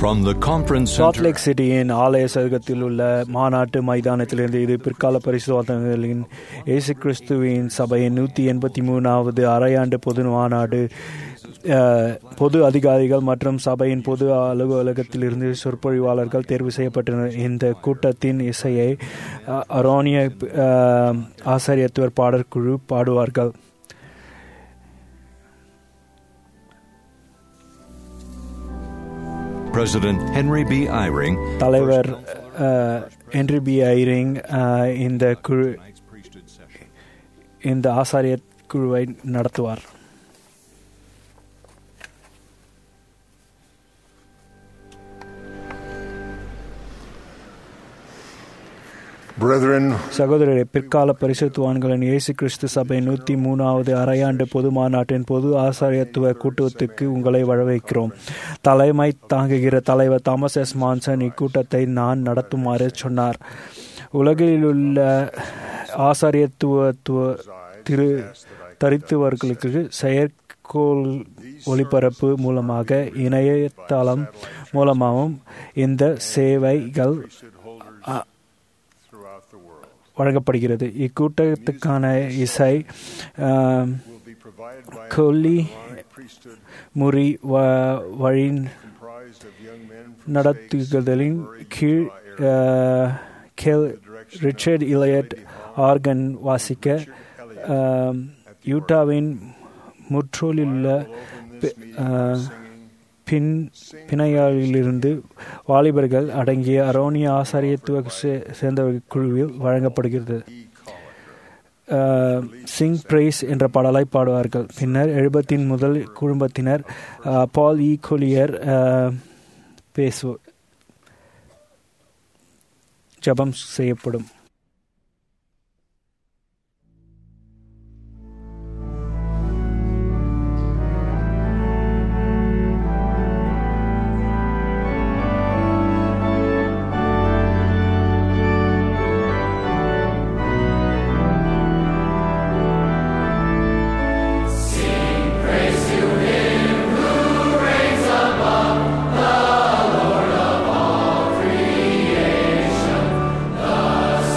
From the conference salt center lake சிட்டியின் ஆலய சதுக்கத்தில் உள்ள மாநாட்டு மைதானத்திலிருந்து இது பிற்கால பரிசுவாதங்களின் இயேசு கிறிஸ்துவின் சபையின் நூற்றி எண்பத்தி மூணாவது அரையாண்டு பொது மாநாடு அஹ், பொது அதிகாரிகள் மற்றும் சபையின் பொது அலுவலகத்திலிருந்து சொற்பொழிவாளர்கள் தேர்வு செய்யப்பட்டனர் இந்த கூட்டத்தின் இசையை அஹ், அரோனிய அஹ், ஆசாரியத்துவர் பாடற்குழு பாடுவார்கள் President Henry B. Eyring தலைவர் ah, Henry B Eyring ah, இந்த குழு இந்த ஆசாரிய குழுவை நடத்துவார் Brethren, சகோதரரே பிற்கால பரிசுத்துவான்களின் இயேசு கிறிஸ்து சபை நூற்றி மூணாவது அரையாண்டு பொது மாநாட்டின் பொது ஆசாரியத்துவ கூட்டத்துக்கு உங்களை வரவேற்கிறோம் தலைமை தாங்குகிற தலைவர் தாமஸ் எஸ் மான்சன் இக்கூட்டத்தை நான் நடத்துமாறு சொன்னார் உலகிலுள்ள ஆசாரியத்துவத்துவ திரு தரித்துவர்களுக்கு செயற்கோள் ஒளிபரப்பு மூலமாக இணையதளம் மூலமாகவும் இந்த சேவைகள் அ- throughout the world, வழங்கப்படுகிறது இக்கூட்டத்துக்கான இசை ஆம், will be provided by Kolli a priesthood முறி வ- வழி comprised of young men from நடத்துதலின் கீழ் ஆ, கெல் ரிச்சர்ட் இலையட் ஆர்கன் வாசிக்க ஆம், யூட்டாவின் முற்றோலிலுள்ள பி- ஆ, பின் பிணையாளிலிருந்து வாலிபர்கள் அடங்கிய அரோனிய ஆசாரியத்துவ சே- சேர்ந்தவர்கள் குழுவில் வழங்கப்படுகிறது சிங் பிரைஸ் என்ற பாடலை பாடுவார்கள் பின்னர் எழுபத்தின் முதல் குடும்பத்தினர் அஹ், பால் ஈ கொலியர் அஹ், பேசு ஜெபம் செய்யப்படும் Praise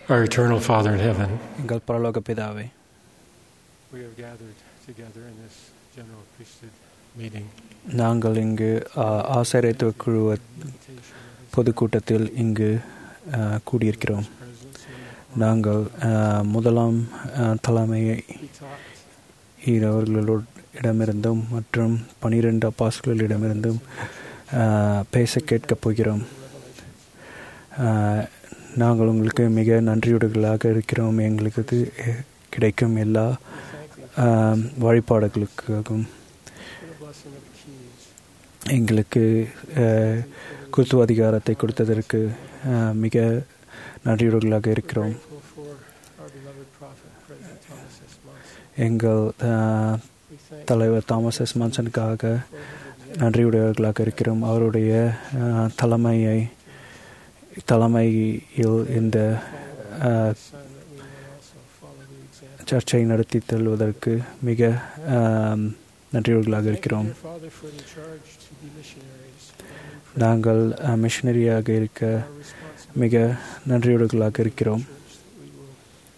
Our eternal Father in heaven, எங்கள் பரலோக பிதாவே we have gathered together in this general priesthood meeting. நாங்கள் இங்கு ஆ, ஆசிரியத்துவ குழு பொதுக்கூட்டத்தில் இங்கு ஆ, கூடியிருக்கிறோம் Presence நாங்கள் ஆ, முதலாம் ஆ, தலைமையை we taught அவர்களோட இடமிருந்தும் மற்றும் பனிரெண்டு அப்பாஸ்களிடமிருந்தும் ஆ, பேச கேட்கப் போகிறோம் ஆ, நாங்கள் உங்களுக்கு மிக நன்றியுடைகளாக இருக்கிறோம் எங்களுக்கு இது, எ- கிடைக்கும் எல்லா ஆ, வழிபாடுகளுக்காகவும் for the blessing of the keys. எங்களுக்கு அஹ், குருத்துவ அதிகாரத்தை கொடுத்ததற்கு அஹ், மிக நன்றியுடைகளாக இருக்கிறோம் Grateful for our beloved prophet, President Thomas S. Monson. எங்கள் அஹ், We thank தலைவர் தாமஸ் எஸ் மான்சனுக்காக you for his example. நன்றியுடையவர்களாக இருக்கிறோம் அவருடைய அஹ், தலைமையை தலைமையில் இந்த அஹ், Son, that we may also follow the example. சர்ச்சை நடத்தி செல்வதற்கு மிக அஹ், நன்றியுடையவர்களாக Thank you, இருக்கிறோம் dear Father, for the charge to be missionaries. And we pray நாங்கள் அஹ், மிஷனரியாக இருக்க our responsibility மிக நன்றியுடையவர்களாக இருக்கிறோம் church that we will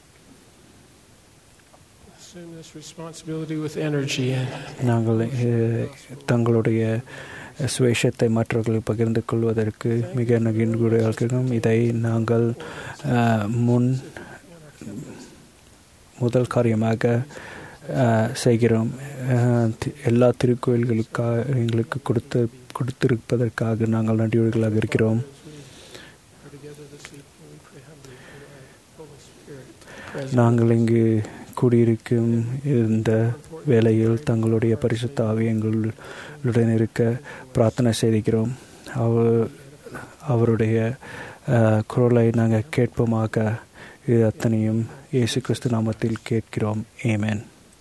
assume this responsibility with energy and நாங்கள் அஹ், தங்களுடைய சுவேஷத்தை மற்றவர்கள் பகிர்ந்து கொள்வதற்கு மிக நகின்குடையாகிறோம் இதை நாங்கள் அஹ், முன் முதல் காரியமாக அஹ், செய்கிறோம் அஹ், தி- எல்லா திருக்கோயில்களுக்காக எங்களுக்கு கொடுத்து கொடுத்திருப்பதற்காக நாங்கள் நன்றியுடைகளாக இருக்கிறோம் are together this evening. We pray humbly for thy Holy Spirit. present. நாங்கள் இங்கு கூடியிருக்கும் இந்த வேளையில் தங்களுடைய பரிசுத்த ஆவி எங்களுடன் இருக்க பிரார்த்தனை செய்கிறோம் அவர் அவருடைய அஹ், குரலை நாங்கள் கேட்போமாக இது அத்தனையும் இயேசு கிறிஸ்து நாமத்தில் கேட்கிறோம் ஏமேன்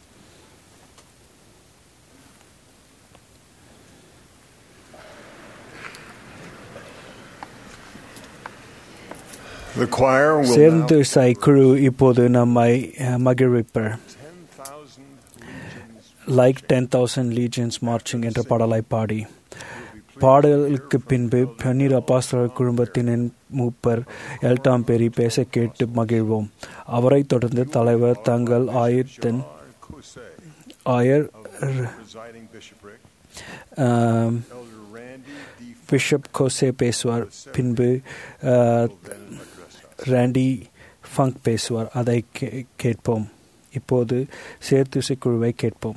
The choir will now சேர்ந்து இசை குழு இப்போது நம்மை அஹ், மகிழ்விப்பர் 10,000 legions like ten thousand legions marching என்ற பாடலை பாடி பாடலுக்கு பின்பு பன்னீர் அப்பாஸ்தலர் குடும்பத்தினின் மூப்பர் எல்டாம் பெரி பேச கேட்டு மகிழ்வோம் அவரைத் தொடர்ந்து தலைவர் தங்கள் ஆயத்தன் are Kose, ஆயர் presiding bishopric, ஆம், Elder Randy D. Bishop Kose பேசுவார் பின்பு ஆ, ராண்டி ஃபங்க் பேசுவார் அதை கே- கேட்போம் இப்போது சேர்த்து குழுவை கேட்போம்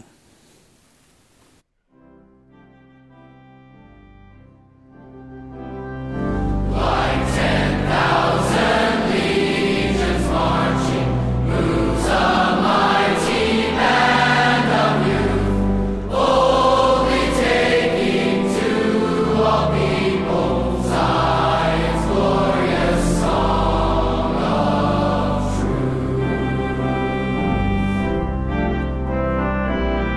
Thank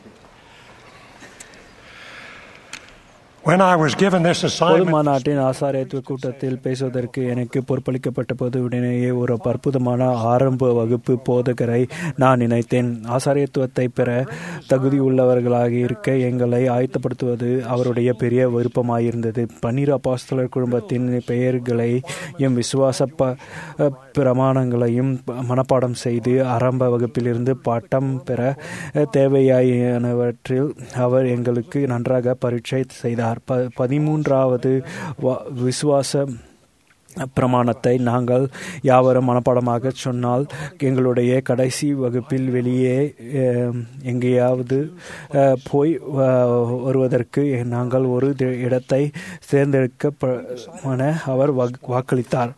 When I was given this பொது assignment, மாநாட்டின் ஆசாரியத்துவ கூட்டத்தில் பேசுவதற்கு எனக்கு பொறுப்பளிக்கப்பட்ட போது உடனேயே ஒரு அற்புதமான ஆரம்ப வகுப்பு போதகரை நான் நினைத்தேன் ஆசாரியத்துவத்தை பெற தகுதியுள்ளவர்களாக இருக்க எங்களை ஆயத்தப்படுத்துவது அவருடைய பெரிய விருப்பமாயிருந்தது பன்னீர் அப்பாஸ்தலர் குடும்பத்தின் பெயர்களை எம் விசுவாச ப பிரமாணங்களையும் மனப்பாடம் செய்து ஆரம்ப வகுப்பிலிருந்து பட்டம் பெற தேவையானவற்றில் அவர் எங்களுக்கு நன்றாக பரீட்சை செய்தார் ப பதிமூன்றாவது வ- விசுவாச பிரமாணத்தை நாங்கள் யாவரும் மனப்பாடமாக சொன்னால் எங்களுடைய கடைசி வகுப்பில் வெளியே அஹ், எங்கேயாவது அஹ், போய் அஹ், வருவதற்கு நாங்கள் ஒரு தி- இடத்தை தேர்ந்தெடுக்க அவர் வாக்- வாக்களித்தார்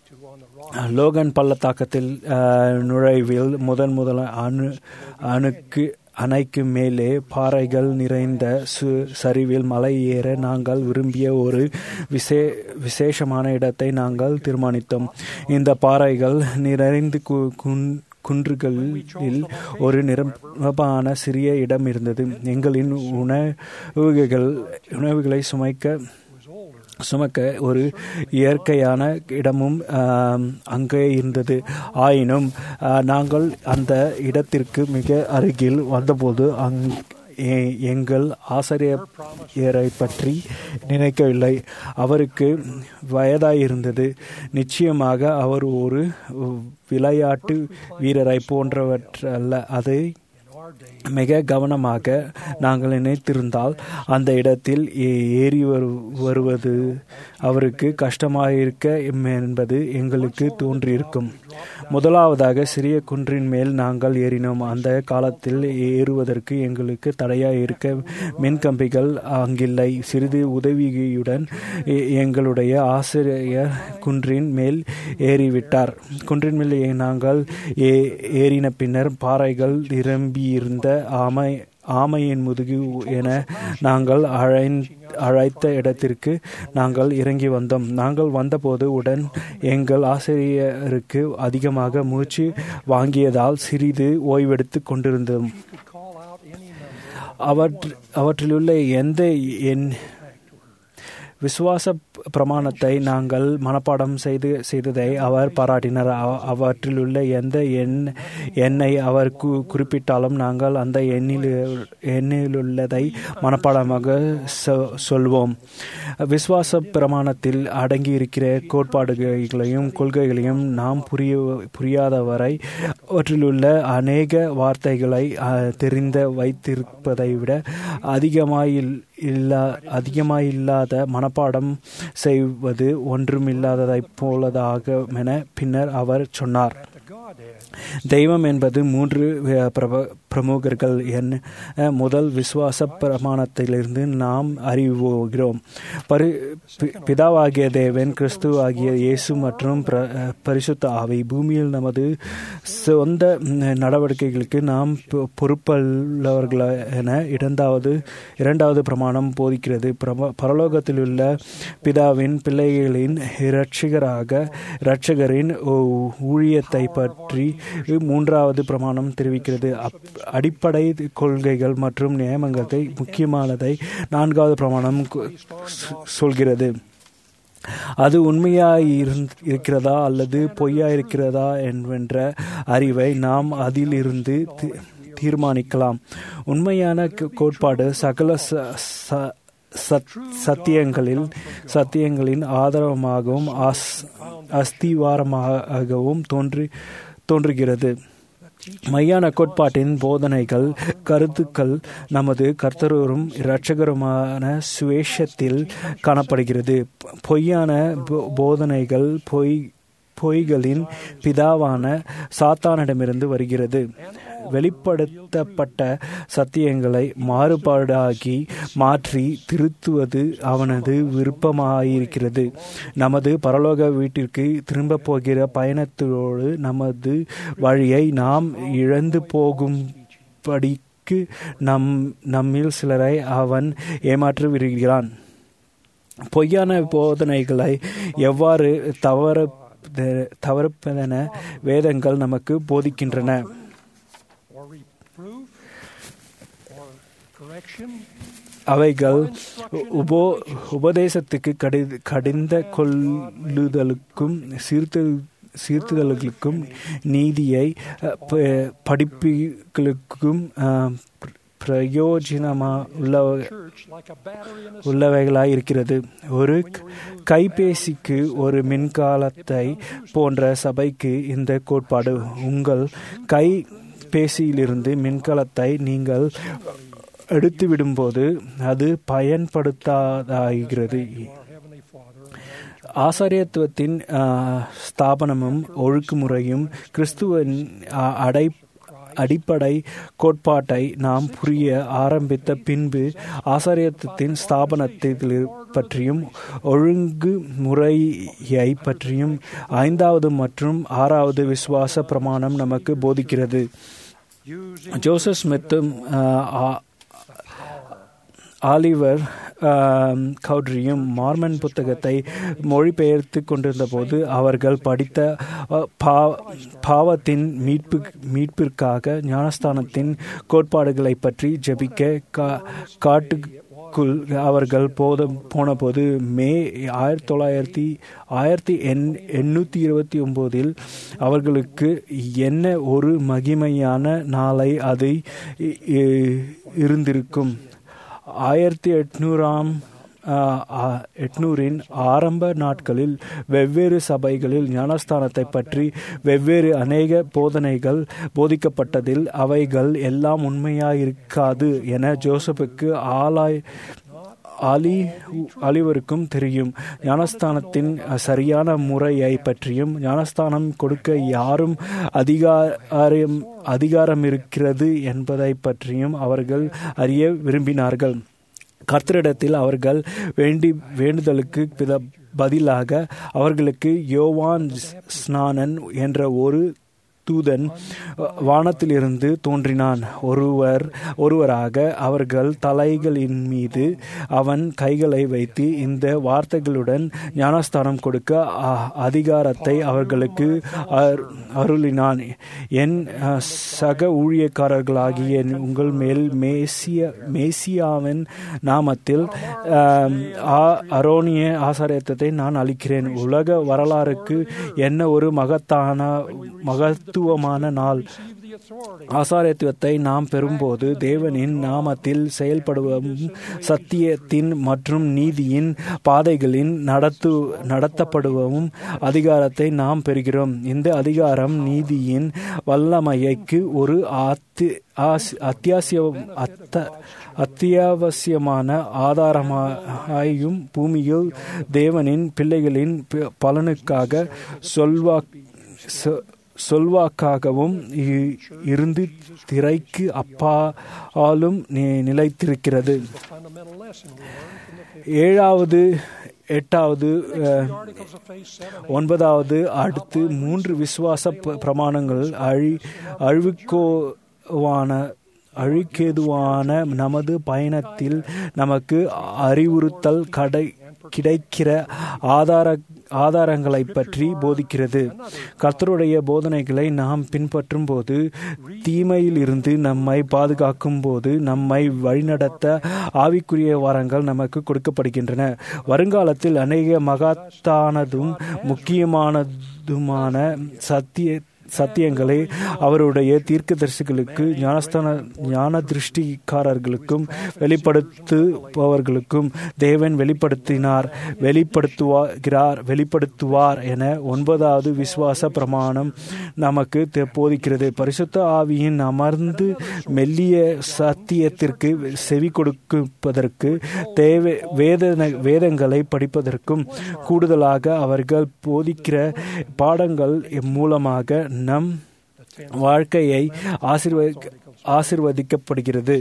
லோகன் பள்ளத்தாக்கத்தில் அஹ், நுழைவில் முதன் முதல் அணு அணுக்கு அணைக்கு மேலே பாறைகள் நிறைந்த சு சரிவில் மலை ஏற நாங்கள் விரும்பிய ஒரு விசே விசேஷமான இடத்தை நாங்கள் தீர்மானித்தோம் இந்த பாறைகள் நிறைந்து கு குன்- குன்றுகளில் ஒரு நிரப்பான சிறிய இடம் இருந்தது எங்களின் உணவுகள் உணவுகளை சுமைக்க சுமக்க ஒரு இயற்கையான இடமும் ஆம், அங்கே இருந்தது ஆயினும் ஆ, நாங்கள் அந்த இடத்திற்கு மிக அருகில் வந்தபோது அங் எ- எங்கள் ஆசிரியரை பற்றி நினைக்கவில்லை அவருக்கு வயதாயிருந்தது நிச்சயமாக அவர் ஒரு விளையாட்டு வீரரை போன்றவற்றல்ல அதை மிக கவனமாக நாங்கள் நினைத்திருந்தால் அந்த இடத்தில் ஏ- ஏறி வரு வருவது அவருக்கு கஷ்டமாயிருக்க என்பது எங்களுக்கு தோன்றியிருக்கும் முதலாவதாக சிறிய குன்றின் மேல் நாங்கள் ஏறினோம் அந்த காலத்தில் ஏறுவதற்கு எங்களுக்கு தடையாக இருக்க மின்கம்பிகள் அங்கில்லை சிறிது உதவியுடன் எ- எங்களுடைய ஆசிரியர் குன்றின் மேல் ஏறிவிட்டார் குன்றின் மேல் ஏ- நாங்கள் ஏ- ஏறின பின்னர் பாறைகள் நிரம்பியிருந்த ஆமை ஆமையின் முதுகு என நாங்கள் அழைந் அழைத்த இடத்திற்கு நாங்கள் இறங்கி வந்தோம் நாங்கள் வந்தபோது உடன் எங்கள் ஆசிரியருக்கு அதிகமாக மூச்சு வாங்கியதால் சிறிது ஓய்வெடுத்து கொண்டிருந்தோம் அவற்று அவற்றிலுள்ள எந்த எண் விசுவாச பிரமாணத்தை நாங்கள் மனப்பாடம் செய்து செய்ததை அவர் பாராட்டினார் அவ- அவற்றிலுள்ள எந்த எண் எண்ணை அவர் கு குறிப்பிட்டாலும் நாங்கள் அந்த எண்ணில் எண்ணிலுள்ளதை மனப்பாடமாக சொ- சொல்வோம் விசுவாச பிரமாணத்தில் அடங்கியிருக்கிற கோட்பாடுகளையும் கொள்கைகளையும் நாம் புரிய புரியாதவரை அவற்றிலுள்ள அநேக வார்த்தைகளை அஹ், தெரிந்த வைத்திருப்பதை விட அதிகமாயில் இல்லா அதிகமாயில்லாத மனப்பாடம் செய்வது ஒன்றுமில்லாததைப் போலதாக என பின்னர் அவர் சொன்னார் தெய்வம் என்பது மூன்று அஹ், பிரப- பிரமுகர்கள் என் அஹ், முதல் விசுவாச பிரமாணத்திலிருந்து நாம் அறிவுகிறோம் பரி பி- பிதாவாகிய தேவன் கிறிஸ்து ஆகிய இயேசு மற்றும் பிர- அஹ், பரிசுத்த ஆவி பூமியில் நமது சொந்த ம், நடவடிக்கைகளுக்கு நாம் பொ- பொறுப்புள்ளவர்கள் என இரண்டாவது இரண்டாவது பிரமாணம் போதிக்கிறது பிரம பரலோகத்திலுள்ள பிதாவின் பிள்ளைகளின் இரட்சகராக இரட்சகரின் ஊ- ஊழியத்தை பற்றி மூன்றாவது பிரமாணம் தெரிவிக்கிறது அப்- அடிப்படை கொள்கைகள் மற்றும் நியமங்களை முக்கியமானதை நான்காவது பிரமாணம் கு- சொ- சொல்கிறது அது உண்மையாய் இருந்- இருக்கிறதா அல்லது பொய்யா இருக்கிறதா என்கின்ற அறிவை நாம் அதிலிருந்து தி- தீர்மானிக்கலாம் உண்மையான க- கோட்பாடு சகல ச- ச- சத்- சத்தியங்களில் சத்தியங்களின் ஆதாரமாகவும் அஸ் அஸ்திவாரமாகவும் தோன்றி தோன்றுகிறது மையான கோட்பாட்டின் போதனைகள் கருத்துக்கள் நமது கர்த்தரும் இரட்சகருமான சுவேஷத்தில் காணப்படுகிறது பொய்யான போ- போதனைகள் பொய் பொய்களின் பிதாவான சாத்தானிடமிருந்து வருகிறது வெளிப்படுத்தப்பட்ட சத்தியங்களை மாறுபாடாகி மாற்றி திருத்துவது அவனது விருப்பமாயிருக்கிறது நமது பரலோக வீட்டிற்கு திரும்ப போகிற பயணத்தோடு நமது வழியை நாம் இழந்து போகும்படிக்கு நம் நம்மில் சிலரை அவன் ஏமாற்றி விடுகிறான் பொய்யான போதனைகளை எவ்வாறு தவற தவறுப்பதென வேதங்கள் நமக்கு போதிக்கின்றன or reproof or correction, அவைகள் உபோ உபதேசத்துக்கு கடி கடிந்த கொள்ளுதலுக்கும் சீர்த்து சீர்த்துதல்களுக்கும் நீதியை அஹ், ப- படிப்புகளுக்கும் அஹ், பிர- பிரயோஜனமா உள்ள church like a battery in a உள்ளவைகளாய் இருக்கிறது ஒரு கைபேசிக்கு ஒரு மின்காலத்தை போன்ற சபைக்கு இந்த கோட்பாடு உங்கள் கைபேசியிலிருந்து மின்கலத்தை நீங்கள் எடுத்து விடும்போது அது பயன்படுத்தாதாகிறது our Heavenly Father. ஆசாரியத்துவத்தின் ஆ, ஸ்தாபனமும் ஒழுக்குமுறையும் கிறிஸ்துவின் ஆ, அடை அடிப்படை கோட்பாட்டை நாம் புரிய ஆரம்பித்த பின்பு ஆசாரியத்துவத்தின் ஸ்தாபனத்தை பற்றியும் ஒழுங்கு முறையை பற்றியும் ஐந்தாவது மற்றும் ஆறாவது விசுவாச பிரமாணம் நமக்கு போதிக்கிறது ஜோசப் ஸ்மித்தும் ஆ, ஆ- ஆலிவர் ஆம், கவுட்ரியும் மார்மன் புத்தகத்தை மொழிபெயர்த்து கொண்டிருந்த போது அவர்கள் படித்த அ, பா- பாவத்தின் மீட்பு மீட்பிற்காக ஞானஸ்தானத்தின் கோட்பாடுகளை பற்றி ஜெபிக்க கா- காட்டுக்குள் அவர்கள் போத போனபோது மே ஆயிரத்தி தொள்ளாயிரத்தி ஆயிரத்தி எண் எண்ணூற்றி இருபத்தி ஒம்போதில் அவர்களுக்கு என்ன ஒரு மகிமையான நாளை அது இ- இ- இருந்திருக்கும் ஆயிரத்தி எட்நூறாம் ஆஹ், ஆ- எட்நூறின் ஆரம்ப நாட்களில் வெவ்வேறு சபைகளில் ஞானஸ்தானத்தை பற்றி வெவ்வேறு அநேக போதனைகள் போதிக்கப்பட்டதில் அவைகள் எல்லாம் உண்மையாயிருக்காது என ஜோசப்புக்கு ஆலாய் ஆலி அலிவருக்கும் தெரியும் ஞானஸ்தானத்தின் சரியான முறையை பற்றியும் ஞானஸ்தானம் கொடுக்க யாரும் அதிகாரம் அதிகாரம் இருக்கிறது என்பதை பற்றியும் அவர்கள் அறிய விரும்பினார்கள் கர்த்தரிடத்தில் அவர்கள் வேண்டி வேண்டுதலுக்கு பித- பதிலாக அவர்களுக்கு யோவான் ஸ்நானன் என்ற ஒரு தூதன் வானத்திலிருந்து தோன்றினான் ஒருவர் ஒருவராக அவர்கள் தலைகளின் மீது அவன் கைகளை வைத்து இந்த வார்த்தைகளுடன் ஞானஸ்தானம் கொடுக்க அ- அதிகாரத்தை அவர்களுக்கு அரு- அருளினான் என் அஹ், சக ஊழியக்காரர்களாகிய உங்கள் மேல் மேசிய மேசியாவின் நாமத்தில் ஆம், ஆ- அரோனிய ஆசாரியத்தை நான் அளிக்கிறேன் உலக வரலாறுக்கு என்ன ஒரு மகத்தான மகத்துவமான நாள் ஆசாரியத்துவத்தை நாம் பெறும்போது தேவனின் நாமத்தில் செயல்படுவதும் சத்தியத்தின் மற்றும் நீதியின் பாதைகளின் நடத்து நடத்தப்படுவதும் அதிகாரத்தை நாம் பெறுகிறோம் இந்த அதிகாரம் நீதியின் வல்லமையைக்கு ஒரு அத்தி ஆஸ்- அத்தியாவசிய அத்த அத்தியாவசியமான ஆதாரமாயும் பூமியில் தேவனின் பிள்ளைகளின் ப- பலனுக்காக சொல்வா சொ- சொல்வாக்காகவும் இ- இருந்து திரைக்கு அப்பாலும் நி- நிலைத்திருக்கிறது Fundamental lesson we learned from the ஏழாவது எட்டாவது அஹ், articles of faith seven ஒன்பதாவது அடுத்து மூன்று விசுவாச ப- பிரமாணங்கள் அழி அழிவுக்கோவான அழிக்கேதுவான நமது பயணத்தில் நமக்கு அறிவுறுத்தல் கடை கிடைக்கிற ஆதார ஆதாரங்களை பற்றி போதிக்கிறது கர்த்தருடைய போதனைகளை நாம் பின்பற்றும் போது தீமையில் இருந்து நம்மை பாதுகாக்கும் போது நம்மை வழிநடத்த ஆவிக்குரிய வரங்கள் நமக்கு கொடுக்கப்படுகின்றன வருங்காலத்தில் அநேக மகத்தானதும் முக்கியமானதுமான சத்திய சத்தியங்களை அவருடைய தீர்க்கதரிசிகளுக்கு ஞானஸ்தான ஞான திருஷ்டிக்காரர்களுக்கும் வெளிப்படுத்துபவர்களுக்கும் தேவன் வெளிப்படுத்தினார் வெளிப்படுத்துவார் வெளிப்படுத்துவார் என ஒன்பதாவது விசுவாச பிரமாணம் நமக்கு தெ- போதிக்கிறது பரிசுத்த ஆவியின் அமர்ந்து மெல்லிய சத்தியத்திற்கு செவி கொடுப்பதற்கு தேவை வேதனை வேதங்களை படிப்பதற்கும் கூடுதலாக அவர்கள் போதிக்கிற பாடங்கள் மூலமாக நம் வாழ்க்கையை ஆசீர்வ ஆசிர்வதிக்கப்படுகிறது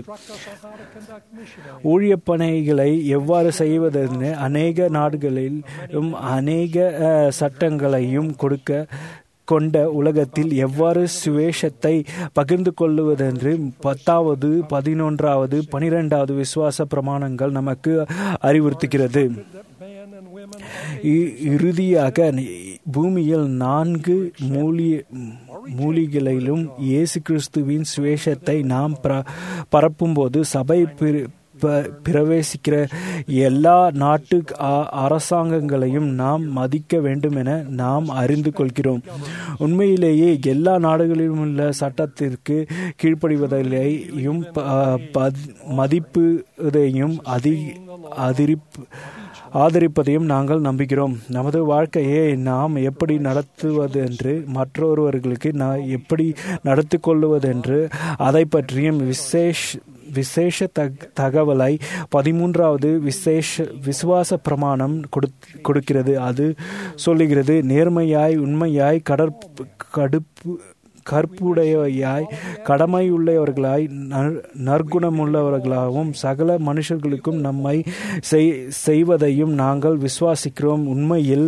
ஊழிய பணிகளை எவ்வாறு செய்வதென்று அநேக நாடுகளிலும் அநேக அஹ், சட்டங்களையும் கொடுக்க கொண்ட உலகத்தில் எவ்வாறு சுவேஷத்தை பகிர்ந்து கொள்ளுவதென்று பத்தாவது பதினொன்றாவது பனிரெண்டாவது விசுவாச பிரமாணங்கள் நமக்கு அறிவுறுத்துகிறது men and women இ- இறுதியாக பூமியில் நான்கு மூலிய மூலிகளிலும் இயேசு கிறிஸ்துவின் சுவேஷத்தை நாம் பிர- பரப்பும்போது சபை பிர- ப- பிரவேசிக்கிற எல்லா நாட்டு அ- அரசாங்கங்களையும் நாம் மதிக்க வேண்டும் என நாம் அறிந்து கொள்கிறோம் உண்மையிலேயே எல்லா நாடுகளிலும் உள்ள சட்டத்திற்கு கீழ்ப்படிவதையும் ப- பத்- மதிப்புதையும் அதி அதிரிப்பு ஆதரிப்பதையும் நாங்கள் நம்புகிறோம் நமது வாழ்க்கையை நாம் எப்படி நடத்துவதென்று மற்றொருவர்களுக்கு நான் எப்படி நடத்தி கொள்வதென்று அதை பற்றியும் விசேஷ் விசேஷ தக் தகவலை பதிமூன்றாவது விசேஷ விசுவாச பிரமாணம் கொடுத்- கொடுக்கிறது அது சொல்லுகிறது நேர்மையாய் உண்மையாய் கடற்பு கடுப்பு கற்புடையவையாய் கடமையுள்ளவர்களாய் நற்- நற்குணமுள்ளவர்களாகவும் சகல மனுஷர்களுக்கும் நம்மை செய்- செய்வதையும் நாங்கள் விசுவாசிக்கிறோம் உண்மையில்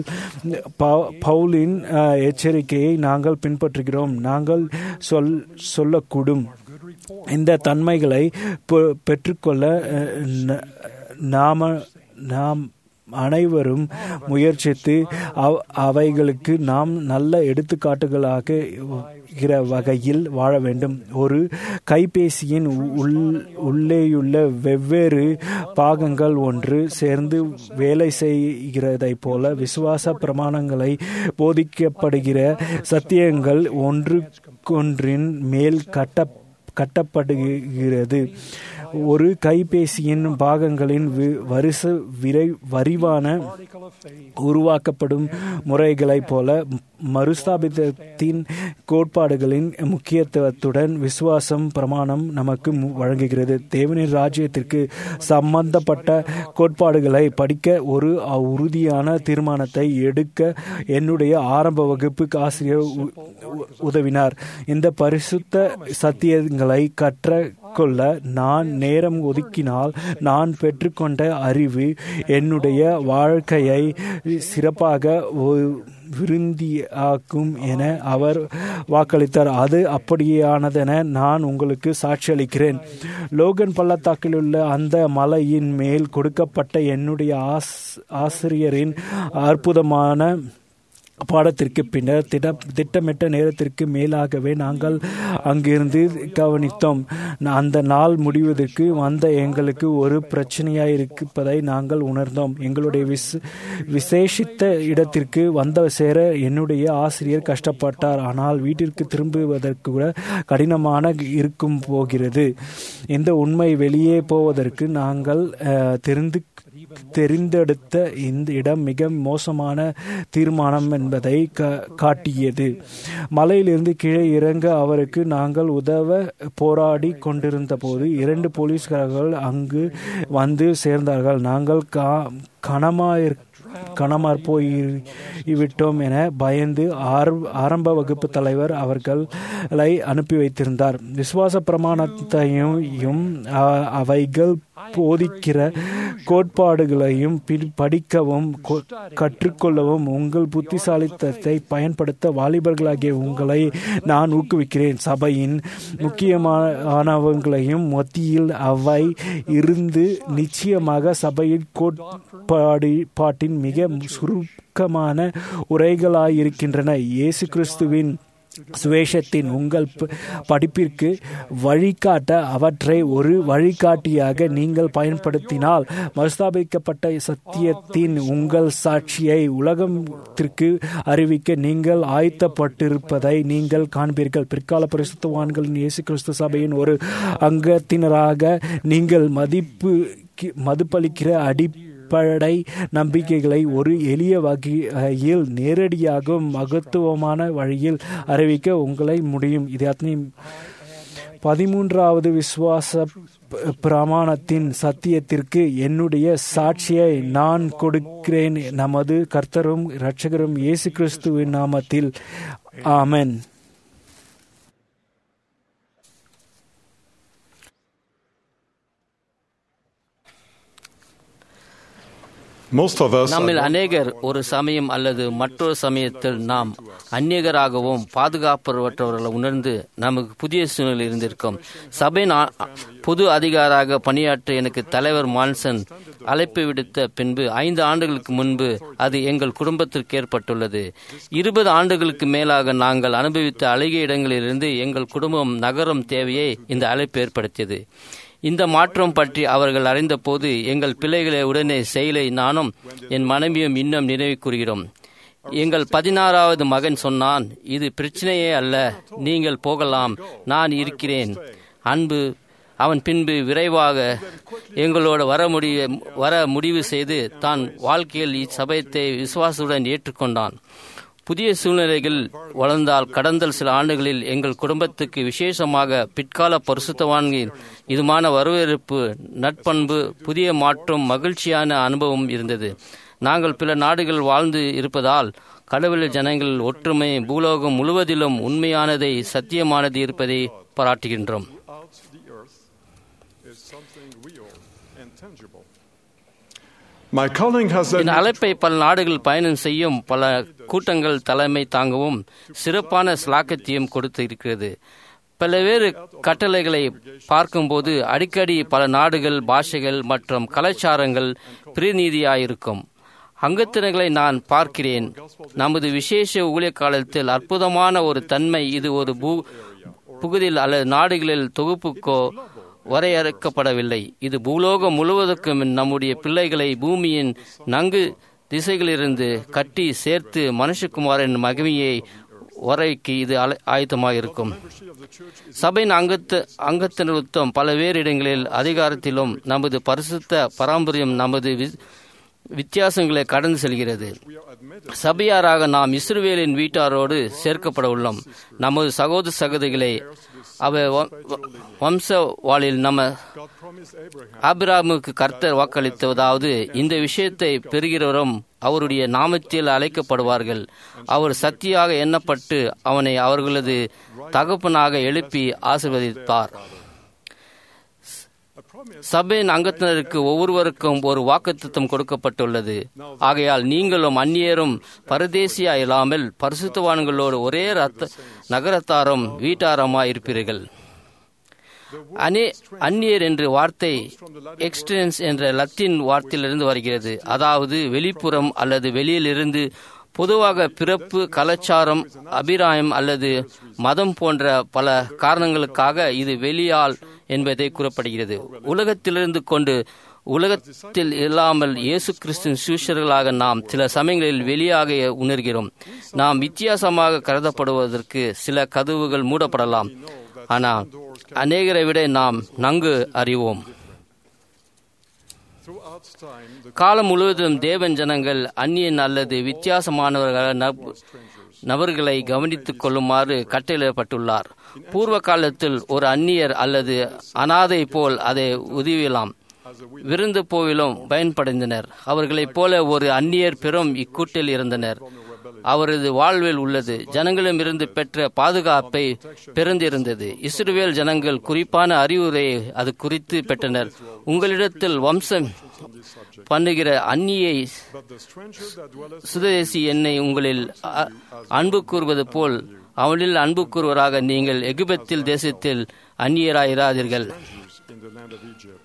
ப- பவுலின் அஹ், எச்சரிக்கையை நாங்கள் பின்பற்றுகிறோம் நாங்கள் சொல் சொல்லக்கூடும் இந்த தன்மைகளை பெ- பெற்றுக்கொள்ள அஹ், ந- நாம நாம் அனைவரும் முயற்சித்து அவ்- அவைகளுக்கு நாம் நல்ல எடுத்துக்காட்டுகளாக இருக்கிற வகையில் வாழ வேண்டும் ஒரு கைபேசியின் உள் உள்ளேயுள்ள வெவ்வேறு பாகங்கள் ஒன்று சேர்ந்து வேலை செய்கிறதைப் போல விசுவாச பிரமாணங்களை போதிக்கப்படுகிற சத்தியங்கள் ஒன்றுக்கொன்றின் மேல் கட்ட கட்டப்படுகிறது ஒரு கைபேசியின் பாகங்களின் வி- வரிச விரை விரிவான உருவாக்கப்படும் முறைகளைப் போல மறுஸ்தாபிதத்தின் கோட்பாடுகளின் முக்கியத்துவத்துடன் விசுவாசம் பிரமாணம் நமக்கு மு- வழங்குகிறது தேவனின் ராஜ்யத்திற்கு சம்பந்தப்பட்ட கோட்பாடுகளை படிக்க ஒரு அ- உறுதியான தீர்மானத்தை எடுக்க என்னுடைய ஆரம்ப வகுப்புக்கு ஆசிரியர் உ- உ- உதவினார் இந்த பரிசுத்த சத்தியங்களை கற்றுக்கொள்ள நான் நேரம் ஒதுக்கினால் நான் பெற்றுக்கொண்ட அறிவு என்னுடைய வாழ்க்கையை சிறப்பாக ஒ- விருந்தியாக்கும் என அவர் வாக்களித்தார் அது அப்படியானதென நான் உங்களுக்கு சாட்சியளிக்கிறேன் லோகன் பள்ளத்தாக்கில் உள்ள அந்த மலையின் மேல் கொடுக்கப்பட்ட என்னுடைய ஆஸ் ஆசிரியரின் அற்புதமான பாடத்திற்கு பின்னர் திட திட்டமிட்ட நேரத்திற்கு மேலாகவே நாங்கள் அங்கிருந்து கவனித்தோம் அந்த நாள் முடிவதற்கு வந்த எங்களுக்கு ஒரு பிரச்சனையாய் இருப்பதை நாங்கள் உணர்ந்தோம் எங்களுடைய விஸ் விசேஷித்த இடத்திற்கு வந்த சேர என்னுடைய ஆசிரியர் கஷ்டப்பட்டார் ஆனால் வீட்டிற்கு திரும்புவதற்கு கூட கடினமான இருக்கும் போகிறது இந்த உண்மை வெளியே போவதற்கு நாங்கள் அஹ், தெரிந்து தெரிந்தெடுத்த இந்த இடம் மிக மோசமான தீர்மானம் என்பதை கா- காட்டியது மலையிலிருந்து கீழே இறங்க அவருக்கு நாங்கள் உதவ போராடி கொண்டிருந்த போது இரண்டு போலீஸ்காரர்கள் அங்கு வந்து சேர்ந்தார்கள் நாங்கள் கா கனமாயிரு கனமார் போய்விட்டோம் என பயந்து ஆர்- ஆரம்ப வகுப்பு தலைவர் அவர்களை அனுப்பி வைத்திருந்தார் விசுவாச பிரமாணத்தையும் அ- அவைகள் போதிக்கிற கோட்பாடுகளையும் பி- படிக்கவும் கொ- கற்றுக்கொள்ளவும் உங்கள் புத்திசாலித்தத்தை பயன்படுத்த வாலிபர்களாகிய உங்களை நான் ஊக்குவிக்கிறேன் சபையின் முக்கியமானவங்களையும் மத்தியில் அவை இருந்து நிச்சயமாக சபையின் கோட்பாடு பாட்டின் மிக சுருக்கமான உரைகளாயிருக்கின்றன இயேசு கிறிஸ்துவின் சுவேஷத்தின் உங்கள் ப- படிப்பிற்கு வழிகாட்ட அவற்றை ஒரு வழிகாட்டியாக நீங்கள் பயன்படுத்தினால் மறுஸ்தாபிக்கப்பட்ட சத்தியத்தின் உங்கள் சாட்சியை உலகத்திற்கு அறிவிக்க நீங்கள் ஆயத்தப்பட்டிருப்பதை நீங்கள் காண்பீர்கள் பிற்கால பரிசுத்தவான்களின் இயேசு கிறிஸ்து சபையின் ஒரு அங்கத்தினராக நீங்கள் மதிப்பு மதுப்பளிக்கிற அடி அடிப்படை நம்பிக்கைகளை ஒரு எளிய வகையில் நேரடியாக மகத்துவமான வழியில் அறிவிக்க உங்களை முடியும் இது அத்தனையும் பதிமூன்றாவது விசுவாச ப- பிரமாணத்தின் சத்தியத்திற்கு என்னுடைய சாட்சியை நான் கொடுக்கிறேன் நமது கர்த்தரும் இரட்சகரும் இயேசு கிறிஸ்துவின் நாமத்தில் ஆமென் Most of us நம்மில் are அநேகர் ஒரு சமயம் அல்லது மற்றொரு சமயத்தில் நாம் அந்நியகராகவும் பாதுகாப்பற்றவர்களை உணர்ந்து நமக்கு புதிய சூழ்நிலை இருந்திருக்கும் சபையின் ஆ- பொது அதிகாராக பணியாற்ற எனக்கு தலைவர் மான்சன் அழைப்பு விடுத்த பின்பு ஐந்து ஆண்டுகளுக்கு முன்பு அது எங்கள் குடும்பத்திற்கு ஏற்பட்டுள்ளது இருபது ஆண்டுகளுக்கு மேலாக நாங்கள் அனுபவித்த அழகிய இடங்களிலிருந்து எங்கள் குடும்பம் நகரும் தேவையை இந்த அழைப்பு ஏற்படுத்தியது இந்த மாற்றம் பற்றி அவர்கள் அறிந்தபோது எங்கள் பிள்ளைகளை உடனே செயலை நானும் என் மனைவியும் இன்னும் நினைவு கூறுகிறோம் எங்கள் பதினாறாவது மகன் சொன்னான் இது பிரச்சனையே அல்ல நீங்கள் போகலாம் நான் இருக்கிறேன் அன்பு அவன் பின்பு விரைவாக எங்களோட வர முடிய வர முடிவு செய்து தான் வாழ்க்கையில் இச்சபையத்தை விசுவாசத்துடன் ஏற்றுக்கொண்டான் புதிய சூழ்நிலைகள் வளர்ந்தால் கடந்த சில ஆண்டுகளில் எங்கள் குடும்பத்துக்கு விசேஷமாக பிற்கால பரிசுத்தவான்களின் இதுமான வரவேற்பு நட்பண்பு புதிய மாற்றம் மகிழ்ச்சியான அனுபவம் இருந்தது நாங்கள் பிற நாடுகள் வாழ்ந்து இருப்பதால் கடவுள் ஜனங்கள் ஒற்றுமை பூலோகம் முழுவதிலும் உண்மையானதை சத்தியமானது இருப்பதை பாராட்டுகின்றோம் out the earth is something real and tangible. My calling has இந்த led அழைப்பை பல நாடுகள் பயணம் செய்யும் பல கூட்டங்கள் தலைமை தாங்கவும் சிறப்பான ஸ்லாக்கத்தையும் கொடுத்து இருக்கிறது பல்வேறு கட்டளைகளை பார்க்கும்போது அடிக்கடி பல நாடுகள் பாஷைகள் மற்றும் கலாச்சாரங்கள் பிரதிநிதியாயிருக்கும் அங்கத்தினர்களை நான் பார்க்கிறேன் நமது விசேஷ ஊழிய காலத்தில் அற்புதமான ஒரு தன்மை இது ஒரு பூ புகுதில் அல்லது நாடுகளில் தொகுப்புக்கோ வரையறுக்கப்படவில்லை இது பூலோகம் முழுவதற்கும் நம்முடைய பிள்ளைகளை பூமியின் நன்கு திசைகளிலிருந்து கட்டி சேர்த்து மனுஷகுமாரின் மகிமையை வரைக்கு இது அலை- ஆயத்தமாக இருக்கும் சபையின் அங்கத்து அங்கத்தினருத்தம் பல்வேறு இடங்களில் அதிகாரத்திலும் நமது பரிசுத்த பாரம்பரியம் நமது வி- வித்தியாசங்களை கடந்து செல்கிறது சபையாராக நாம் இஸ்ரவேலின் வீட்டாரோடு சேர்க்கப்பட உள்ளோம் நமது சகோதர சகோதரிகளை அவ வ- வ- வம்சவாளில் நம்ம ஆபிராமுக்கு கர்த்தர் வாக்களித்ததாவது இந்த விஷயத்தை பெறுகிறவரும் அவருடைய நாமத்தில் அழைக்கப்படுவார்கள் அவர் சக்தியாக எண்ணப்பட்டு அவனை அவர்களது தகப்பனாக எழுப்பி ஆசீர்வதித்தார் சபையின் அங்கத்தினருக்கு ஒவ்வொருவருக்கும் ஒரு வாக்குத்தத்தம் கொடுக்கப்பட்டுள்ளது ஆகையால் நீங்களும் அந்நியரும் பரதேசியா இல்லாமல் பரிசுத்தவான்களோடு ஒரே ரத்த நகரத்தாரும் வீட்டாரமாய் இருப்பீர்கள் அனே அந்நியர் என்ற வார்த்தை எக்ஸ்டென்ஸ் என்ற லத்தீன் வார்த்தையிலிருந்து வருகிறது அதாவது வெளிப்புறம் அல்லது வெளியிலிருந்து பொதுவாக பிறப்பு கலாச்சாரம் அபிராயம் அல்லது மதம் போன்ற பல காரணங்களுக்காக இது வெளியால் என்பதை கூறப்படுகிறது உலகத்திலிருந்து கொண்டு உலகத்தில் இல்லாமல் இயேசு கிறிஸ்துவின் சூஷர்களாக நாம் சில சமயங்களில் வெளியாக உணர்கிறோம் நாம் வித்தியாசமாக கருதப்படுவதற்கு சில கதவுகள் மூடப்படலாம் ஆனால் அநேகரை விட நாம் நன்கு அறிவோம் throughout time the காலம் முழுவதும் தேவன் ஜனங்கள் அந்நியன் அல்லது வித்தியாசமானவர்கள் நப- நபர்களை கவனித்துக் கொள்ளுமாறு கட்டளையிடப்பட்டுள்ளார் பூர்வ காலத்தில் ஒரு அந்நியர் அல்லது அனாதை போல் அதை உதவியலாம் விருந்து போவிலும் பயன்படைந்தனர் அவர்களைப் போல ஒரு அந்நியர் பெரும் இக்கூட்டில் இருந்தனர் அவரது வாழ்வில் உள்ளது ஜனங்களிடமிருந்து பெற்ற பாதுகாப்பை பிறந்திருந்தது இஸ்ரவேல் ஜனங்கள் குறிப்பான அறிவுரையை அது குறித்து பெற்றனர் உங்களிடத்தில் வம்சம் பண்ணுகிற அந்நியை but the stranger that dwelleth சுதேசி என்னை உங்களில் அ- அன்பு கூறுவது போல் அவனில் அன்பு கூறுவராக நீங்கள் எகிபத்தில் தேசத்தில் அந்நியராயிராதீர்கள் in the land of Egypt.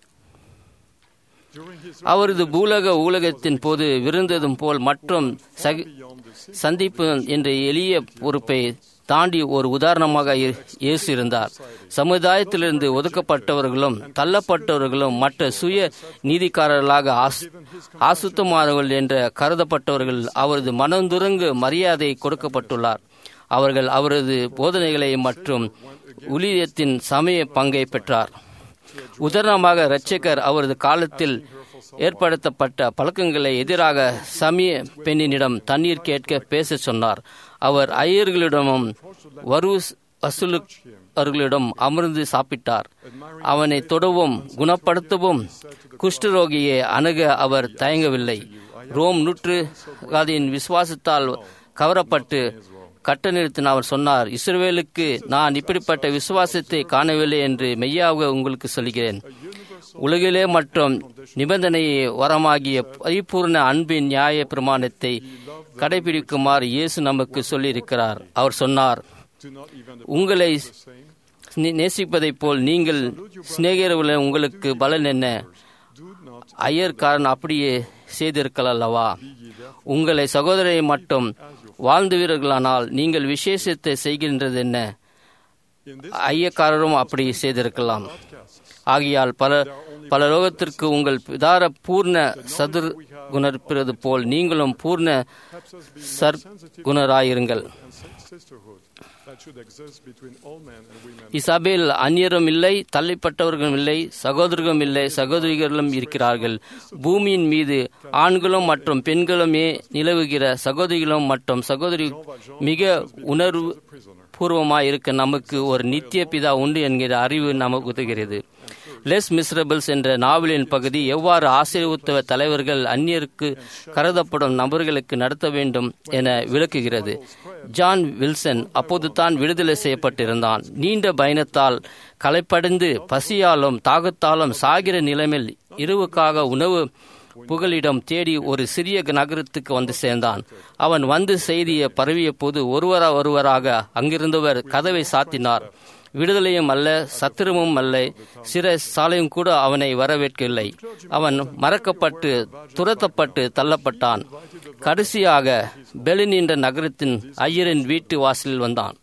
During his அவரது பூலக ஊலகத்தின் போது விருந்ததும் போல் மற்றும் சகி- சந்திப்பு என்ற எளிய பொறுப்பை தாண்டி ஒரு உதாரணமாக இ- இயேசு இருந்தார் சமுதாயத்திலிருந்து ஒதுக்கப்பட்டவர்களும் தள்ளப்பட்டவர்களும் மற்ற சுய நீதிக்காரர்களாக ஆஸ்- ஆசுத்தமானவர்கள் என்ற கருதப்பட்டவர்கள் அவரது மனந்துரங்கு மரியாதை கொடுக்கப்பட்டுள்ளார் அவர்கள் அவரது போதனைகளை மற்றும் ஊழியத்தின் சமய பங்கை பெற்றார் உதாரணமாக இரட்சகர் அவரது காலத்தில் ஏற்படுத்தப்பட்ட பழக்கங்களை எதிராக சமய பெண்ணினிடம் தண்ணீர் கேட்க பேச சொன்னார் அவர் ஐயர்களிடமும் வரு வசூலுகளிடம் அமர்ந்து சாப்பிட்டார் அவனை தொடவும் குணப்படுத்தவும் குஷ்டரோகியை அணுக அவர் தயங்கவில்லை ரோம் நூற்றுகாதியின் விசுவாசத்தால் கவரப்பட்டு கட்ட நிறுத்தின அவர் சொன்னார் இஸ்ரவேலுக்கு நான் இப்படிப்பட்ட விசுவாசத்தை காணவில்லை என்று மெய்யாக உங்களுக்கு சொல்கிறேன் உலகிலே மற்றும் நிபந்தனையை வரமாகிய பரிபூர்ண அன்பின் நியாய பிரமாணத்தை கடைபிடிக்குமாறு இயேசு நமக்கு சொல்லியிருக்கிறார் அவர் சொன்னார் Do not even the உங்களை the same. நே- நேசிப்பதைப் போல் நீங்கள் சிநேகிரவுல உங்களுக்கு பலன் என்ன Do not ஐயர்காரன் அப்படியே செய்திருக்கலாம் அல்லவா உங்களை சகோதரரை மட்டும் வாழ்ந்தவர்களானால் நீங்கள் விசேஷத்தை செய்கின்றது என்ன in this ஐயக்காரரும் அப்படி செய்திருக்கலாம் ஆகையால் பல பல லோகத்திற்கு உங்கள் பிதார பூர்ண சதுர் குணர்ப்பது போல் நீங்களும் பூர்ண சற்குணராயிருங்கள் and si- sisterhood that should exist between all men and women. இசபையில் அந்நியரும் இல்லை தள்ளிப்பட்டவர்களும் இல்லை சகோதரர்களும் இல்லை சகோதரிகளும் இருக்கிறார்கள் பூமியின் மீது ஆண்களும் மற்றும் பெண்களுமே நிலவுகிற சகோதரிகளும் மற்றும் சகோதரி மிக உணர்வு பூர்வமாய் இருக்க நமக்கு ஒரு நித்திய பிதா உண்டு என்கிற அறிவு நமக்கு உதவுகிறது லெஸ் மிஸ்ரபிள்ஸ் என்ற நாவலின் பகுதி எவ்வாறு ஆசீர்வத்துவ தலைவர்கள் அந்நியருக்கு கருதப்படும் நபர்களுக்கு நடத்த வேண்டும் என விளக்குகிறது ஜான் வில்சன் அப்போது தான் விடுதலை செய்யப்பட்டிருந்தான் நீண்ட பயணத்தால் களைப்படைந்து பசியாலும் தாகத்தாலும் சாகிற நிலைமையில் இரவுக்காக உணவு புகலிடம் தேடி ஒரு சிறிய நகரத்துக்கு வந்து சேர்ந்தான் அவன் வந்து செய்தியை பரவிய போது ஒருவரா ஒருவராக அங்கிருந்தவர் கதவை சாத்தினார் விடுதலையும் அல்ல சத்திரமும் அல்ல சிற சாலையும் கூட அவனை வரவேற்கவில்லை அவன் மறக்கப்பட்டு துரத்தப்பட்டு தள்ளப்பட்டான் கடைசியாக பெலின் என்ற நகரத்தின் ஐயரின் வீட்டு வாசலில் வந்தான்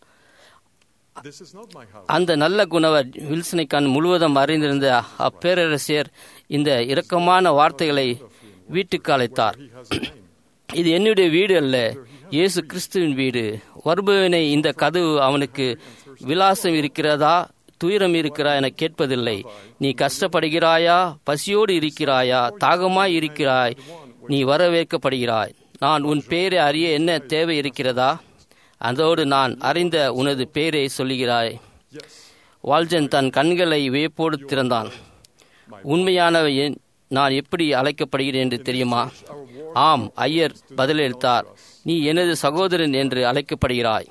This is not my house. அந்த நல்ல குணவர் வில்சனை கண் முழுவதும் அறிந்திருந்த அப்பேரரசியர் இந்த இரக்கமான வார்த்தைகளை வீட்டுக்கு அழைத்தார் He has a name. இது என்னுடைய வீடு அல்ல இயேசு கிறிஸ்துவின் வீடு வருபவனை இந்த கதவு அவனுக்கு விலாசம் இருக்கிறதா துயரம் இருக்கிறா என கேட்பதில்லை நீ கஷ்டப்படுகிறாயா பசியோடு இருக்கிறாயா தாகமாய் இருக்கிறாய் நீ வரவேற்கப்படுகிறாய் நான் உன் பெயரை அறிய என்ன தேவை இருக்கிறதா அதோடு நான் அறிந்த உனது பெயரை சொல்லுகிறாய் வால்ஜன் தன் கண்களை வியப்போடு திறந்தான் உண்மையானவை என்- நான் எப்படி அழைக்கப்படுகிறேன் என்று தெரியுமா ஆம் ஐயர் பதிலளித்தார் நீ எனது சகோதரன் என்று அழைக்கப்படுகிறாய்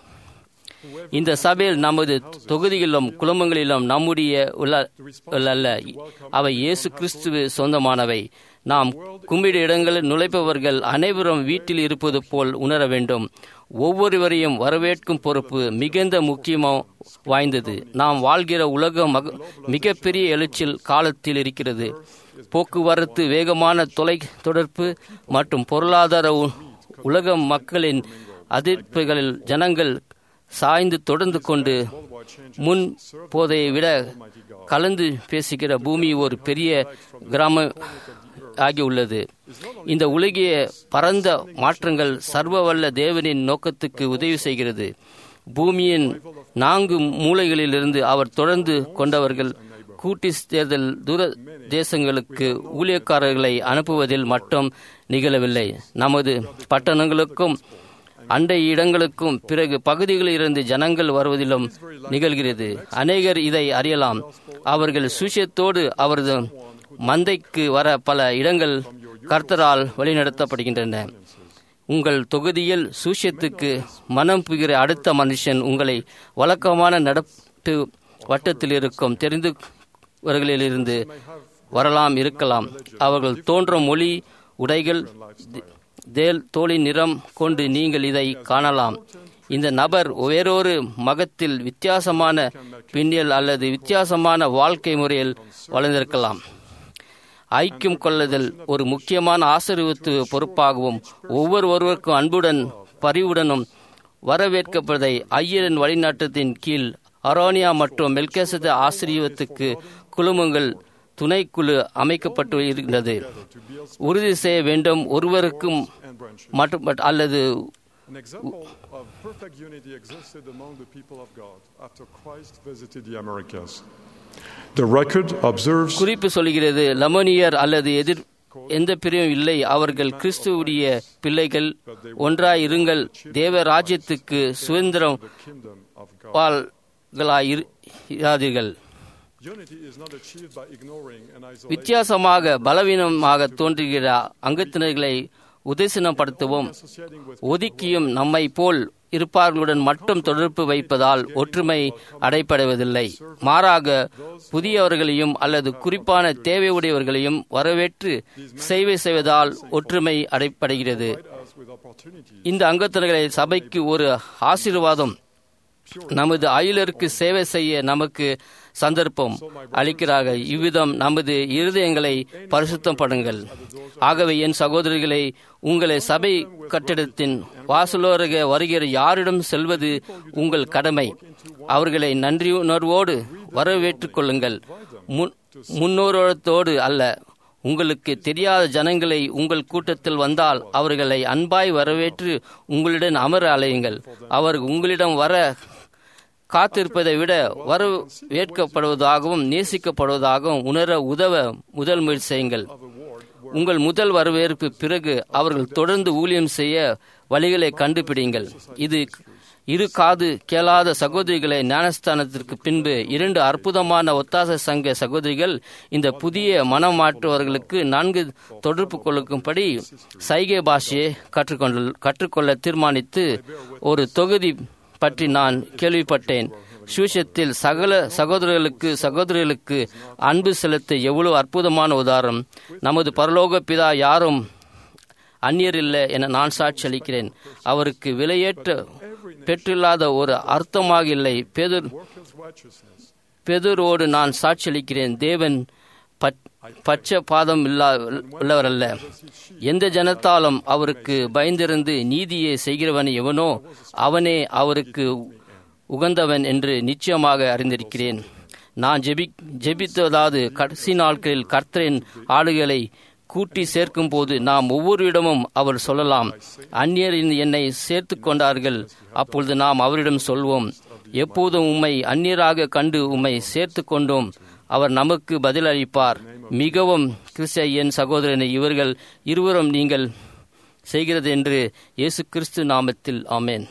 இந்த சபையில் நமது தொகுதிகளிலும் குடும்பங்களிலும் நம்முடைய உள்ள அல்ல அவை இயேசு கிறிஸ்துவ சொந்தமானவை நாம் கும்பிடு இடங்களில் நுழைப்பவர்கள் அனைவரும் வீட்டில் இருப்பது போல் உணர வேண்டும் ஒவ்வொருவரையும் வரவேற்கும் பொறுப்பு மிகுந்த முக்கியமோ வாய்ந்தது நாம் வாழ்கிற உலக மக மிகப்பெரிய எழுச்சில் காலத்தில் இருக்கிறது போக்குவரத்து வேகமான தொலை தொடர்பு மற்றும் பொருளாதார உ- உலக மக்களின் அதிர்ப்புகளில் ஜனங்கள் சாய்ந்து தொடர்ந்து கொண்டு முன் போதையை விட கலந்து பேசுகிற பூமி ஒரு பெரிய கிராம ஆகியுள்ளது இந்த உலகிய பரந்த மாற்றங்கள் சர்வவல்ல தேவனின் நோக்கத்துக்கு உதவி செய்கிறது பூமியின் நான்கு மூலைகளிலிருந்து அவர் தொடர்ந்து கொண்டவர்கள் கூட்டி தேர்தல் தூர தேசங்களுக்கு ஊழியக்காரர்களை அனுப்புவதில் மட்டும் நிகழவில்லை நமது பட்டணங்களுக்கும் அண்டை இடங்களுக்கும் பிறகு பகுதிகளில் இருந்து ஜனங்கள் வருவதிலும் நிகழ்கிறது அநேகர் இதை அறியலாம் அவர்கள் சுஷியத்தோடு அவரது மந்தைக்கு வர பல இடங்கள் கர்த்தரால் வழிநடத்தப்படுகின்றன உங்கள் தொகுதியில் சூஷியத்துக்கு மனம் புகிற அடுத்த மனுஷன் உங்களை வழக்கமான நடப்பு வட்டத்தில் இருக்கும் தெரிந்தவர்களிலிருந்து வரலாம் இருக்கலாம் அவர்கள் தோன்றும் மொழி உடைகள் தே- தேல் தோலின் நிறம் கொண்டு நீங்கள் இதை காணலாம் இந்த நபர் வேறொரு மகத்தில் வித்தியாசமான பின்னியல் அல்லது வித்தியாசமான வாழ்க்கை முறையில் வளர்ந்திருக்கலாம் ஐக்கியம் கொள்ளுதல் ஒரு முக்கியமான ஆசீர்வத்து பொறுப்பாகவும் ஒவ்வொரு ஒருவருக்கும் அன்புடன் பரிவுடனும் வரவேற்கப்படுவதை ஐயரின் வழிநாட்டத்தின் கீழ் அரோனியா மற்றும் மெல்கேசத ஆசிரியத்துக்கு குழுமங்கள் துணைக்குழு அமைக்கப்பட்டு இருக்கின்றது உறுதி செய்ய வேண்டும் ஒருவருக்கும் மற்றும் அல்லது An example of perfect unity existed among the people of God after Christ visited the Americas. The record observes குறிப்பு சொல்கிறது லமோனியர் அல்லது எதிர் எந்த பிரிவும் இல்லை அவர்கள் கிறிஸ்துவுடைய பிள்ளைகள் ஒன்றாய் இருங்கள் தேவ ராஜ்யத்துக்கு சுதந்திரம் the kingdom of God. வாழ்களாய் இரு- இராதீர்கள் Unity is not achieved by ignoring and isolating, வித்தியாசமாக பலவீனமாக தோன்றுகிற அங்கத்தினர்களை உதேசனப்படுத்தவும் associating with ஒதுக்கியும் நம்மை போல் இருப்பார்களுடன் மட்டும் தொடர்பு வைப்பதால் ஒற்றுமை அடைப்படைவதில்லை மாறாக புதியவர்களையும் அல்லது குறிப்பான தேவையுடையவர்களையும் வரவேற்று சேவை செய்வதால் ஒற்றுமை அடைப்படைகிறது us with opportunities இந்த அங்கத்தினர்களை சபைக்கு ஒரு ஆசீர்வாதம் நமது ஆயுளருக்கு சேவை செய்ய நமக்கு சந்தர்ப்பம் அளிக்கிறார்கள் இவ்விதம் நமது இருதயங்களை பரிசுத்தம் பண்ணுங்கள் ஆகவே என் சகோதரிகளை உங்களை சபை கட்டிடத்தின் வாசலோரக வருகிற யாரிடம் செல்வது உங்கள் கடமை அவர்களை நன்றியுணர்வோடு வரவேற்றுக் கொள்ளுங்கள் முன் முன்னோரோடு அல்ல உங்களுக்கு தெரியாத ஜனங்களை உங்கள் கூட்டத்தில் வந்தால் அவர்களை அன்பாய் வரவேற்று உங்களுடன் அமர அலையுங்கள் அவர் உங்களிடம் வர காத்திருப்பதை விட வரவேற்கப்படுவதாகவும் நேசிக்கப்படுவதாகவும் உணர உதவ முதல் முயற்சி செய்யுங்கள் உங்கள் முதல் வரவேற்பு பிறகு அவர்கள் தொடர்ந்து ஊழியம் செய்ய வழிகளை கண்டுபிடிங்கள் இது இரு காது கேளாத சகோதரிகளை ஞானஸ்தானத்திற்கு பின்பு இரண்டு அற்புதமான ஒத்தாச சங்க சகோதரிகள் இந்த புதிய மனம் மாற்றுவர்களுக்கு நான்கு தொடர்பு கொள்ளும்படி சைகை பாஷையை கற்றுக்கொண்டு கற்றுக்கொள்ள தீர்மானித்து ஒரு தொகுதி பற்றி நான் கேள்விப்பட்டேன் சுவிசத்தில் சகல சகோதரர்களுக்கு சகோதரிகளுக்கு அன்பு செலுத்த எவ்வளவு அற்புதமான உதாரணம் நமது பரலோக பிதா யாரும் அந்நியர் இல்லை என நான் சாட்சி அளிக்கிறேன் அவருக்கு விலையேற்ற பெற்றில்லாத ஒரு அர்த்தமாக இல்லை பேதர் பேதரோடு நான் சாட்சி அளிக்கிறேன் தேவன் பச்சை பாதம் இல்லா உள்ளவரல்ல எந்த ஜனத்தாலும் அவருக்கு பயந்திருந்து நீதியை செய்கிறவன் எவனோ அவனே அவருக்கு உகந்தவன் என்று நிச்சயமாக அறிந்திருக்கிறேன் நான் ஜெபி ஜெபித்ததாவது கடைசி நாட்களில் கர்த்தரின் ஆடுகளை கூட்டி சேர்க்கும் போது நாம் ஒவ்வொரு இடமும் அவர் சொல்லலாம் அந்நியர் என்னை சேர்த்து கொண்டார்கள் அப்பொழுது நாம் அவரிடம் சொல்வோம் எப்போதும் உம்மை அந்நியராக கண்டு உம்மை சேர்த்து கொண்டோம் அவர் நமக்கு பதிலளிப்பார் மிகவும் கிறிஸ்த என் சகோதரனை இவர்கள் இருவரும் நீங்கள் செய்கிறது என்று இயேசு கிறிஸ்து நாமத்தில் ஆமேன்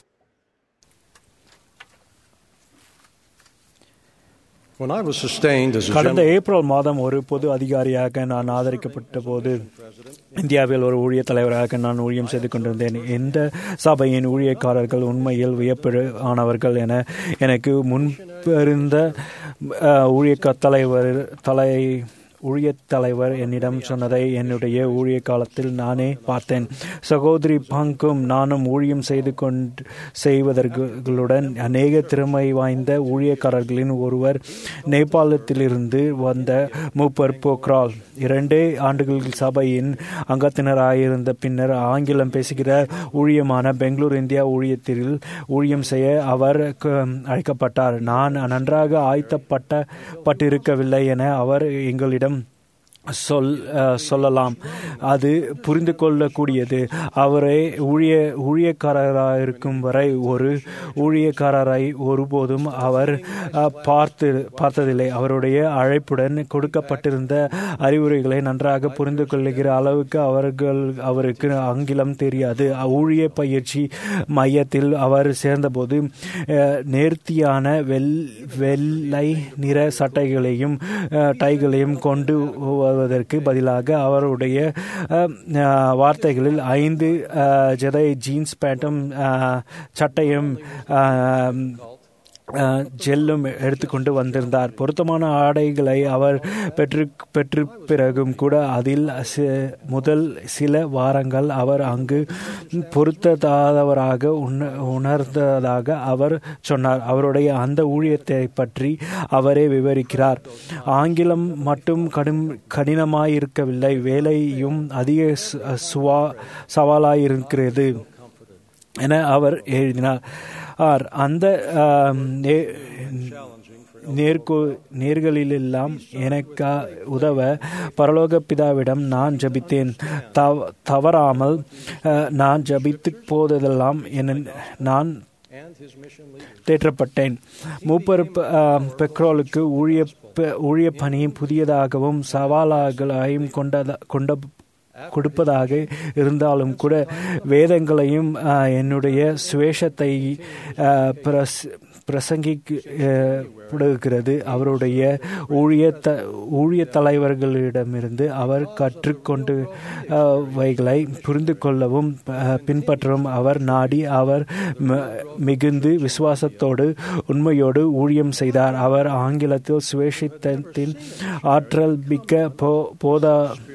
When I was sustained as a கடந்த general ஏப்ரல் மாதம் ஒரு பொது அதிகாரியாக நான் ஆதரிக்கப்பட்ட போது இந்தியாவில் ஒரு ஊழிய தலைவராக நான் ஊழியம் செய்து கொண்டிருந்தேன் இந்த சபையின் ஊழியக்காரர்கள் உண்மையில் வியப்பு ஆனவர்கள் என எனக்கு முன்பிருந்த ஊழிய தலைவர் தலை ஊழியத் தலைவர் என்னிடம் சொன்னதை என்னுடைய ஊழிய காலத்தில் நானே பார்த்தேன் சகோதரி பங்கும் நானும் ஊழியம் செய்து கொண்டு செய்வதற்களுடன் அநேக திறமை வாய்ந்த ஊழியக்காரர்களின் ஒருவர் நேபாளத்திலிருந்து வந்த மூப்பர் போக்ரால் இரண்டே ஆண்டுகள் சபையின் அங்கத்தினராயிருந்த பின்னர் ஆங்கிலம் பேசுகிற ஊழியமான பெங்களூர் இந்தியா ஊழியத்தில் ஊழியம் செய்ய அவர் அழைக்கப்பட்டார் நான் நன்றாக ஆயத்தப்பட்ட பட்டிருக்கவில்லை என அவர் எங்களிடம் சொல் சொல்லலாம் அது புரிந்து கொள்ளக்கூடியது அவரை ஊழிய ஊழியக்காரராயிருக்கும் வரை ஒரு ஊழியக்காரரை ஒருபோதும் அவர் பார்த்து பார்த்ததில்லை அவருடைய அழைப்புடன் கொடுக்கப்பட்டிருந்த அறிவுரைகளை நன்றாக புரிந்து கொள்ளுகிற அளவுக்கு அவர்கள் அவருக்கு ஆங்கிலம் தெரியாது ஊழிய பயிற்சி மையத்தில் அவர் சேர்ந்தபோது நேர்த்தியான வெள் வெள்ளை நிற சட்டைகளையும் டைகளையும் கொண்டு வருவதற்கு பதிலாக அவருடைய வார்த்தைகளில் ஐந்து ஜதை ஜீன்ஸ் பேண்ட்டும் சட்டையும் ஜெல்லும் எடுத்துக்கொண்டு வந்திருந்தார் பொருத்தமான ஆடைகளை அவர் பெற்று பெற்று பிறகும் கூட அதில் முதல் சில வாரங்கள் அவர் அங்கு பொருத்ததாதவராக உணர்ந்ததாக அவர் சொன்னார் அவருடைய அந்த ஊழியத்தை பற்றி அவரே விவரிக்கிறார் ஆங்கிலம் மட்டும் கடும் கடினமாயிருக்கவில்லை வேலையும் அதிக சுவா சவாலாயிருக்கிறது என அவர் எழுதினார் ஆர் அந்த நேர்கோ நேர்களிலெல்லாம் எனக்கு உதவ பரலோக பிதாவிடம் நான் ஜபித்தேன் தவறாமல் நான் ஜபித்து போததெல்லாம் என நான் தேற்றப்பட்டேன் மூப்பர் பெக்ரோலுக்கு ஊழிய ஊழிய பணி புதியதாகவும் சவாலாகளையும் கொண்டதா கொண்ட கொடுப்பதாக இருந்தாலும் கூட வேதங்களையும் என்னுடைய சுவேஷத்தை பிரசங்கி சொல்லப்படுகிறது அவருடைய ஊழிய த ஊழிய தலைவர்களிடமிருந்து அவர் கற்றுக்கொண்டு அஹ், வைகளை புரிந்து கொள்ளவும் அஹ், பின்பற்றவும் அவர் நாடி அவர் ம- மிகுந்து விசுவாசத்தோடு உண்மையோடு ஊழியம் செய்தார் அவர் ஆங்கிலத்தில் சுவேஷித்தத்தின் ஆற்றல் மிக்க போ போதா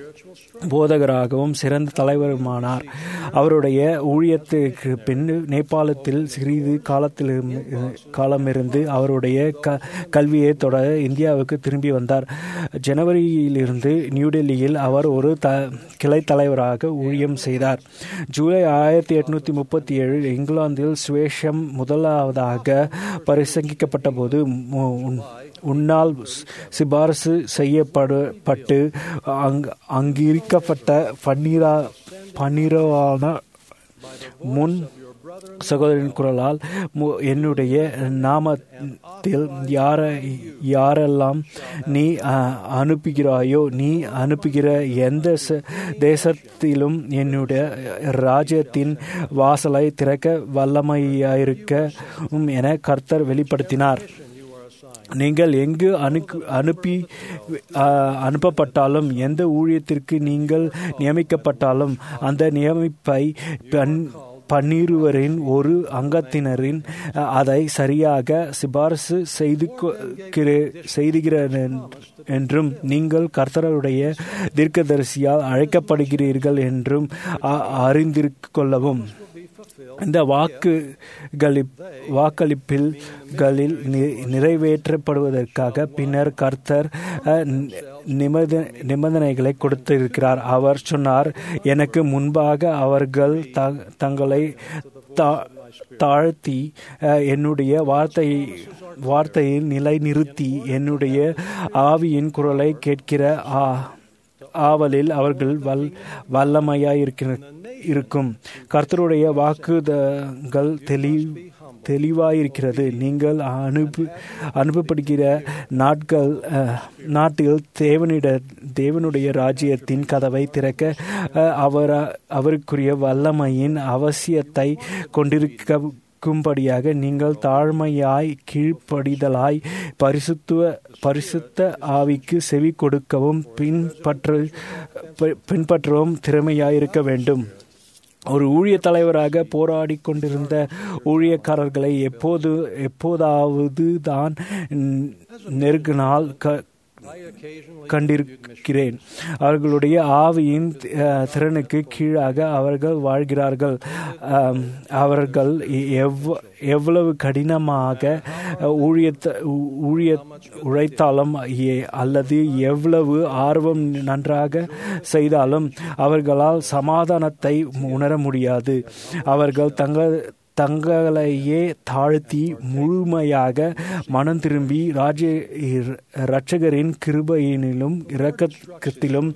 போதகராகவும் சிறந்த தலைவருமானார் அவருடைய ஊழியத்துக்கு பின் நேபாளத்தில் சிறிது காலத்தில் காலமிருந்து அவருடைய க கல்வியை தொடர இந்தியாவுக்கு திரும்பி வந்தார் ஜனவரியிலிருந்து நியூடெல்லியில் அவர் ஒரு த கிளை தலைவராக ஊழியம் செய்தார் ஜூலை ஆயிரத்தி எட்நூத்தி முப்பத்தி ஏழு இங்கிலாந்தில் சுவேஷம் முதலாவதாக பரிசங்கிக்கப்பட்ட போது உன்னால் சிபாரசு செய்யப்பட்டு அங் அங்கிருக்கப்பட்ட பன்னீரா பன்னீரவான முன் சகோதரின் குரலால் மு- என்னுடைய நாமத்தில் யார யாரெல்லாம் நீ அஹ், அனுப்புகிறாயோ நீ அனுப்புகிற எந்த ச- தேசத்திலும் என்னுடைய ராஜ்யத்தின் வாசலை திறக்க வல்லமையாயிருக்க என கர்த்தர் வெளிப்படுத்தினார் நீங்கள் எங்கு அனுக்கு அனுப்பி அஹ், அனுப்பப்பட்டாலும் எந்த ஊழியத்திற்கு நீங்கள் நியமிக்கப்பட்டாலும் அந்த நியமிப்பை பன் பன்னிருவரின் ஒரு அங்கத்தினரின் அஹ், அதை சரியாக சிபாரிசு செய்து கொ- கிற- செய்துகிறார் என்றும் நீங்கள் கர்த்தருடைய தீர்க்கதரிசியால் அழைக்கப்படுகிறீர்கள் என்றும் அ- அறிந்திருக் கொள்ளவும் இந்த வாக்குகளிப் வாக்களிப்பில்களில் நி- நிறைவேற்றப்படுவதற்காக பின்னர் கர்த்தர் அஹ், நிபந்த நிபந்தனைகளை கொடுத்திருக்கிறார் அவர் சொன்னார் எனக்கு முன்பாக அவர்கள் த- தங்களை தா- தாழ்த்தி அஹ், என்னுடைய வார்த்தை வார்த்தையில் நிலைநிறுத்தி என்னுடைய ஆவியின் குரலை கேட்கிற ஆ ஆவலில் அவர்கள் வல் வல்லமையாய் இருக்கிற- இருக்கும் கர்த்தருடைய வாக்குதங்கள் தெளி தெளிவாயிருக்கிறது நீங்கள் அனுப்பு அனுப்பப்படுகிற நாட்கள் அஹ், நாட்டில் தேவனிட தேவனுடைய ராஜ்யத்தின் கதவை திறக்க அஹ், அவர் அவருக்குரிய வல்லமையின் அவசியத்தை கொண்டிருக்க கும்படியாக நீங்கள் தாழ்மையாய் கீழ்ப்படிதலாய் பரிசுத்துவ பரிசுத்த ஆவிக்கு செவி கொடுக்கவும் பின்பற்ற பி- பின்பற்றவும் திறமையாயிருக்க வேண்டும் ஒரு ஊழிய தலைவராக போராடி கொண்டிருந்த ஊழியக்காரர்களை எப்போது எப்போதாவது தான் நெருங்கினால் க கண்டிருக்கிறேன் அவர்களுடைய ஆவியின் அஹ், திறனுக்கு கீழாக அவர்கள் வாழ்கிறார்கள் ஆம், அவர்கள் எவ் எவ்வளவு கடினமாக ஊழியத்த ஊழிய உழைத்தாலும் எ- அல்லது எவ்வளவு ஆர்வம் நன்றாக செய்தாலும் அவர்களால் சமாதானத்தை உணர முடியாது அவர்கள் தங்கள் தங்களையே தாழ்த்தி முழுமையாக மனம் திரும்பி ராஜ இரட்சகரின் கிருபையினிலும் இரக்கத்திலும்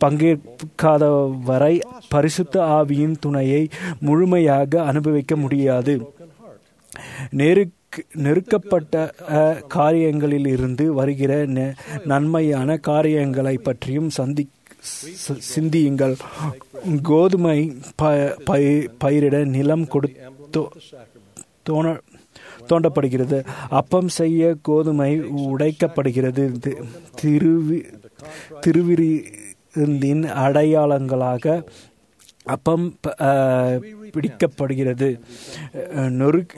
பங்கேற்காதவரை பரிசுத்த ஆவியின் துணையை முழுமையாக அனுபவிக்க முடியாது நெருக் நெருக்கப்பட்ட அஹ், காரியங்களிலிருந்து வருகிற ந- நன்மையான காரியங்களை பற்றியும் சந்தி சி- சிந்தியுங்கள் கோதுமை ப- பயிர்- பயிரிட நிலம் கொடுத்தோ தோண தோண்டப்படுகிறது அப்பம் செய்ய கோதுமை உடைக்கப்படுகிறது தி- திருவி திருவிருந்தின் அடையாளங்களாக அப்பம் ப- அஹ், பிடிக்கப்படுகிறது அஹ், நொறுக்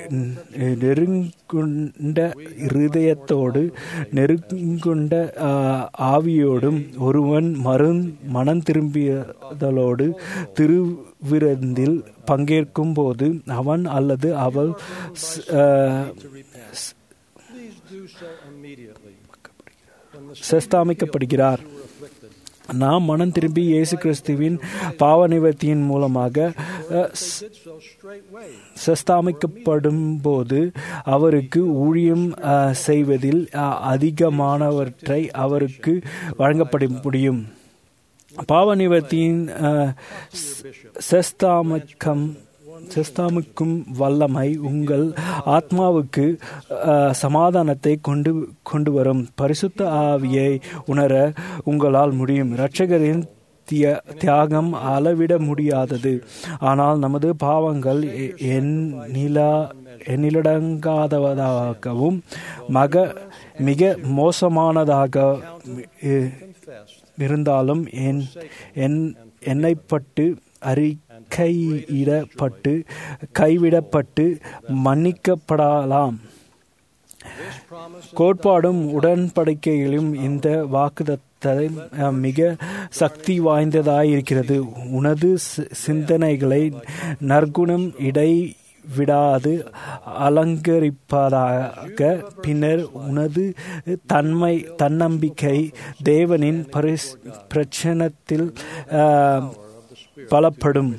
நெருங்குண்ட இருதயத்தோடு நெருங்குண்ட அஹ், ஆவியோடும் ஒருவன் மருந் மனம் திரும்பியதலோடு திருவிருந்தில் பங்கேற்கும் போது அவன் அல்லது அவள் ஸ்- அஹ், ஸ்- Please do so immediately. When the செஸ்தாமிக்கப்படுகிறார் நாம் மனம் திரும்பி இயேசு கிறிஸ்துவின் பாவ நிவர்த்தியின் மூலமாக அஹ், ஸ்- did so straightway. செஸ்தாமிக்கப்படும் போது அவருக்கு ஊழியம் அஹ், செய்வதில் அஹ், அதிகமானவற்றை அவருக்கு வழங்கப்பட முடியும் பாவ நிவர்த்தியின் அஹ், ஸ்- செஸ்தாமிக்கம் செஸ்தாமிக்கும் வல்லமை உங்கள் ஆத்மாவுக்கு அஹ், சமாதானத்தை கொண்டு கொண்டு வரும் பரிசுத்த ஆவியை உணர உங்களால் முடியும் இரட்சகரின் திய- தியாகம் அளவிட முடியாதது ஆனால் நமது பாவங்கள் எ- எண்ணிலா எண்ணிலடங்காதவதாகவும் மக மிக மோசமானதாக இ- confessed இருந்தாலும் என் என் என்னைப்பட்டு அறிக்கையிடப்பட்டு கைவிடப்பட்டு மன்னிக்கப்படலாம் this promise கோட்பாடும் உடன்படிக்கையிலும் இந்த வாக்குதத்தை அஹ், மிக சக்தி வாய்ந்ததாயிருக்கிறது உனது சி- சிந்தனைகளை நற்குணம் இடை விடாது அலங்கரிப்பதாக பின்னர் உனது தன்மை தன்னம்பிக்கை தேவனின் பரிஸ் பிரச்சனத்தில் அஹ், பலப்படும்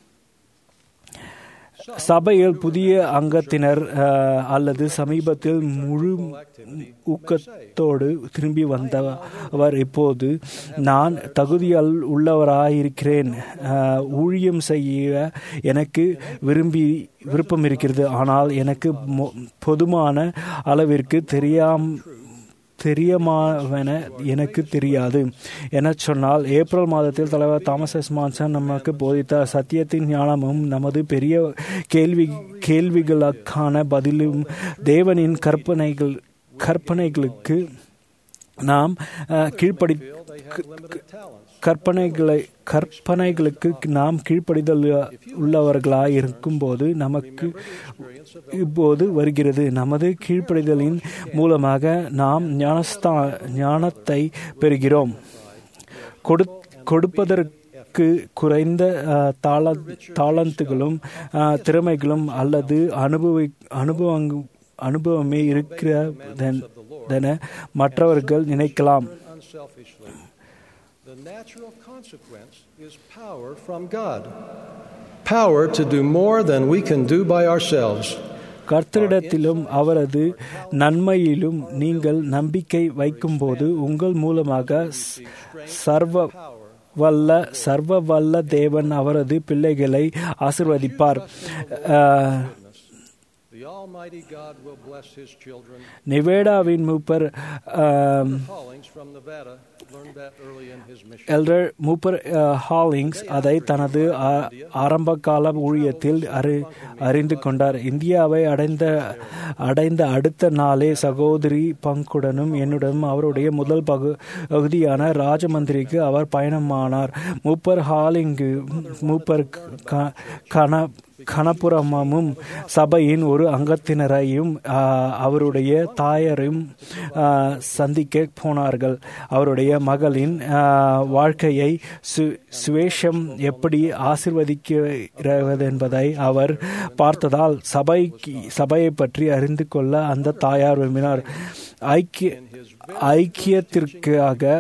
சபையில் புதிய அங்கத்தினர் அஹ், அல்லது சமீபத்தில் முழு ஊக்கத்தோடு திரும்பி வந்தவர் இப்போது நான் தகுதியால் உள்ளவராயிருக்கிறேன் அஹ், ஊழியம் செய்ய எனக்கு விரும்பி விருப்பம் இருக்கிறது ஆனால் எனக்கு மொ- பொதுமான அளவிற்கு தெரியாம தெரியமாவென எனக்கு தெரியாது என சொன்னால் ஏப்ரல் மாதத்தில் தலைவர் தாமஸ் எஸ் மான்சன் நமக்கு போதித்த சத்தியத்தின் ஞானமும் நமது பெரிய கேள்வி கேள்விகளுக்கான பதிலும் தேவனின் கற்பனைகள் கற்பனைகளுக்கு நாம் அஹ், கீழ்ப்படி they had limited talents. கற்பனைகளை கற்பனைகளுக்கு நாம் கீழ்ப்படிதல் உள்ளவர்களாய் இருக்கும்போது நமக்கு இப்போது வருகிறது நமது கீழ்ப்படிதலின் மூலமாக நாம் ஞானஸ்தா ஞானத்தை பெறுகிறோம் கொடு கொடுப்பதற்கு குறைந்த அஹ், தாள தாளந்துகளும் அஹ், திறமைகளும் அல்லது அனுபவி அனுபவங் அனுபவமே இருக்கிறதென மற்றவர்கள் நினைக்கலாம் unselfishly. The natural consequence is power from God. Power to do more than we can do by ourselves. கர்த்தரிடத்திலும் அவரது நன்மையிலும் நீங்கள் நம்பிக்கை வைக்கும்போது உங்கள் மூலமாக ஸ்- சர்வ வல்ல சர்வ வல்ல தேவன் அவரது பிள்ளைகளை ஆசிர்வதிப்பார் அஹ், The Almighty God will bless His children. நிவேடாவின் மூப்பர் ah, Callings from Nevada learned that early in his mission. Elder மூப்பர் அஹ், ஹாலிங்ஸ் அதை தனது ஆ- ஆரம்பகால ஊழியத்தில் அறி அறிந்து கொண்டார் இந்தியாவை அடைந்த அடைந்த அடுத்த நாளே சகோதரி பங்குடனும் என்னுடனும் அவருடைய முதல் பகு பகுதியான ராஜமந்திரிக்கு அவர் பயணமானார் மூப்பர் ஹாலிங்கு மூப்பர் க- கன கணபுரமும் சபையின் ஒரு அங்கத்தினரையும் ஆ, அவருடைய தாயாரையும் ஆ, சந்திக்க போனார்கள் அவருடைய மகளின் ஆ, வாழ்க்கையை சு சுவேஷம் எப்படி ஆசிர்வதிக்கிறது என்பதை அவர் பார்த்ததால் சபை சபையை பற்றி அறிந்து கொள்ள அந்த தாயார் விரும்பினார் ஐக்கிய ஐக்கியத்திற்காக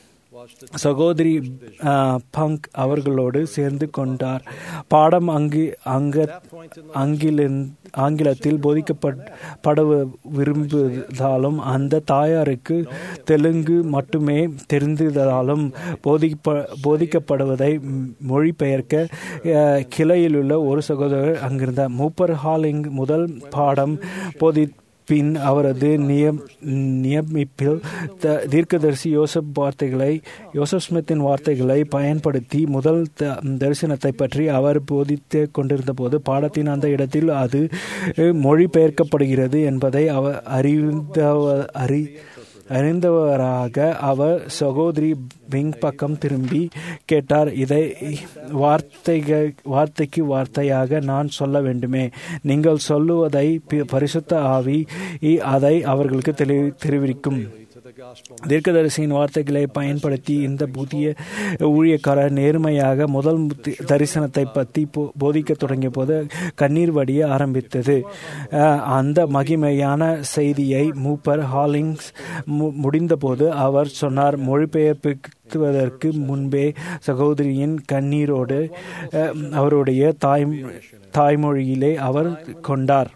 சகோதரி ஆ, பங்க் அவர்களோடு சேர்ந்து கொண்டார் பாடம் அங்கு அங்க ஆங்கிலின் ஆங்கிலத்தில் போதிக்கப்பட விரும்புவதாலும் அந்த தாயாருக்கு தெலுங்கு மட்டுமே தெரிந்ததாலும் போதிப்ப போதிக்கப்படுவதை மொழிபெயர்க்க அஹ், கிளையிலுள்ள ஒரு சகோதரர் அங்கிருந்தார் மூப்பர் ஹாலிங் முதல் பாடம் போதி பின் அவரது நியம் நியமிப்பில் த- தீர்க்கதரிசி யோசப் வார்த்தைகளை யோசப் ஸ்மித்தின் வார்த்தைகளை பயன்படுத்தி முதல் த- தரிசனத்தை பற்றி அவர் போதித்து கொண்டிருந்த போது பாடத்தின் அந்த இடத்தில் அது அஹ், மொழிபெயர்க்கப்படுகிறது என்பதை அவர் அறிந்தவ அறி அறிந்தவராக அவர் சகோதரி பிங் பக்கம் திரும்பி கேட்டார் இதை வார்த்தைகள் வார்த்தைக்கு வார்த்தையாக நான் சொல்ல வேண்டுமே நீங்கள் சொல்லுவதை பி- பரிசுத்த ஆவி இ- அதை அவர்களுக்கு தெளி தெரிவிக்கும் தீர்க்கதரிசியின் வார்த்தைகளை பயன்படுத்தி இந்த புதிய ஊழியக்காரர் நேர்மையாக முதல் தி- தரிசனத்தை பற்றி போ- போதிக்க தொடங்கிய போது கண்ணீர் வடிய ஆரம்பித்தது அஹ், அந்த மகிமையான செய்தியை மூப்பர் ஹாலிங்ஸ் மு- முடிந்தபோது அவர் சொன்னார் மொழிபெயர்ப்புவதற்கு முன்பே சகோதரியின் கண்ணீரோடு அஹ், அவருடைய தாய் தாய்மொழியிலே அவர் கொண்டார்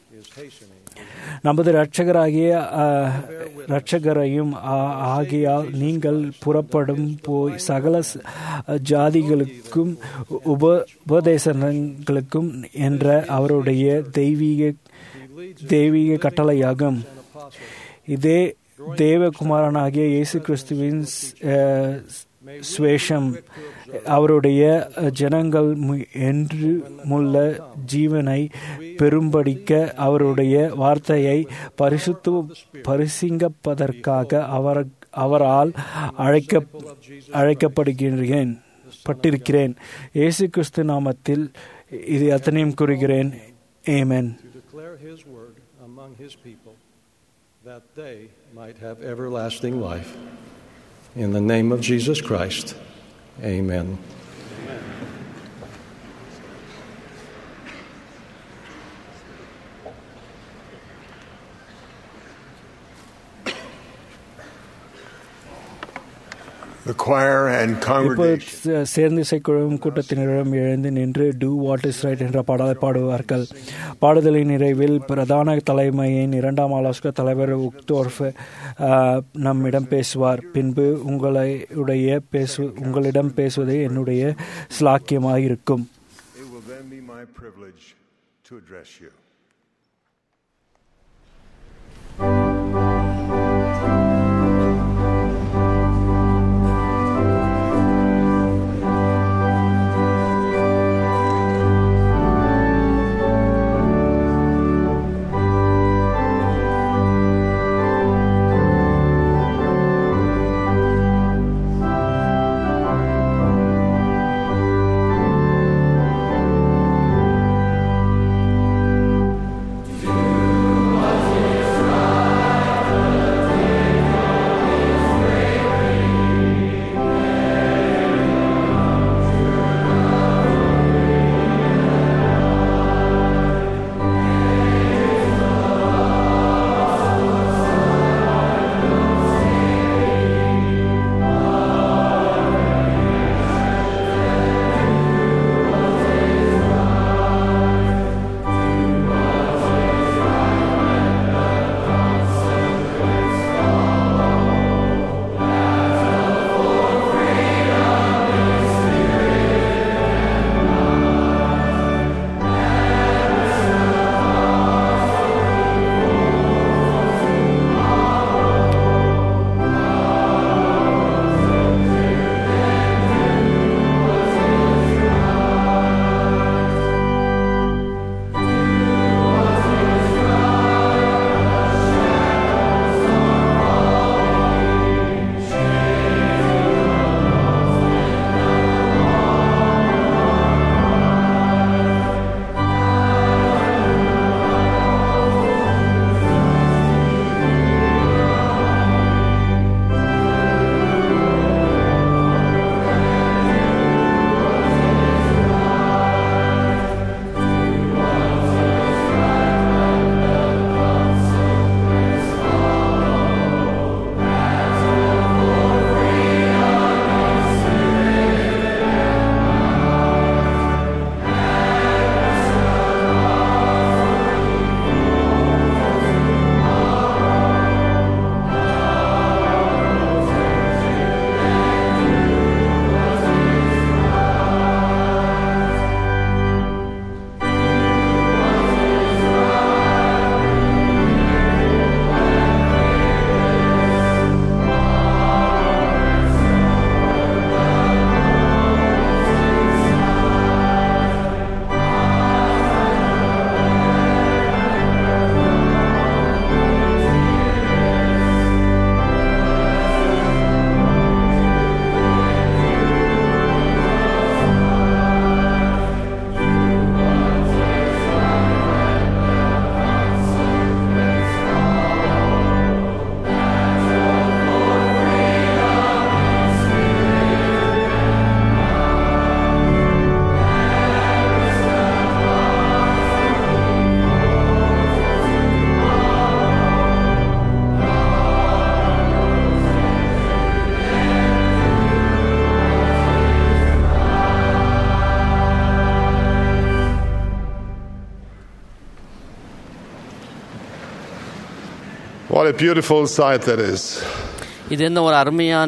நமது இரட்சகராகிய அஹ், இரட்சகரையும் ஆ- ஆகியால் நீங்கள் புறப்படும் போய் சகல ச- ஜாதிகளுக்கும் உப உபதேசங்களுக்கும் என்ற அவருடைய தெய்வீக தெய்வீக கட்டளையாகும் இதே தேவகுமாரனாகிய இயேசு கிறிஸ்துவின் அஹ், சுவேஷம் அவருடைய ஜனங்கள் மு- என்று முள்ள ஜீவனை பெரும்படிக்க அவருடைய வார்த்தையை பரிசுத்து பரிசிங்கப்பதற்காக அவர் அவரால் அழைக்க அழைக்கப்படுகிறேன் பட்டிருக்கிறேன் இயேசு கிறிஸ்து நாமத்தில் இது அத்தனையும் கூறுகிறேன் ஏமேன் to declare his word among his people that they might have everlasting life. In the name of Jesus Christ, amen. The choir and இப்போ congregation சே- சேர்ந்து இசைக்குழுவும் கூட்டத்தினரிடம் எழுந்து நின்று டூ வாட் இஸ் ரைட் என்ற பாடலை பாடுவார்கள் பாடுதலின் நிறைவில் பிரதான தலைமையின் இரண்டாம் ஆலோசகர் தலைவர் உக்தோர்ஃப் ஆஹ், நம்மிடம் பேசுவார் பின்பு உங்களுடைய பேசு உங்களிடம் பேசுவதே என்னுடைய ஸ்லாக்கியமாயிருக்கும் It will then be my privilege to address you. What a beautiful sight that is. இது என்ன ஒரு அருமையான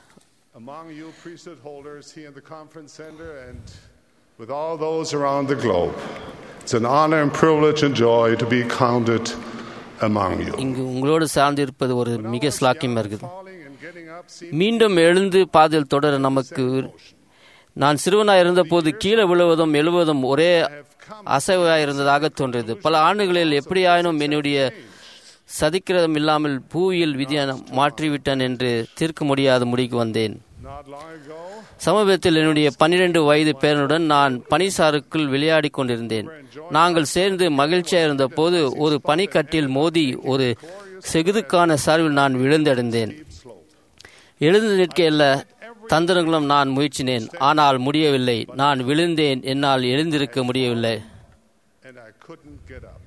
Among you priesthood holders here in the conference center and with all those around the globe, it's an honor and privilege and joy to be counted among you. இங்கு உங்களோடு சார்ந்து இருப்பது ஒரு மிக ஸ்லாக்கியமாக இருக்குது Falling and getting மீண்டும் எழுந்து பாதையில் தொடர நமக்கு நான் சிறுவனாய் இருந்தபோது கீழே விழுவதும் எழுவதும் ஒரே அசைவாய் இருந்ததாக தோன்றியது பல ஆண்டுகளில் எப்படியாயினும் என்னுடைய சதிக்கிரதம் இல்லாமல் பூவியல் விதியை மாற்றிவிட்டேன் என்று தீர்க்க முடியாத முடிக்கு வந்தேன் Not long ago, சமீபத்தில் என்னுடைய பன்னிரண்டு வயது பேரனுடன் நான் பனிசாருக்குள் விளையாடிக் கொண்டிருந்தேன் நாங்கள் சேர்ந்து மகிழ்ச்சியாக இருந்தபோது ஒரு பனிக்கட்டில் மோதி ஒரு செகுதுக்கான சார்பில் நான் விழுந்தடைந்தேன் எழுந்து நிற்க எல்லா தந்திரங்களும் நான் முயற்சினேன் ஆனால் முடியவில்லை நான் விழுந்தேன் என்னால் எழுந்திருக்க முடியவில்லை and I couldn't get up.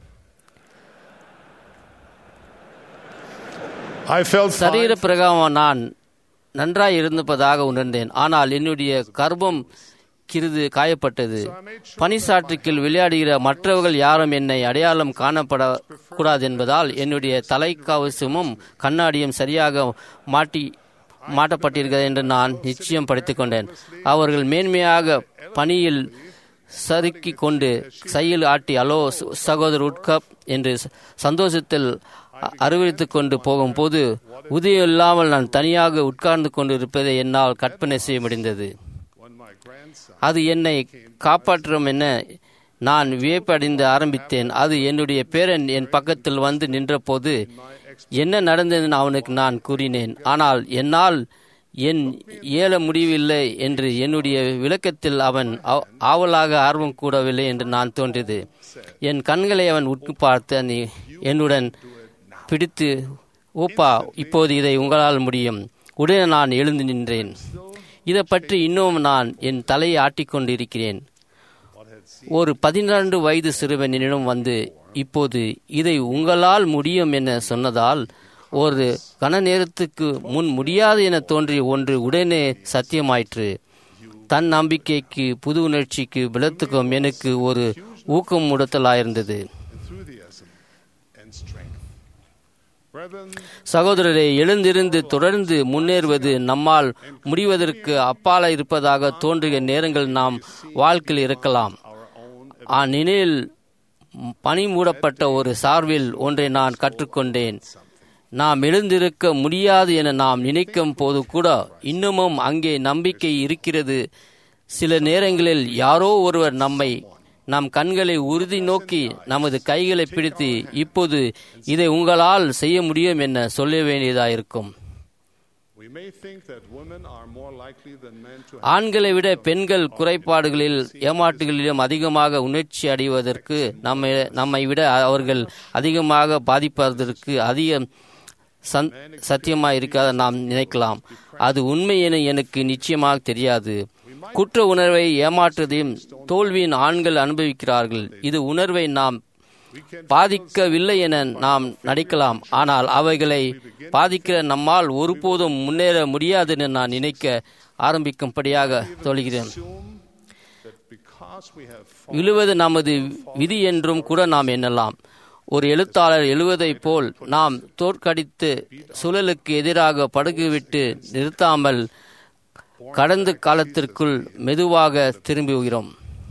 I felt சரீர fine. பிரகாரம் நான் நன்றாய் இருந்ததாக உணர்ந்தேன் ஆனால் என்னுடைய கர்ப்பம் கிருது காயப்பட்டது பனிசாற்றுக்கில் விளையாடுகிற மற்றவர்கள் யாரும் என்னை அடையாளம் காணப்படக்கூடாது என்பதால் என்னுடைய தலைக்கவசமும் கண்ணாடியும் சரியாக மாட்டி மாட்டப்பட்டிருக்கிறது என்று நான் நிச்சயம் படித்துக் கொண்டேன் அவர்கள் மேன்மையாக பணியில் சறுக்கி கொண்டு சையில் ஆட்டி அலோ ச- சகோதரர் உட்கப் என்று ச- சந்தோஷத்தில் அ- அறிவித்துக் கொண்டு போகும்போது உதயம் இல்லாமல் நான் தனியாக உட்கார்ந்து கொண்டு இருப்பதை என்னால் கற்பனை செய்ய முடிந்தது When my grandson அது என்னை காப்பாற்றும் என நான் வியப்படைந்து ஆரம்பித்தேன் அது என்னுடைய பேரன் என் பக்கத்தில் வந்து நின்றபோது என்ன நடந்ததுன்னு அவனுக்கு நான் கூறினேன் ஆனால் என்னால் என் இயல முடியவில்லை என்று என்னுடைய விளக்கத்தில் அவன் ஆ- ஆவலாக ஆர்வம் கூடவில்லை என்று நான் தோன்றியது என் கண்களை அவன் உட்கு பார்த்து நீ என்னுடன் பிடித்து ஓப்பா இப்போது இதை உங்களால் முடியும் உடனே நான் எழுந்து நின்றேன் இதை பற்றி இன்னும் நான் என் தலையை ஆட்டிக்கொண்டிருக்கிறேன் ஒரு பதினான்கு வயது சிறுவன் என்னிடம் வந்து இப்போது இதை உங்களால் முடியும் என சொன்னதால் ஒரு கன நேரத்துக்கு முன் முடியாது என தோன்றிய ஒன்று உடனே சத்தியமாயிற்று தன் நம்பிக்கைக்கு புது உணர்ச்சிக்கு பலத்துக்கும் எனக்கு ஒரு ஊக்கம் முடத்தலாயிருந்தது enthusiasm and strength. Brethren, சகோதரரை எழுந்திருந்து தொடர்ந்து முன்னேறுவது நம்மால் முடிவதற்கு அப்பால இருப்பதாக தோன்றிய நேரங்கள் நாம் வாழ்க்கையில் இருக்கலாம் அந்நிலையில் பனி மூடப்பட்ட ஒரு சார்பில் ஒன்றை நான் கற்றுக்கொண்டேன் நாம் எழுந்திருக்க முடியாது என நாம் நினைக்கும் போது கூட இன்னமும் அங்கே நம்பிக்கை இருக்கிறது சில நேரங்களில் யாரோ ஒருவர் நம்மை நம் கண்களை உறுதி நோக்கி நமது கைகளை பிடித்து இப்போது இதை உங்களால் செய்ய முடியும் என சொல்ல வேண்டியதாயிருக்கும் we may think that women are more likely than men to have ஆண்களை விட பெண்கள் குறைபாடுகளில் ஏமாற்றுகளிலும் அதிகமாக உணர்ச்சி அடைவதற்கு நம்மை நம்மை விட அவர்கள் அதிகமாக பாதிப்பதற்கு அதிக சந் சத்தியமாக இருக்காத நாம் நினைக்கலாம் அது உண்மை என எனக்கு நிச்சயமாக தெரியாது குற்ற உணர்வை ஏமாற்றுவதையும் தோல்வியின் ஆண்கள் அனுபவிக்கிறார்கள் இது உணர்வை நாம் பாதிக்கவில்லை என நாம் நடிக்கலாம் ஆனால் அவைகளை பாதிக்கிற நம்மால் ஒருபோதும் முன்னேற முடியாது என நான் நினைக்க ஆரம்பிக்கும்படியாக சொல்கிறேன் assume that because we have விழுவது நமது விதி என்றும் கூட நாம் எண்ணலாம் ஒரு எழுத்தாளர் எழுவதைப் போல் நாம் தோற்கடித்து சுழலுக்கு எதிராக படகுவிட்டு நிறுத்தாமல் கடந்த காலத்திற்குள் மெதுவாக திரும்புகிறோம்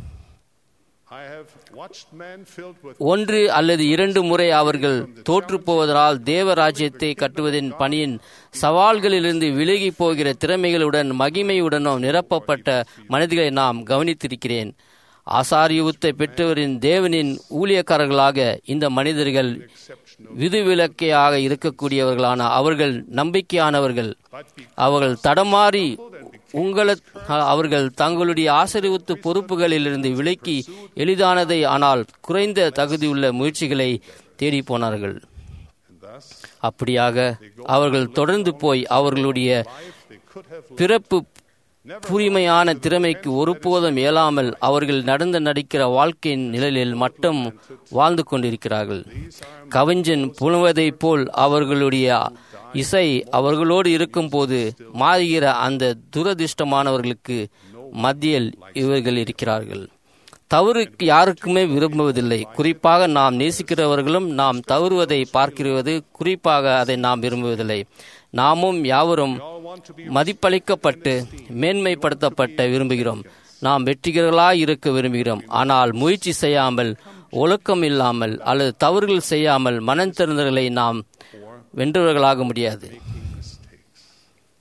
I have watched men filled with ஒன்று அல்லது இரண்டு முறை அவர்கள் தோற்றுப்போவதனால் தேவராஜ்யத்தை கட்டுவதின் பணியின் சவால்களிலிருந்து விலகி போகிற திறமைகளுடன் மகிமையுடனும் நிரப்பப்பட்ட மனிதர்களை நாம் கவனித்திருக்கிறேன் ஆசாரியத்தை பெற்றவரின் தேவனின் ஊழியக்காரர்களாக இந்த மனிதர்கள் விதிவிலக்கையாக இருக்கக்கூடியவர்களான அவர்கள் நம்பிக்கையானவர்கள் அவர்கள் தடமாறி உங்கள அவர்கள் தங்களுடைய ஆசரிவுத்து பொறுப்புகளிலிருந்து விலக்கி எளிதானதை ஆனால் குறைந்த தகுதியுள்ள முயற்சிகளை தேடி போனார்கள் அப்படியாக அவர்கள் தொடர்ந்து போய் அவர்களுடைய பிறப்பு புரிமையான திறமைக்கு ஒருபோதும் இயலாமல் அவர்கள் நடந்து நடிக்கிற வாழ்க்கையின் நிழலில் மட்டும் வாழ்ந்து கொண்டிருக்கிறார்கள் கவிஞன் புணுவதைப் போல் அவர்களுடைய இசை அவர்களோடு இருக்கும்போது மாறுகிற அந்த துரதிர்ஷ்டமானவர்களுக்கு மத்தியில் இவர்கள் இருக்கிறார்கள் தவறு யாருக்குமே விரும்புவதில்லை குறிப்பாக நாம் நேசிக்கிறவர்களும் நாம் தவறுவதை பார்க்கிறது குறிப்பாக அதை நாம் விரும்புவதில்லை நாமும் யாவரும் மதிப்பளிக்கப்பட்டு மேன்மைப்படுத்தப்பட்ட விரும்புகிறோம் நாம் வெற்றிகர்களாய் இருக்க விரும்புகிறோம் ஆனால் முயற்சி செய்யாமல் ஒழுக்கம் இல்லாமல் அல்லது தவறுகள் செய்யாமல் மனம் திறந்தவர்களை நாம் வென்றவர்களாக முடியாது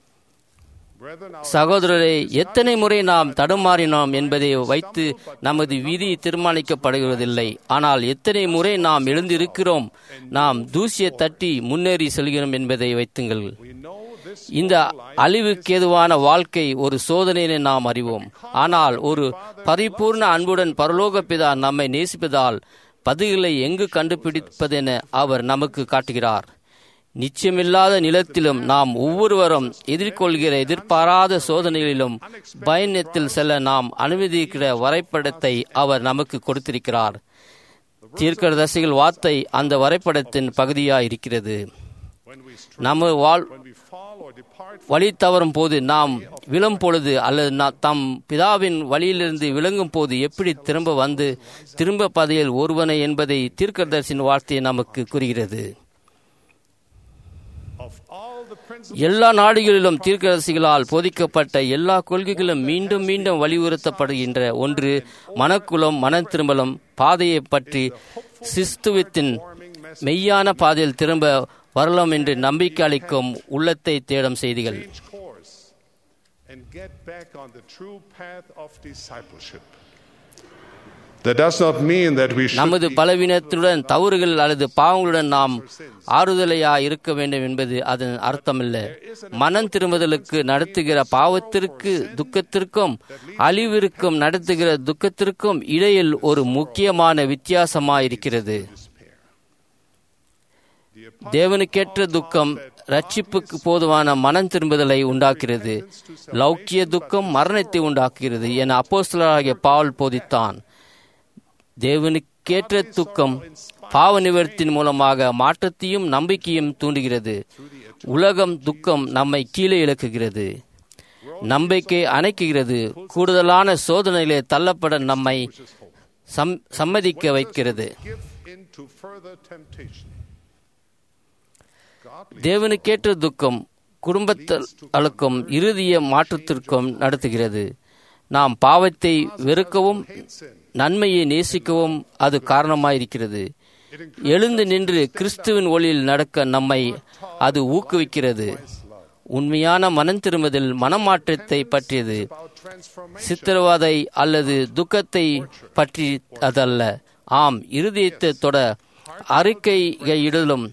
சகோதரரை எத்தனை முறை நாம் தடுமாறினோம் என்பதை வைத்து நமது விதி தீர்மானிக்கப்படுவதில்லை ஆனால் எத்தனை முறை நாம் எழுந்திருக்கிறோம் நாம் தூசியை தட்டி முன்னேறி செல்கிறோம் என்பதை வைத்துங்கள் இந்த அழிவுக்கேதுவான வாழ்க்கை ஒரு சோதனையை நாம் அறிவோம் ஆனால் ஒரு பரிபூர்ண அன்புடன் பரலோக பிதா நம்மை நேசிப்பதால் பதில்களை எங்கு கண்டுபிடிப்பதென அவர் நமக்கு காட்டுகிறார் நிச்சயமில்லாத நிலத்திலும் நாம் ஒவ்வொருவரும் எதிர்கொள்கிற எதிர்பாராத சோதனைகளிலும் பயணத்தில் செல்ல நாம் அனுமதிக்கிற வரைபடத்தை அவர் நமக்கு கொடுத்திருக்கிறார் தீர்க்கதரிசிகள் வார்த்தை அந்த வரைபடத்தின் பகுதியாக இருக்கிறது நம்ம வாழ் வழி தவறும் போது நாம் விழும் பொழுது அல்லது நா- தம் பிதாவின் வழியிலிருந்து விளங்கும் போது எப்படி திரும்ப வந்து திரும்ப பதையில் ஒருவனை என்பதை தீர்க்கதரிசின் வார்த்தை நமக்கு கூறுகிறது எல்லா நாடுகளிலும் தீர்க்கரசிகளால் போதிக்கப்பட்ட எல்லா கொள்கைகளும் மீண்டும் மீண்டும் வலியுறுத்தப்படுகின்ற ஒன்று மனக்குலம் மன திரும்பலும் பாதையை பற்றி சிஸ்துவத்தின் மெய்யான பாதையில் திரும்ப வரலாம் என்று நம்பிக்கை அளிக்கும் உள்ளத்தை தேடும் செய்திகள் change course and get back on the true path of discipleship. That does not mean that we should நமது be பலவீனத்துடன் தவறுகள் அல்லது பாவங்களுடன் நாம் ஆறுதலையா இருக்க வேண்டும் என்பது அதன் அர்த்தமல்ல மனம் திரும்புதலுக்கு நடத்துகிற பாவத்திற்கு துக்கத்திற்கும் அழிவிற்கும் நடத்துகிற துக்கத்திற்கும் இடையில் ஒரு முக்கியமான வித்தியாசமாயிருக்கிறது தேவனுக்கேற்ற துக்கம் ரட்சிப்புக்கு போதுமான மனம் திரும்புதலை உண்டாக்குகிறது லௌக்கிய துக்கம் மரணத்தை உண்டாக்குகிறது என அப்போஸ்தலராகிய பால் போதித்தான் தேவனுக்கேற்ற துக்கம் பாவ நிவர்த்தியின் மூலமாக மாற்றத்தையும் நம்பிக்கையும் தூண்டுகிறது உலகம் துக்கம் நம்மை கீழே இழக்குகிறது நம்பிக்கை அணைக்குகிறது கூடுதலான சோதனையிலே தள்ளப்பட நம்மை சம் சம்மதிக்க வைக்கிறது give in to further temptation. தேவனுக்கேற்ற துக்கம் குடும்பத்தலுக்கும் இறுதிய மாற்றத்திற்கும் நடத்துகிறது நாம் பாவத்தை வெறுக்கவும் நன்மையை நேசிக்கவும் அது காரணமாயிருக்கிறது எழுந்து நின்று கிறிஸ்துவின் ஒளியில் நடக்க நம்மை அது ஊக்குவிக்கிறது உண்மையான மனம் திரும்புதல் மனமாற்றத்தை பற்றியது சித்திரவாதை அல்லது துக்கத்தை பற்றி அதல்ல ஆம் இருதயத்தை தொட அறிக்கையிடலும்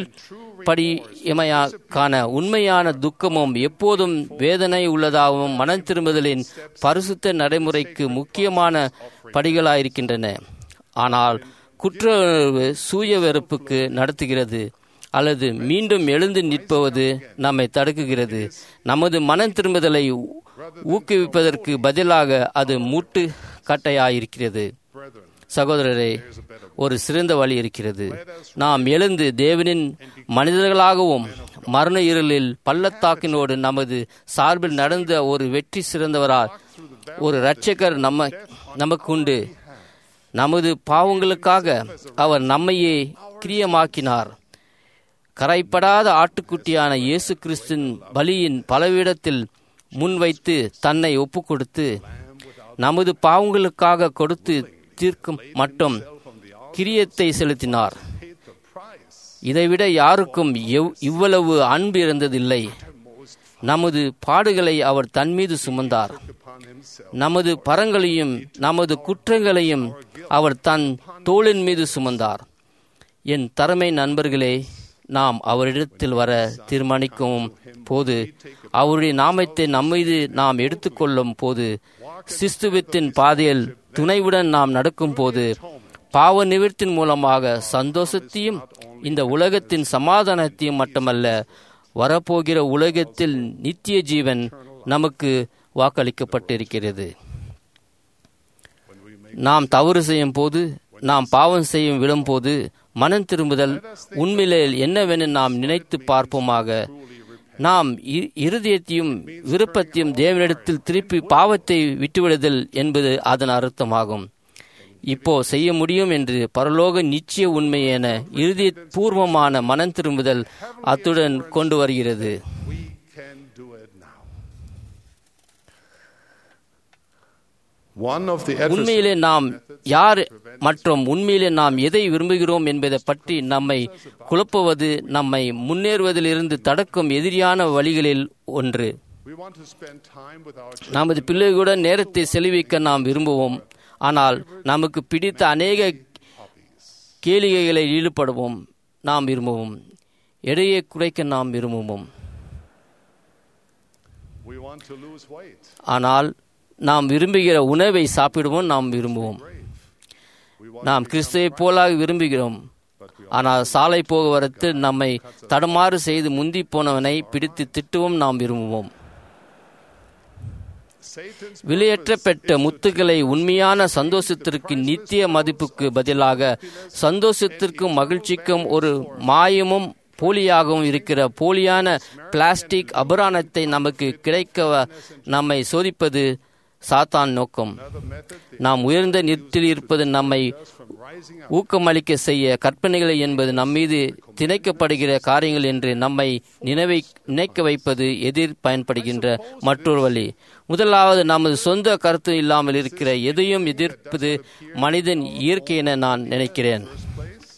கீழ்ப்படியமையாக்கான உண்மையான துக்கமும் எப்போதும் வேதனை உள்ளதாகவும் மனம் திரும்புதலின் பரிசுத்த நடைமுறைக்கு முக்கியமான படிகளாயிருக்கின்றன ஆனால் குற்ற உணர்வு சூய வெறுப்புக்கு நடத்துகிறது அல்லது மீண்டும் எழுந்து நிற்பவது நம்மை தடுக்குகிறது நமது மனம் திரும்புதலை ஊக்குவிப்பதற்கு பதிலாக அது மூட்டு கட்டையாயிருக்கிறது சகோதரரே ஒரு சிறந்த வழி இருக்கிறது நாம் எழுந்து தேவனின் மனிதர்களாகவும் மரண இருளில் பள்ளத்தாக்கினோடு நமது சார்பில் நடந்த ஒரு வெற்றி சிறந்தவரால் ஒரு இரட்சகர் நம்ம நமக்குண்டு நமது பாவங்களுக்காக அவர் நம்மையே கிரியமாக்கினார் கரைப்படாத ஆட்டுக்குட்டியான இயேசு கிறிஸ்தின் பலியின் பலவிடத்தில் முன்வைத்து தன்னை ஒப்புக் கொடுத்து நமது பாவங்களுக்காக கொடுத்து தீர்க்கும் மட்டும் கிரியத்தை செலுத்தினார் இதைவிட யாருக்கும் எவ்- இவ்வளவு அன்பு இருந்ததில்லை நமது பாடுகளை அவர் தன் மீது சுமந்தார் நமது பரங்களையும் நமது குற்றங்களையும் அவர் தன் தோளின் மீது சுமந்தார் என் தரமை நண்பர்களே நாம் அவரிடத்தில் வர தீர்மானிக்கும் போது அவருடைய நாமத்தை நம்மீது நாம் எடுத்துக்கொள்ளும் போது சிஸ்துவத்தின் பாதையில் துணைவுடன் நாம் நடக்கும் போது பாவ நிவர்த்தின் மூலமாக சந்தோஷத்தையும் இந்த உலகத்தின் சமாதானத்தையும் மட்டுமல்ல வரப்போகிற உலகத்தில் நித்திய ஜீவன் நமக்கு வாக்களிக்கப்பட்டிருக்கிறது நாம் தவறு செய்யும் போது நாம் பாவம் செய்யும் விடும்போது மனம் திரும்புதல் உண்மையிலே என்னவென நாம் நினைத்து பார்ப்போமாக நாம் இ- இருதயத்தையும் விருப்பத்தையும் தேவனிடத்தில் திருப்பி பாவத்தை விட்டுவிடுதல் என்பது அதன் அர்த்தமாகும் இப்போ செய்ய முடியும் என்று பரலோக நிச்சய உண்மை என இறுதி பூர்வமான மனம் திரும்புதல் அத்துடன் கொண்டு வருகிறது We can do it now. One of the உண்மையிலே நாம் யார் மற்றும் உண்மையிலே நாம் எதை விரும்புகிறோம் என்பதை பற்றி நம்மை குழப்புவது நம்மை முன்னேறுவதிலிருந்து தடுக்கும் எதிரியான வழிகளில் ஒன்று We want to spend time with our நமது பிள்ளைகளுடன் நேரத்தை செலவிக்க நாம் விரும்புவோம் ஆனால் நமக்கு பிடித்த அநேக கேளிகைகளில் ஈடுபடுவோம் நாம் விரும்புவோம் எடையை குறைக்க நாம் விரும்புவோம் We want to lose weight. ஆனால் நாம் விரும்புகிற உணவை சாப்பிடுவோம் நாம் விரும்புவோம் We want நாம் கிறிஸ்துவைப் போலாக விரும்புகிறோம் ஆனால் சாலை போக்குவரத்து நம்மை தடுமாறு செய்து முந்தி போனவனை பிடித்து திட்டுவோம் நாம் விரும்புவோம் Satan's வெளியேற்றப்பட்ட முத்துக்களை உண்மையான சந்தோஷத்திற்கு நித்திய மதிப்புக்கு பதிலாக சந்தோஷத்திற்கும் மகிழ்ச்சிக்கும் ஒரு மாயமும் போலியாகவும் இருக்கிற போலியான பிளாஸ்டிக் அபராணத்தை நமக்கு கிடைக்க நம்மை சோதிப்பது சாத்தான் நோக்கம் நாம் உயர்ந்த நிறுத்தில் இருப்பது நம்மை ஊக்கமளிக்க செய்ய கற்பனைகளை என்பது நம்மீது திணைக்கப்படுகிற காரியங்கள் என்று நம்மை நினைவை நினைக்க வைப்பது எதிர் பயன்படுகின்ற மற்றொரு வழி முதலாவது நமது சொந்த கருத்து இல்லாமல் இருக்கிற எதையும் எதிர்ப்பது மனிதன் இயற்கை என நான் நினைக்கிறேன் place.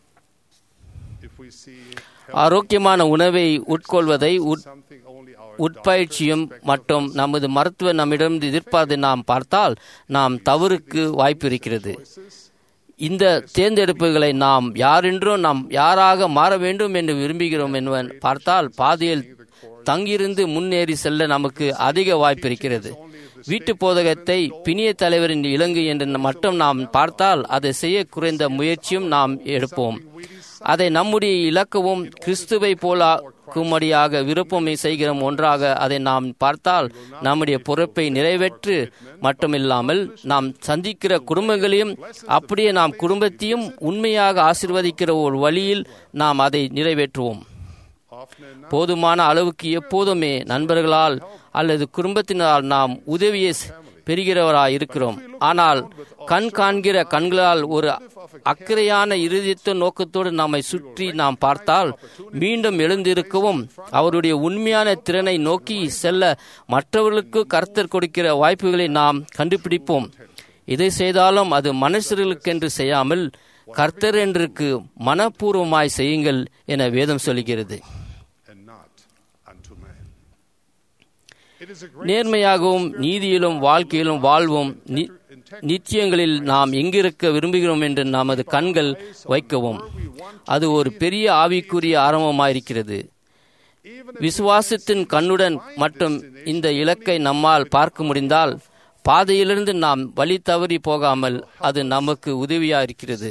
If we see ஆரோக்கியமான உணவை உட்கொள்வதை உட்- something only our உட்பயிற்சியும் மற்றும் நமது மருத்துவ நம்மிடம் எதிர்பார்த்து நாம் பார்த்தால் நாம் தவறுக்கு வாய்ப்பு இருக்கிறது இந்த தேர்ந்தெடுப்புகளை நாம் யாரென்றும் நாம் யாராக மாற வேண்டும் என்று விரும்புகிறோம் என்பவன் பார்த்தால் பாதையில் தங்கியிருந்து முன்னேறி செல்ல நமக்கு அதிக வாய்ப்பு இருக்கிறது வீட்டு போதகத்தை பிணிய தலைவரின் இலங்கை என்று மட்டும் நாம் பார்த்தால் அதை செய்ய குறைந்த முயற்சியும் நாம் எடுப்போம் அதை நம்முடைய இலக்கவும் கிறிஸ்துவை போலாக்கும்படியாக விருப்பம் செய்கிற ஒன்றாக அதை நாம் பார்த்தால் நம்முடைய பொறுப்பை நிறைவேற்று மட்டுமில்லாமல் நாம் சந்திக்கிற குடும்பங்களையும் அப்படியே நாம் குடும்பத்தையும் உண்மையாக ஆசிர்வதிக்கிற ஒரு வழியில் நாம் அதை நிறைவேற்றுவோம் போதுமான அளவுக்கு எப்போதுமே நண்பர்களால் அல்லது குடும்பத்தினரால் நாம் உதவியை பெறுகிறவராய் இருக்கிறோம் ஆனால் கண் காண்கிற கண்களால் ஒரு அக்கறையான இறுதித்த நோக்கத்தோடு நம்மை சுற்றி நாம் பார்த்தால் மீண்டும் எழுந்திருக்கவும் அவருடைய உண்மையான திறனை நோக்கி செல்ல மற்றவர்களுக்கு கருத்தர் கொடுக்கிற வாய்ப்புகளை நாம் கண்டுபிடிப்போம் இதை செய்தாலும் அது மனுஷர்களுக்கென்று செய்யாமல் கர்த்தர் என்றுக்கு மனப்பூர்வமாய் செய்யுங்கள் என வேதம் சொல்கிறது and not unto man. It is a great நேர்மையாகவும் நீதியிலும் வாழ்க்கையிலும் வாழ்வோம் நி- நிச்சயங்களில் நாம் எங்கிருக்க விரும்புகிறோம் என்று நமது கண்கள் வைக்கவும் அது ஒரு பெரிய ஆவிக்குரிய ஆரம்பமாயிருக்கிறது விசுவாசத்தின் கண்ணுடன் மட்டும் இந்த இலக்கை நம்மால் பார்க்க முடிந்தால் பாதையிலிருந்து நாம் வழி தவறி போகாமல் அது நமக்கு உதவியா இருக்கிறது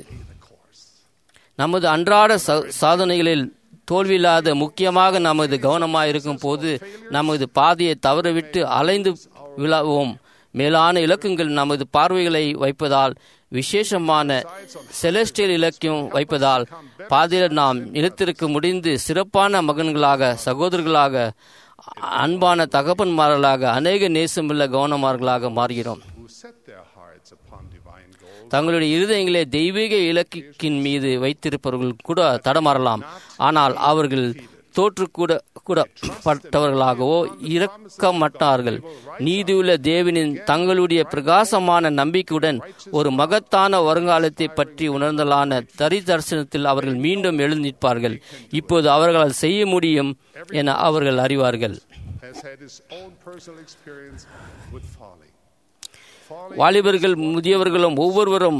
நமது அன்றாட ச- சாதனைகளில் தோல்வியில்லாத முக்கியமாக நமது கவனமாக இருக்கும் போது நமது பாதையை தவறவிட்டு அலைந்து விழாவோம் மேலான இலக்குகள் நமது பார்வைகளை வைப்பதால் விசேஷமான செலஸ்டியல் இலக்கியம் வைப்பதால் பாதையில் நாம் நிலைத்திருக்க முடிந்து சிறப்பான மகன்களாக சகோதரர்களாக அன்பான தகப்பன்மார்களாக அநேக நேசமுள்ள கவனமார்களாக மாறுகிறோம் who set their hearts upon divine goals. தங்களுடைய இருதயங்களை தெய்வீக இலக்கின் மீது வைத்திருப்பவர்கள் கூட தடமாறலாம் ஆனால் அவர்கள் தோற்று கூட கூட பட்டவர்களாகவோ இருக்க மாட்டார்கள் நீதியுள்ள தேவனின் தங்களுடைய பிரகாசமான நம்பிக்கையுடன் ஒரு மகத்தான வருங்காலத்தை பற்றி உணர்ந்தலான தரி தரிசனத்தில் அவர்கள் மீண்டும் எழுந்து நிற்பார்கள் இப்போது அவர்களால் செய்ய முடியும் என அவர்கள் அறிவார்கள் Has had his own personal experience with falling. Falling வாலிபர்கள் முதியவர்களும் ஒவ்வொருவரும்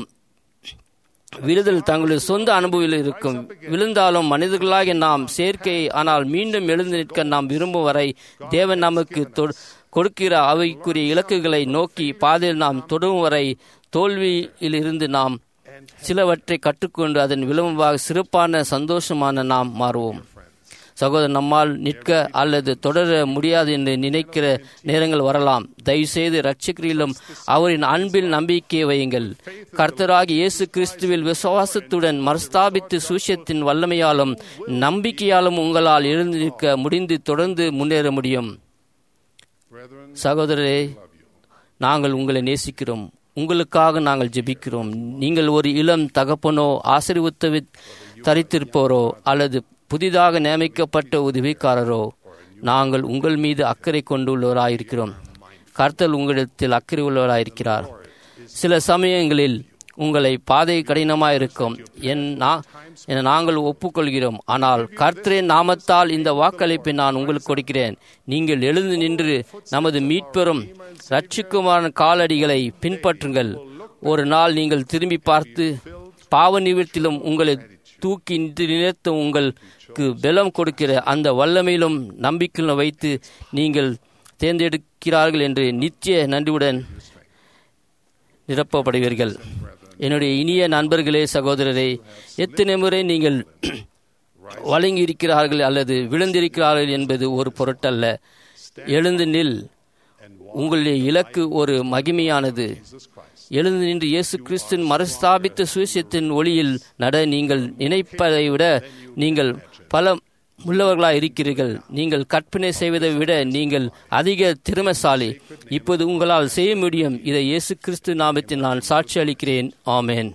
விழுதல் தங்களுடைய சொந்த அனுபவியில் இருக்கும் விழுந்தாலும் மனிதர்களாகிய நாம் சேர்க்கை ஆனால் மீண்டும் எழுந்து நிற்க நாம் விரும்பும் வரை தேவன் நமக்கு தொ- கொடுக்கிற அவைக்குரிய இலக்குகளை நோக்கி பாதையில் நாம் தொடும் வரை தோல்வியில் இருந்து நாம் சிலவற்றை கற்றுக்கொண்டு அதன் விளம்பமாக சிறப்பான சந்தோஷமான நாம் மாறுவோம் சகோதரர் நம்மால் நிற்க அல்லது தொடர முடியாது என்று நினைக்கிற நேரங்கள் வரலாம் தயவுசெய்து ரட்சகரிலும் அவரின் அன்பில் நம்பிக்கையை வையுங்கள் கர்த்தராகி இயேசு கிறிஸ்துவில் விசுவாசத்துடன் மறுஸ்தாபித்து சூசியத்தின் வல்லமையாலும் நம்பிக்கையாலும் உங்களால் எழுந்து நிற்க முடிந்து தொடர்ந்து முன்னேற முடியும் brethren, சகோதரரே நாங்கள் உங்களை நேசிக்கிறோம் உங்களுக்காக நாங்கள் ஜெபிக்கிறோம் நீங்கள் ஒரு இளம் தகப்பனோ ஆசீர்வத்தை தரித்திருப்போரோ அல்லது புதிதாக நியமிக்கப்பட்ட உதவிக்காரரோ நாங்கள் உங்கள் மீது அக்கறை கொண்டுள்ளவராயிருக்கிறோம் கர்த்தர் உங்களிடத்தில் அக்கறை உள்ளவராயிருக்கிறார் சில சமயங்களில் உங்களை பாதை கடினமாயிருக்கும் என் நா- என நாங்கள் ஒப்புக்கொள்கிறோம் ஆனால் கர்த்தரின் நாமத்தால் இந்த வாக்களிப்பை நான் உங்களுக்கு கொடுக்கிறேன் நீங்கள் எழுந்து நின்று நமது மீட்பெறும் ரட்சிக்குமான காலடிகளை பின்பற்றுங்கள் ஒரு நாள் நீங்கள் திரும்பி பார்த்து பாவ நிவர்த்திலும் உங்களை தூக்கி நிறுத்த உங்களுக்கு பலம் கொடுக்கிற அந்த வல்லமையிலும் நம்பிக்கையிலும் வைத்து நீங்கள் தேர்ந்தெடுக்கிறார்கள் என்று நித்திய நன்றியுடன் நிரப்பப்படுவீர்கள் என்னுடைய இனிய நண்பர்களே சகோதரரே எத்தனை முறை நீங்கள் வழங்கி இருக்கிறார்கள் அல்லது விழுந்திருக்கிறார்கள் என்பது ஒரு பொருட்டல்ல எழுந்து நில் உங்களுடைய இலக்கு ஒரு மகிமையானது எழுந்து நின்று இயேசு கிறிஸ்துவின் மறுஸ்தாபித்த சுவிசத்தின் ஒளியில் நட நீங்கள் நினைப்பதை விட நீங்கள் பல உள்ளவர்களாய் இருக்கிறீர்கள் நீங்கள் கற்பனை செய்வதை விட நீங்கள் அதிக திறமைசாலி இப்போது உங்களால் செய்ய முடியும் இதை இயேசு கிறிஸ்து நாமத்தில் நான் சாட்சி அளிக்கிறேன் ஆமென்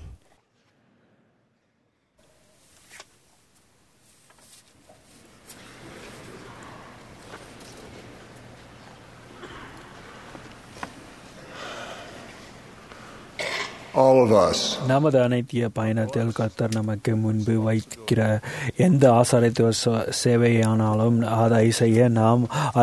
All of us நமது அனைத்திய பயணத்தில் கர்த்தர் நமக்கு முன்பு வைக்கிற எந்த ஆசாரத்துவ ச- சேவையானாலும் அதை செய்ய நாம்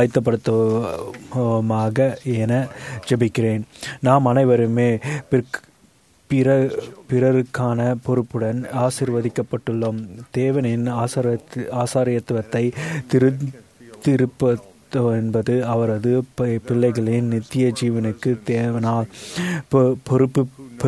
ஆயத்தப்படுத்துவோமாக என ஜெபிக்கிறேன் நாம் அனைவருமே பிற் பிற பிறருக்கான பொறுப்புடன் ஆசிர்வதிக்கப்பட்டுள்ளோம் தேவனின் ஆசாரத்து ஆசாரியத்துவத்தை திரு திருப்ப என்பது அவரது பி- பிள்ளைகளின் நித்திய ஜீவனுக்கு தேவனால் பொ- பொறுப்பு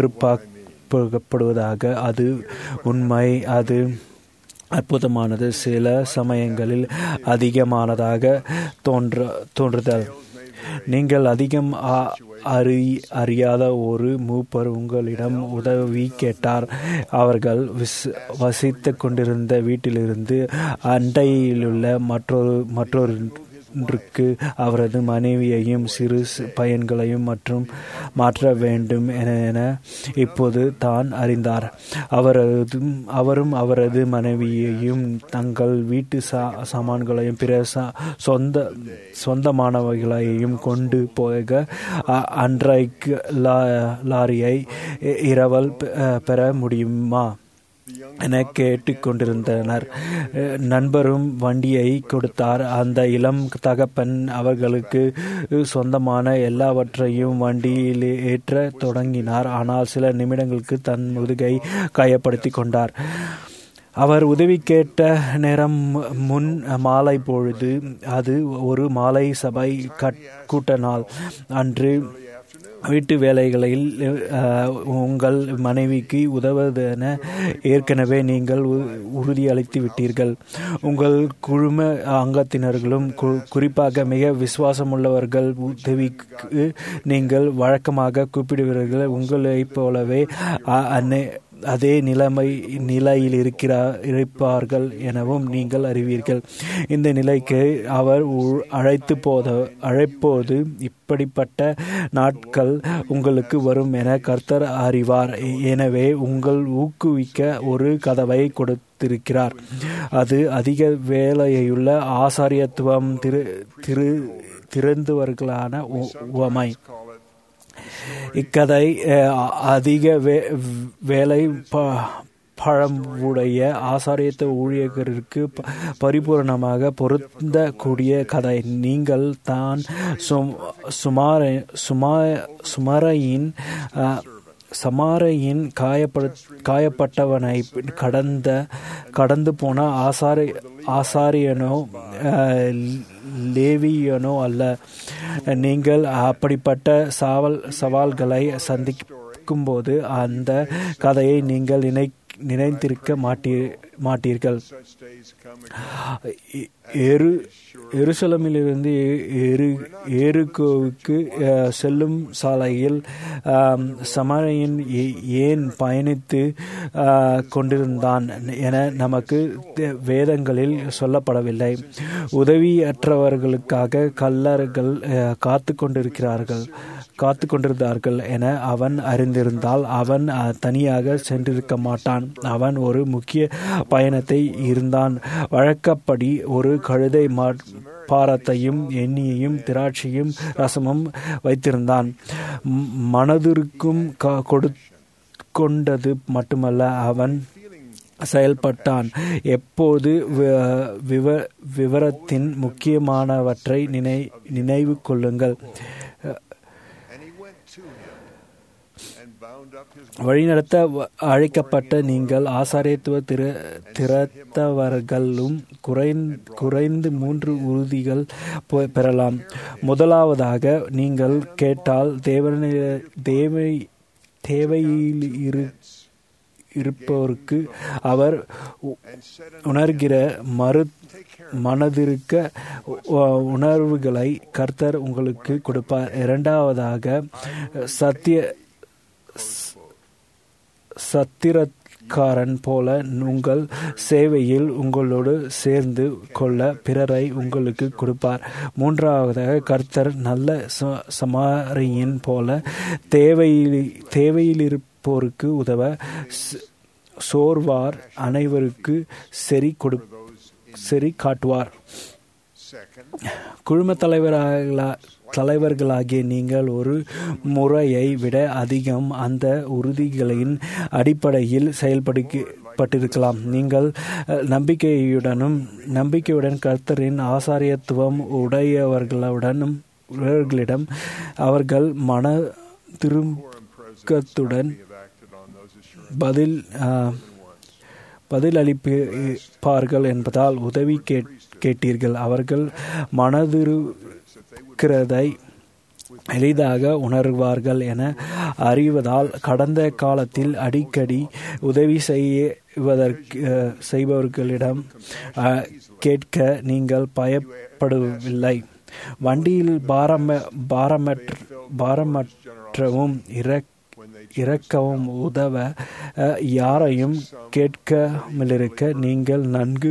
பொறுப்பாக்கப்படுவதாக அது உண்மை அது அற்புதமானது சில சமயங்களில் அதிகமானதாக தோன்ற தோன்றுதல் நீங்கள் அதிகம் அ- அறி அறியாத ஒரு மூப்பர் உங்களிடம் உதவி கேட்டார் அவர்கள் விஸ் வசித்து கொண்டிருந்த வீட்டிலிருந்து அண்டையிலுள்ள மற்றொரு மற்றொரு ஒன்றுக்கு அவரது மனைவியையும் சிறு சி- பையன்களையும் மற்றும் மாற்ற வேண்டும் என என இப்போது தான் அறிந்தார் அவரது அவரும் அவரது மனைவியையும் தங்கள் வீட்டு சா சாமான்களையும் பிற சா- சொந்த சொந்தமானவைகளையும் கொண்டு போக அ- அன்றைக்கு லா- லாரியை இ- இரவல் பெ- பெற முடியுமா என கேட்டுக்கொண்டிருந்தனர் அஹ் நண்பரும் வண்டியை கொடுத்தார் அந்த இளம் தகப்பன் அவர்களுக்கு சொந்தமான எல்லாவற்றையும் வண்டியில் ஏற்ற தொடங்கினார் ஆனால் சில நிமிடங்களுக்கு தன் முதுகை காயப்படுத்தி கொண்டார் அவர் உதவி கேட்ட நேரம் முன் மாலை பொழுது அது ஒரு மாலை சபை கட்- கூட்ட நாள் அன்று வீட்டு வேலைகளில் அஹ், உங்கள் மனைவிக்கு உதவுவதென ஏற்கனவே நீங்கள் உ- உறுதியளித்து விட்டீர்கள் உங்கள் குழும அங்கத்தினர்களும் கு- குறிப்பாக மிக விசுவாசமுள்ளவர்கள் உதவிக்கு நீங்கள் வழக்கமாக கூப்பிடுவீர்கள் உங்களைப் போலவே அ- அன்னை அதே நிலைமை நிலையில் இருக்கிறா இருப்பார்கள் எனவும் நீங்கள் அறிவீர்கள் இந்த நிலைக்கு அவர் உ- அழைத்து போத அழைப்போது இப்படிப்பட்ட நாட்கள் உங்களுக்கு வரும் என கர்த்தர் அறிவார் எனவே உங்கள் ஊக்குவிக்க ஒரு கதவை கொடுத்திருக்கிறார் அது அதிக வேலையுள்ள ஆசாரியத்துவம் திரு திரு திறந்தவர்களான உ- உவமை இக்கதை அஹ், அதிக வே வேலை ப பழமுடைய ஆசாரியத்த ஊழியர்களுக்கு ப- பரிபூரணமாக பொருந்தக்கூடிய கதை நீங்கள் தான் சும் சுமார சுமா சுமரையின் அஹ், சமாரையின் காயப்படு காயப்பட்டவனை கடந்த கடந்து போன ஆசாரி ஆசாரியனோ அஹ், லேவியனோ அல்ல நீங்கள் அப்படிப்பட்ட சாவல் சவால்களை சந்திக்கும்போது அந்த கதையை நீங்கள் நினை நினைத்திருக்க மாட்டீ மாட்டீர்கள் எ- எரு எருசலமிலிருந்து எரு எருகோவுக்கு அஹ், செல்லும் சாலையில் ஆம், சமரையின் ஏ- ஏன் பயணித்து ஆஹ், கொண்டிருந்தான் என நமக்கு தே- வேதங்களில் சொல்லப்படவில்லை உதவியற்றவர்களுக்காக கல்லர்கள் அஹ், காத்து கொண்டிருக்கிறார்கள் காத்து கொண்டிருந்தார்கள் என அவன் அறிந்திருந்தால் அவன் அஹ், தனியாக சென்றிருக்க மாட்டான் அவன் ஒரு முக்கிய பயணத்தை இருந்தான் வழக்கப்படி ஒரு கழுதை மா பாரத்தையும் எண்ணெயையும் திராட்சையும் ரசமும் வைத்திருந்தான் ம், மனதிற்கும் க- கொடு கொண்டது மட்டுமல்ல அவன் செயல்பட்டான் எப்போது வி- விவ- விவரத்தின் முக்கியமானவற்றை நினை நினைவு கொள்ளுங்கள் And he went to him and bound up his வழிநடத்த வ- அழைக்கப்பட்ட நீங்கள் ஆசாரியத்துவ திற திறத்தவர்களும் குறைந்- குறைந்து மூன்று உறுதிகள் பெ- பெறலாம் முதலாவதாக நீங்கள் கேட்டால் தேவனி தேவை தேவையில் இரு இருப்பவருக்கு அவர் உ- உணர்கிற மறு மனதிருக்க உ- உணர்வுகளை கர்த்தர் உங்களுக்கு கொடுப்பார் இரண்டாவதாக சத்திய சத்திரக்காரன் போல உங்கள் சேவையில் உங்களோடு சேர்ந்து கொள்ள பிறரை உங்களுக்கு கொடுப்பார் மூன்றாவதாக கர்த்தர் நல்ல ச- சமாரியின் போல தேவையில் தேவையில் இருப்போருக்கு உதவ ச- சோர்வார் அனைவருக்கு செறி கொடு செறி காட்டுவார் second குழும தலைவர்களா தலைவர்களாகிய நீங்கள் ஒரு முறையை விட அதிகம் அந்த உறுதிகளின் அடிப்படையில் செயல்படுத்தப்பட்டிருக்கலாம் நீங்கள் அஹ், நம்பிக்கையுடனும் நம்பிக்கையுடன் கர்த்தரின் ஆசாரியத்துவம் உடையவர்களுடனும் உடையவர்களிடம் அவர்கள் மன திருக்கத்துடன் have acted on those assurances. பதில் ஆஹ், பதிலளிப்பார்கள் என்பதால் உதவி கேட்- கேட்டீர்கள் அவர்கள் மனதிருக்கிறதை எளிதாக உணர்வார்கள் என அறிவதால் கடந்த காலத்தில் அடிக்கடி உதவி செய்வதற்கு அஹ், செய்பவர்களிடம் அஹ், கேட்க நீங்கள் பயப்படவில்லை வண்டியில் பாரம பாரமற்ற பாரமற்றவும் இறக் இறக்கவும் உதவ அஹ், யாரையும் கேட்காமலிருக்க நீங்கள் நன்கு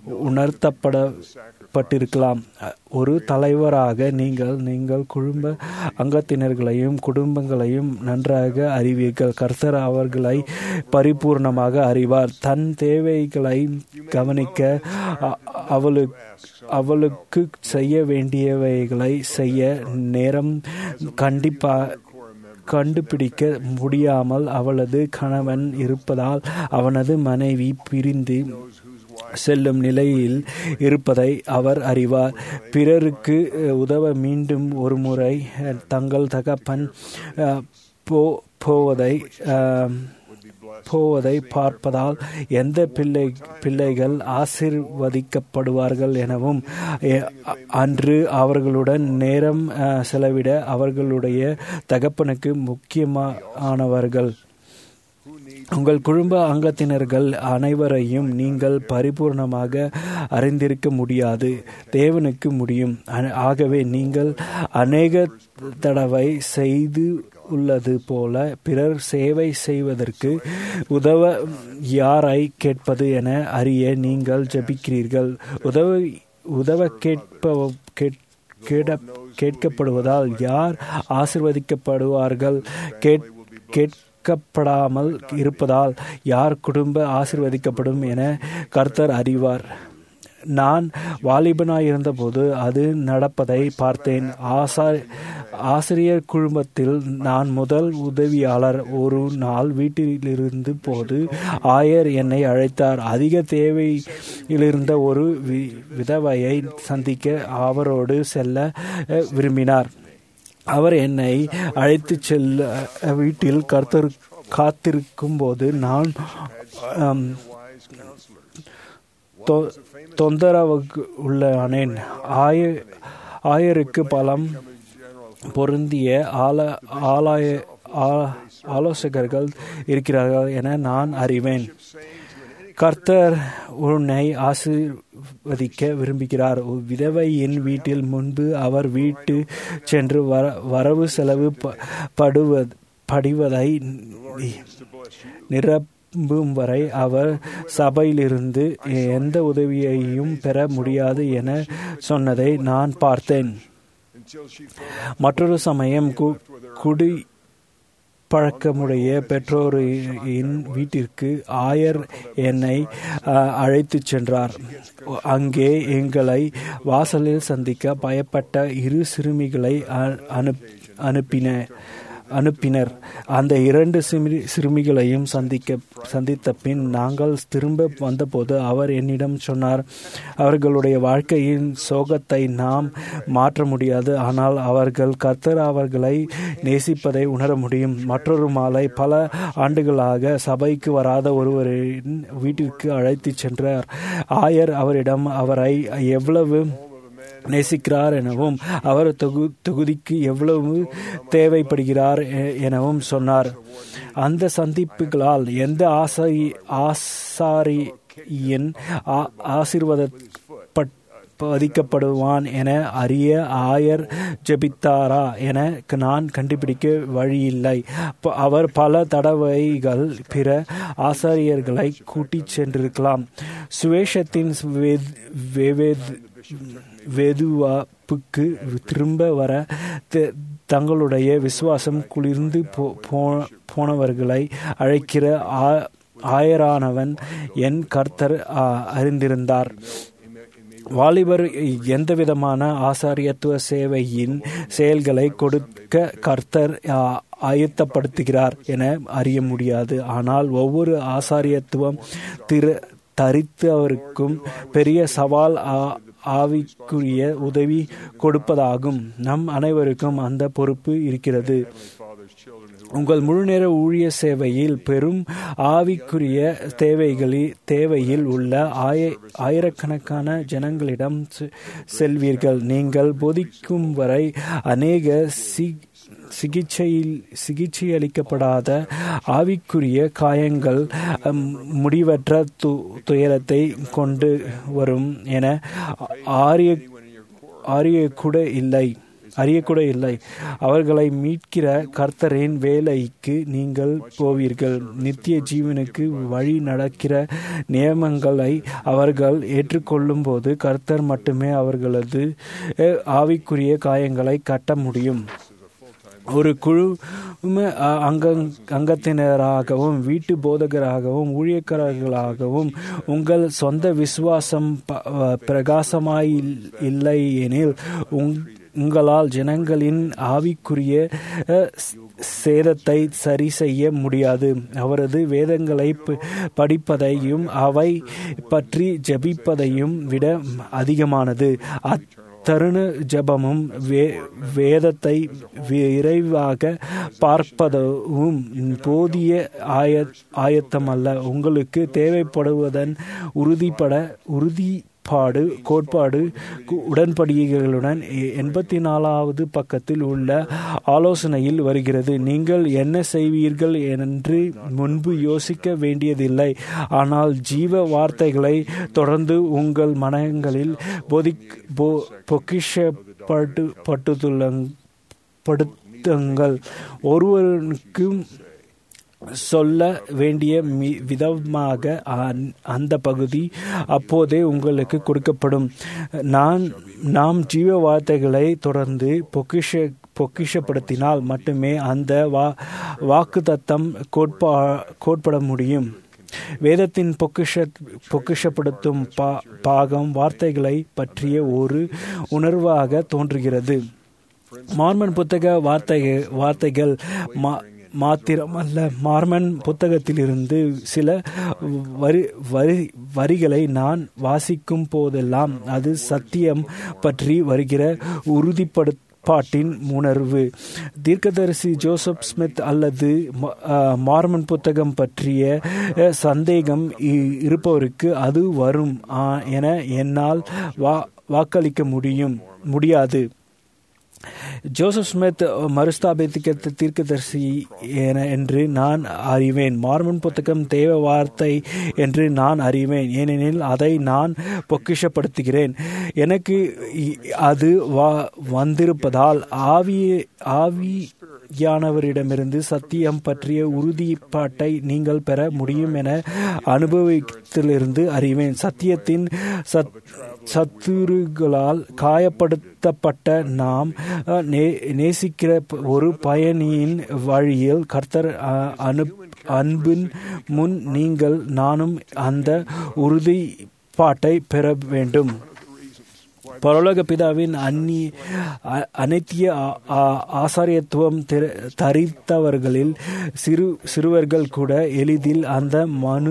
உணர்த்தப்படப்பட்டிருக்கலாம் அஹ், ஒரு தலைவராக நீங்கள் நீங்கள் குடும்ப அங்கத்தினர்களையும் குடும்பங்களையும் நன்றாக அறிவீர்கள் கர்த்தர் அவர்களை பரிபூர்ணமாக அறிவார் தன் தேவைகளை கவனிக்க அ- அவளுக்கு அவளுக்கு செய்ய வேண்டியவைகளை செய்ய நேரம் கண்டிப்பா கண்டுபிடிக்க முடியாமல் அவளது கணவன் இருப்பதால் அவனது மனைவி பிரிந்து செல்லும் நிலையில் இருப்பதை அவர் அறிவார் பிறருக்கு அஹ், உதவ மீண்டும் ஒரு முறை அஹ், தங்கள் தகப்பன் அஹ், போ போவதை அஹ், போவதை பார்ப்பதால் எந்த பிள்ளை பிள்ளைகள் ஆசிர்வதிக்கப்படுவார்கள் எனவும் எ- அ- அன்று அவர்களுடன் நேரம் அஹ், செலவிட அவர்களுடைய தகப்பனுக்கு முக்கியமானவர்கள் உங்கள் குடும்ப அங்கத்தினர்கள் அனைவரையும் நீங்கள் பரிபூர்ணமாக அறிந்திருக்க முடியாது தேவனுக்கு முடியும் அ- ஆகவே நீங்கள் அநேக தடவை செய்து உள்ளது போல பிறர் சேவை செய்வதற்கு உதவ யாரை கேட்பது என அறிய நீங்கள் ஜெபிக்கிறீர்கள் உதவ உதவ கேட்ப கேட் கேட கேட்கப்படுவதால் யார் ஆசிர்வதிக்கப்படுவார்கள் கேட் கேட்கப்படாமல் இருப்பதால் யார் குடும்ப ஆசிர்வதிக்கப்படும் என கர்த்தர் அறிவார் நான் வாலிபனாய் இருந்தபோது அது நடப்பதை பார்த்தேன் ஆசா ஆசிரியர் குழுமத்தில் நான் முதல் உதவியாளர் ஒரு நாள் வீட்டிலிருந்து போது ஆயர் என்னை அழைத்தார் அதிக தேவையிலிருந்த ஒரு வி- விதவையை சந்திக்க அவரோடு செல்ல அஹ், விரும்பினார் அவர் என்னை அழைத்து செல்ல அஹ், வீட்டில் கர்த்தர் காத்திருக்கும் போது நான் ஆம், தொ- தொந்தரவுக்கு உள்ளானேன் ஆய ஆயருக்கு பலம் பொருந்திய ஆல ஆலாய ஆ- ஆலோசகர்கள் இருக்கிறார்கள் என நான் அறிவேன் கர்த்தர் உன்னை ஆசீர்வதிக்க விரும்புகிறார் ஒரு விதவையின் வீட்டில் முன்பு அவர் வீட்டு சென்று வர வரவு செலவு ப- படுவ படிவதை நிரப்பும் வரை அவர் சபையிலிருந்து எந்த உதவியையும் பெற முடியாது என சொன்னதை நான் பார்த்தேன் மற்றொரு சமயம் கு- குடி பழக்கமுடைய பெற்றோரின் வீட்டிற்கு ஆயர் என்னை அஹ், அழைத்துச் சென்றார் அங்கே எங்களை வாசலில் சந்திக்க பயப்பட்ட இரு சிறுமிகளை அ- அனுப் அனுப்பின அனுப்பினர் அந்த இரண்டு சிறுமி சிறுமிகளையும் சந்திக்க சந்தித்த பின் நாங்கள் திரும்ப வந்தபோது அவர் என்னிடம் சொன்னார் அவர்களுடைய வாழ்க்கையின் சோகத்தை நாம் மாற்ற முடியாது ஆனால் அவர்கள் கர்த்தர் அவர்களை நேசிப்பதை உணர முடியும் மற்றொரு மாலை பல ஆண்டுகளாக சபைக்கு வராத ஒருவரின் வீட்டிற்கு அழைத்துச் சென்றார் ஆயர் அவரிடம் அவரை எவ்வளவு நேசிக்கிறார் எனவும் அவர் தொகு தொகுதிக்கு எவ்வளவு தேவைப்படுகிறார் எ- எனவும் சொன்னார் அந்த சந்திப்புகளால் எந்த ஆசாரி ஆசாரியின் ஆ- ஆசீர்வாதப்பட் பதிக்கப்படுவான் என அறிய ஆயர் ஜெபித்தாரா என நான் கண்டுபிடிக்க வழியில்லை ப- அவர் பல தடவைகள் பிற ஆசாரியர்களை கூட்டிச் சென்றிருக்கலாம் சுவேஷத்தின் வேத்- வேவேத்- வெதுவாப்புக்கு திரும்ப வர த- தங்களுடைய விசுவாசம் குளிர்ந்து போ- போ- போனவர்களை அழைக்கிற ஆ- ஆயரானவன் என் கர்த்தர் ஆ, அறிந்திருந்தார் வாலிபர் எந்தவிதமான ஆசாரியத்துவ சேவையின் செயல்களை கொடுக்க கர்த்தர் ஆ, ஆயத்தப்படுத்துகிறார் என அறிய முடியாது ஆனால் ஒவ்வொரு ஆசாரியத்துவம் திரு தரித்தவருக்கும் பெரிய சவால் ஆ- ஆவிக்குரிய உதவி கொடுப்பதாகும் நம் அனைவருக்கும் அந்த பொறுப்பு இருக்கிறது உங்கள் முழுநேர ஊழிய சேவையில் பெரும் ஆவிக்குரிய தேவைகளில் தேவையில் உள்ள ஆய ஆயிரக்கணக்கான ஜனங்களிடம் செ- செல்வீர்கள் நீங்கள் போதிக்கும் வரை அநேக சி சிகிச்சையில் சிகிச்சையளிக்கப்படாத ஆவிக்குரிய காயங்கள் அம், முடிவற்ற து துயரத்தை கொண்டு வரும் என ஆரிய ஆரிய கூட இல்லை அறியக்கூட இல்லை அவர்களை மீட்கிற கர்த்தரின் வேலைக்கு நீங்கள் போவீர்கள் நித்திய ஜீவனுக்கு வழி நடக்கிற நியமங்களை அவர்கள் ஏற்றுக்கொள்ளும் போது கர்த்தர் மட்டுமே அவர்களது அஹ், ஆவிக்குரிய காயங்களை கட்ட முடியும் ஒரு குழு அங்கங் அங்கத்தினராகவும் வீட்டு போதகராகவும் ஊழியக்காரர்களாகவும் உங்கள் சொந்த விசுவாசம் ப- பிரகாசமாய் இல்லை எனில் உங் உங்களால் ஜனங்களின் ஆவிக்குரிய அஹ், சேதத்தை சரி செய்ய முடியாது அவரது வேதங்களை ப- படிப்பதையும் அவை பற்றி ஜெபிப்பதையும் விட அதிகமானது அத்தருண ஜபமும் வே வேதத்தை விரைவாக பார்ப்பதும் போதிய ஆய ஆயத்தமல்ல உங்களுக்கு தேவைப்படுவதன் உறுதிப்பட உறுதிப்பாடு கோட்பாடு கு- உடன்படிக்கைகளுடன் எ- எண்பத்தி நாலாவது பக்கத்தில் உள்ள ஆலோசனையில் வருகிறது நீங்கள் என்ன செய்வீர்கள் என்று முன்பு யோசிக்க வேண்டியதில்லை ஆனால் ஜீவ வார்த்தைகளை தொடர்ந்து உங்கள் மனங்களில் போதிக் போ பொக்கிஷப்பட்டு பட்டுதுள்ளங் படுத்துங்கள் ஒருவருக்கும் சொல்ல வேண்டிய மி- விதமாக அந்- அந்த பகுதி அப்போதே உங்களுக்கு கொடுக்கப்படும் நான் நாம் ஜீவ வார்த்தைகளை தொடர்ந்து பொக்கிஷ பொக்கிஷப்படுத்தினால் மட்டுமே அந்த வா வாக்கு தத்தம் கோட்பா கோட்பட முடியும் வேதத்தின் பொக்கிஷ பொக்கிஷப்படுத்தும் பா பாகம் வார்த்தைகளை பற்றிய ஒரு உணர்வாக தோன்றுகிறது மார்மன் புத்தக வார்த்தை வார்த்தைகள் மா- மாத்திரமல்ல மார்மன் புத்தகத்திலிருந்து சில வரி வரி வரிகளை நான் வாசிக்கும் போதெல்லாம் அது சத்தியம் பற்றி வருகிற உறுதிப்படுத்த பாட்டின் உணர்வு தீர்க்கதரிசி ஜோசப் ஸ்மித் அல்லது ம- அஹ், மார்மன் புத்தகம் பற்றிய அஹ், சந்தேகம் இ- இருப்பவருக்கு அது வரும் ஆ, என என்னால் வா வாக்களிக்க முடியும் முடியாது ஜோசப் ஸ்மித் மறுஸ்தாபித்த தீர்க்கதரிசி என என்று நான் அறிவேன் மார்மன் புத்தகம் தேவ வார்த்தை என்று நான் அறிவேன் ஏனெனில் அதை நான் பொக்கிஷப்படுத்துகிறேன் எனக்கு இ- அது வா வந்திருப்பதால் ஆவி ஆவியானவரிடமிருந்து சத்தியம் பற்றிய உறுதிப்பாட்டை நீங்கள் பெற முடியும் என அனுபவத்திலிருந்து அறிவேன் சத்தியத்தின் சத் சத்துருகளால் காயப்படுத்தப்பட்ட நாம் அஹ், நே- நேசிக்கிற ப- ஒரு பயணியின் வழியில் கர்த்தர் அஹ், அனு அன்பின் முன் நீங்கள் நானும் அந்த உறுதிப்பாட்டை பெற வேண்டும் பரலோக பிதாவின் அந்நி அ- அனைத்திய ஆ- ஆ- ஆசாரியத்துவம் திர- தரித்தவர்களில் சிறு சிறுவர்கள் கூட எளிதில் அந்த மனு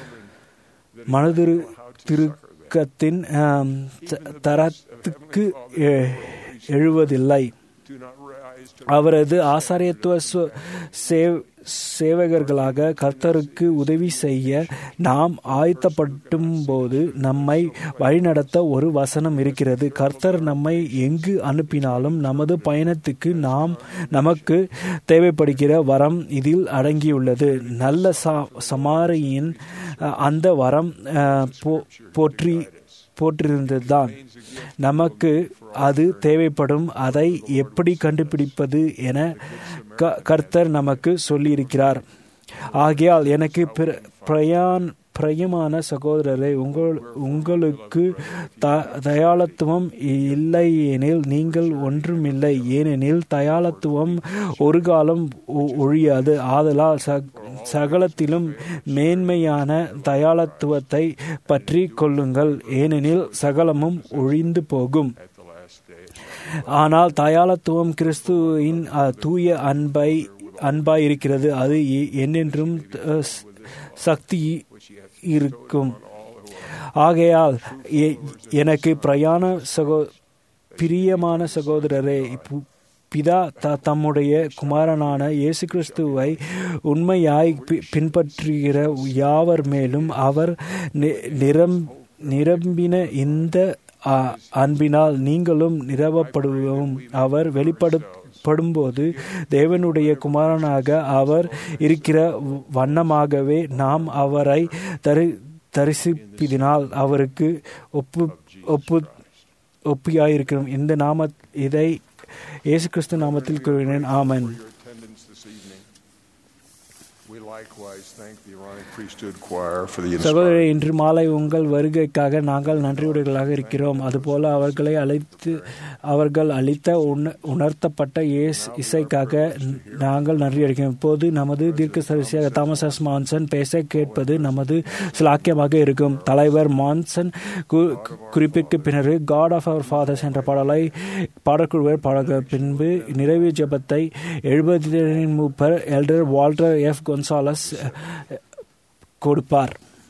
மனதிரு திருக்கத்தின் ஆம், த- தரத்துக்கு எ- எழுவதில்லை Do not rise to அவரது ஆசாரியத்துவ சு- சேவ்- சேவகர்களாக கர்த்தருக்கு உதவி செய்ய நாம் ஆயத்தப்படும் போது நம்மை வழிநடத்த ஒரு வசனம் இருக்கிறது கர்த்தர் நம்மை எங்கு அனுப்பினாலும் நமது பயணத்துக்கு நாம் நமக்கு தேவைப்படுகிற வரம் இதில் அடங்கியுள்ளது நல்ல சா- சமாரியின் அஹ், அந்த வரம் அஹ், போ- போற்றி போற்றிருந்ததுதான் நமக்கு அது தேவைப்படும் அதை எப்படி கண்டுபிடிப்பது என க- கர்த்தர் நமக்கு சொல்லியிருக்கிறார் ஆகையால் எனக்கு பிர- பிரயான் பிரியமான சகோதரரை உங்கள் உங்களுக்கு த தயாளத்துவம் இல்லை எனில் நீங்கள் ஒன்றுமில்லை ஏனெனில் தயாளத்துவம் ஒரு காலம் ஒ- ஒழியாது ஆதலால் ச- சகலத்திலும் மேன்மையான தயாளத்துவத்தை பற்றி கொள்ளுங்கள் ஏனெனில் சகலமும் ஒழிந்து போகும் ஆனால் தயாளத்துவம் கிறிஸ்துவின் அஹ், தூய அன்பை அன்பாய் இருக்கிறது அது எ- என்னென்றும் அஹ், ஸ்- சக்தி இருக்கும் ஆகையால் எ- எனக்கு பிரயாண சகோ பிரியமான சகோதரரே பு- பிதா த தம்முடைய குமாரனான இயேசு கிறிஸ்துவை உண்மையாய் பி- பின்பற்றுகிற யாவர் மேலும் அவர் நி- நிரம் நிரம்பின இந்த அ, அன்பினால் நீங்களும் நிரவப்படுவோம் அவர் வெளிப்படுப்படும்போது தேவனுடைய குமாரனாக அவர் இருக்கிற வண்ணமாகவே நாம் அவரை தரி தரிசிப்பதினால் அவருக்கு ஒப்பு ஒப்பு ஒப்பியாயிருக்கிறோம் இந்த நாம இதை இயேசு கிறிஸ்து நாமத்தில் கூறினேன் ஆமென் your attendance this evening. We likewise thank the Aaronic Priesthood Choir for the சகோதரர் inspiring இன்று மாலை உங்கள் வருகைக்காக நாங்கள் நன்றியுடையவர்களாக இருக்கிறோம் அதுபோல அவர்களை அழைத்து அவர்கள் அளித்த உண உணர்த்தப்பட்ட இயேஸ் இசைக்காக நாங்கள் நன்றி அளிக்கிறோம் இப்போது நமது தீர்க்கதரிசியாக தாமஸ் எஸ் மான்சன் பேச கேட்பது நமது சிலாக்கியமாக இருக்கும் தலைவர் மான்சன் கு- குறிப்பிற்கு பின்னர் காட் ஆஃப் அவர் ஃபாதர்ஸ் என்ற பாடலை பாடக்குழுவர் பாடக பின்பு நிறைவு ஜெபத்தை எழுபதின் மூப்பர் எல்டர் வால்டர் எஃப் கொன்சாலஸ் கொடுப்பார்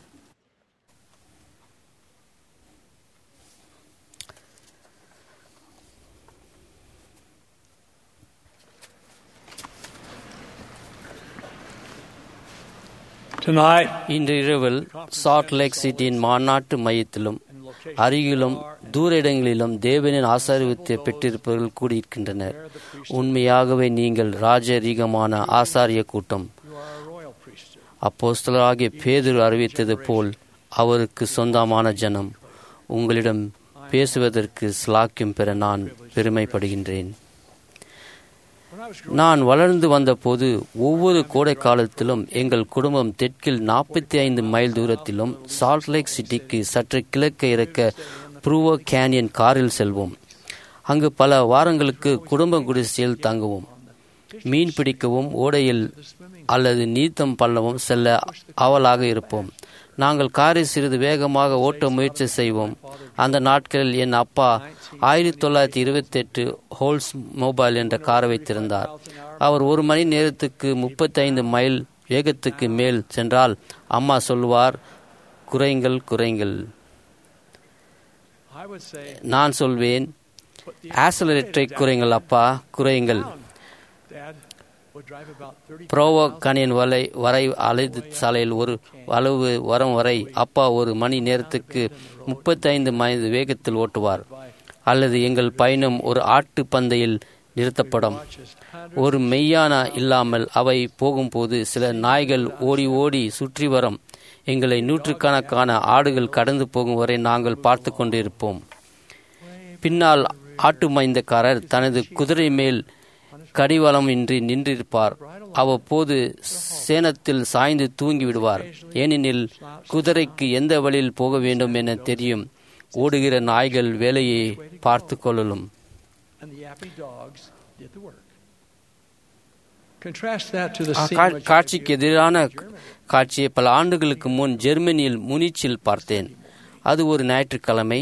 Tonight, இன்று இரவில் சால்ட் லேக் சிட்டியின் மாநாட்டு மையத்திலும் அருகிலும் தூர இடங்களிலும் தேவனின் ஆசாரியத்தை பெற்றிருப்பவர்கள் கூடியிருக்கின்றனர் உண்மையாகவே நீங்கள் ராஜரீகமான ஆசாரிய கூட்டம் அப்போஸ்தலராகிய பேதுரு அறிவித்தது போல் அவருக்கு சொந்தமான ஜனம் உங்களிடம் பேசுவதற்கு ஸ்லாக்கியம் பெற நான் பெருமைப்படுகின்றேன் நான் வளர்ந்து வந்தபோது ஒவ்வொரு கோடை காலத்திலும் எங்கள் குடும்பம் தெற்கில் நாற்பத்தி ஐந்து மைல் தூரத்திலும் சால்ட் லேக் சிட்டிக்கு சற்று கிழக்கு இறக்க ப்ரூவோ கேனியன் காரில் செல்வோம் அங்கு பல வாரங்களுக்கு குடும்ப குடிசையில் தங்குவோம் மீன் பிடிக்கவும் ஓடையில் அல்லது நீத்தம் பள்ளவும் செல்ல ஆவலாக இருப்போம் நாங்கள் காரை சிறிது வேகமாக ஓட்ட முயற்சி செய்வோம் அந்த நாட்களில் என் அப்பா ஆயிரத்தி தொள்ளாயிரத்தி இருபத்தி எட்டு ஹோல்ஸ் மொபைல் என்ற காரை வைத்திருந்தார் அவர் ஒரு மணி நேரத்துக்கு முப்பத்தைந்து மைல் வேகத்துக்கு மேல் சென்றால் அம்மா சொல்வார் குறைங்கள் குறைங்கள் I would say, நான் சொல்வேன் ஆசலரேட்டரை குறைங்கள் அப்பா குறைங்கள் Dad would drive about 30 புரோவோ Kaniyan வலை வரை அலைது சாலையில் ஒரு அளவு வரும் வரை அப்பா ஒரு மணி நேரத்துக்கு முப்பத்தைந்து மைல் வேகத்தில் ஓட்டுவார் அல்லது எங்கள் பயணம் ஒரு ஆட்டு பந்தையில் நிறுத்தப்படும் ஒரு மெய்யான இல்லாமல் அவை போகும்போது சில நாய்கள் ஓடி ஓடி சுற்றி வரும் எங்களை நூற்றுக்கணக்கான ஆடுகள் கடந்து போகும் வரை நாங்கள் பார்த்து கொண்டிருப்போம் பின்னால் ஆட்டு மைந்தக்காரர் தனது குதிரை மேல் கடிவாளம் இன்றி நின்றிருப்பார் அவ்வப்போது சேனத்தில் சாய்ந்து தூங்கி விடுவார் ஏனெனில் குதிரைக்கு எந்த வழியில் போக வேண்டும் என தெரியும் ஓடுகிற நாய்கள் வேலையை பார்த்து கொள்ளலும் and the yappy dogs did the work. Contrast that to the ah, scene கா- which காட்சிக்கு எதிரான காட்சியை பல ஆண்டுகளுக்கு முன் ஜெர்மனியில் முனிச்சில் பார்த்தேன் அது ஒரு ஞாயிற்றுக்கிழமை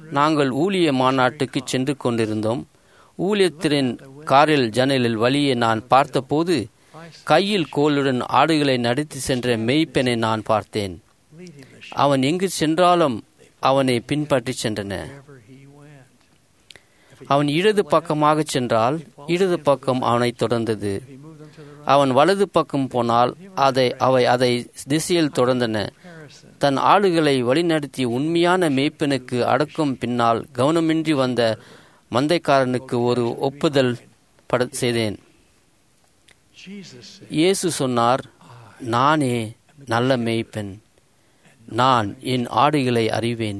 நாங்கள் ஊழிய மாநாட்டுக்கு சென்று கொண்டிருந்தோம் ஊழியத்தின் காரில் ஜன்னலில் வழியே நான் பார்த்தபோது கையில் கோலுடன் ஆடுகளை நடத்தி சென்ற மெய்ப்பெனை நான் பார்த்தேன் leading the sheep அவன் எங்கு சென்றாலும் அவனை பின்பற்றி சென்றன wherever he went. அவன் இடது பக்கமாக சென்றால் இடது பக்கம் அவனை தொடர்ந்தது If he moved them to the right அவன் வலது பக்கம் போனால் அதை அவை அதை திசையில் தொடர்ந்தன comparison, தன் ஆடுகளை வழிநடத்திய உண்மையான மேய்ப்பனுக்கு அடக்கும் பின்னால் கவனமின்றி வந்த மந்தைக்காரனுக்கு ஒரு ஒப்புதல் பட செய்தேன் Jesus said, இயேசு சொன்னார் நானே நல்ல மேய்ப்பன் நான் என் ஆடுகளை அறிவேன்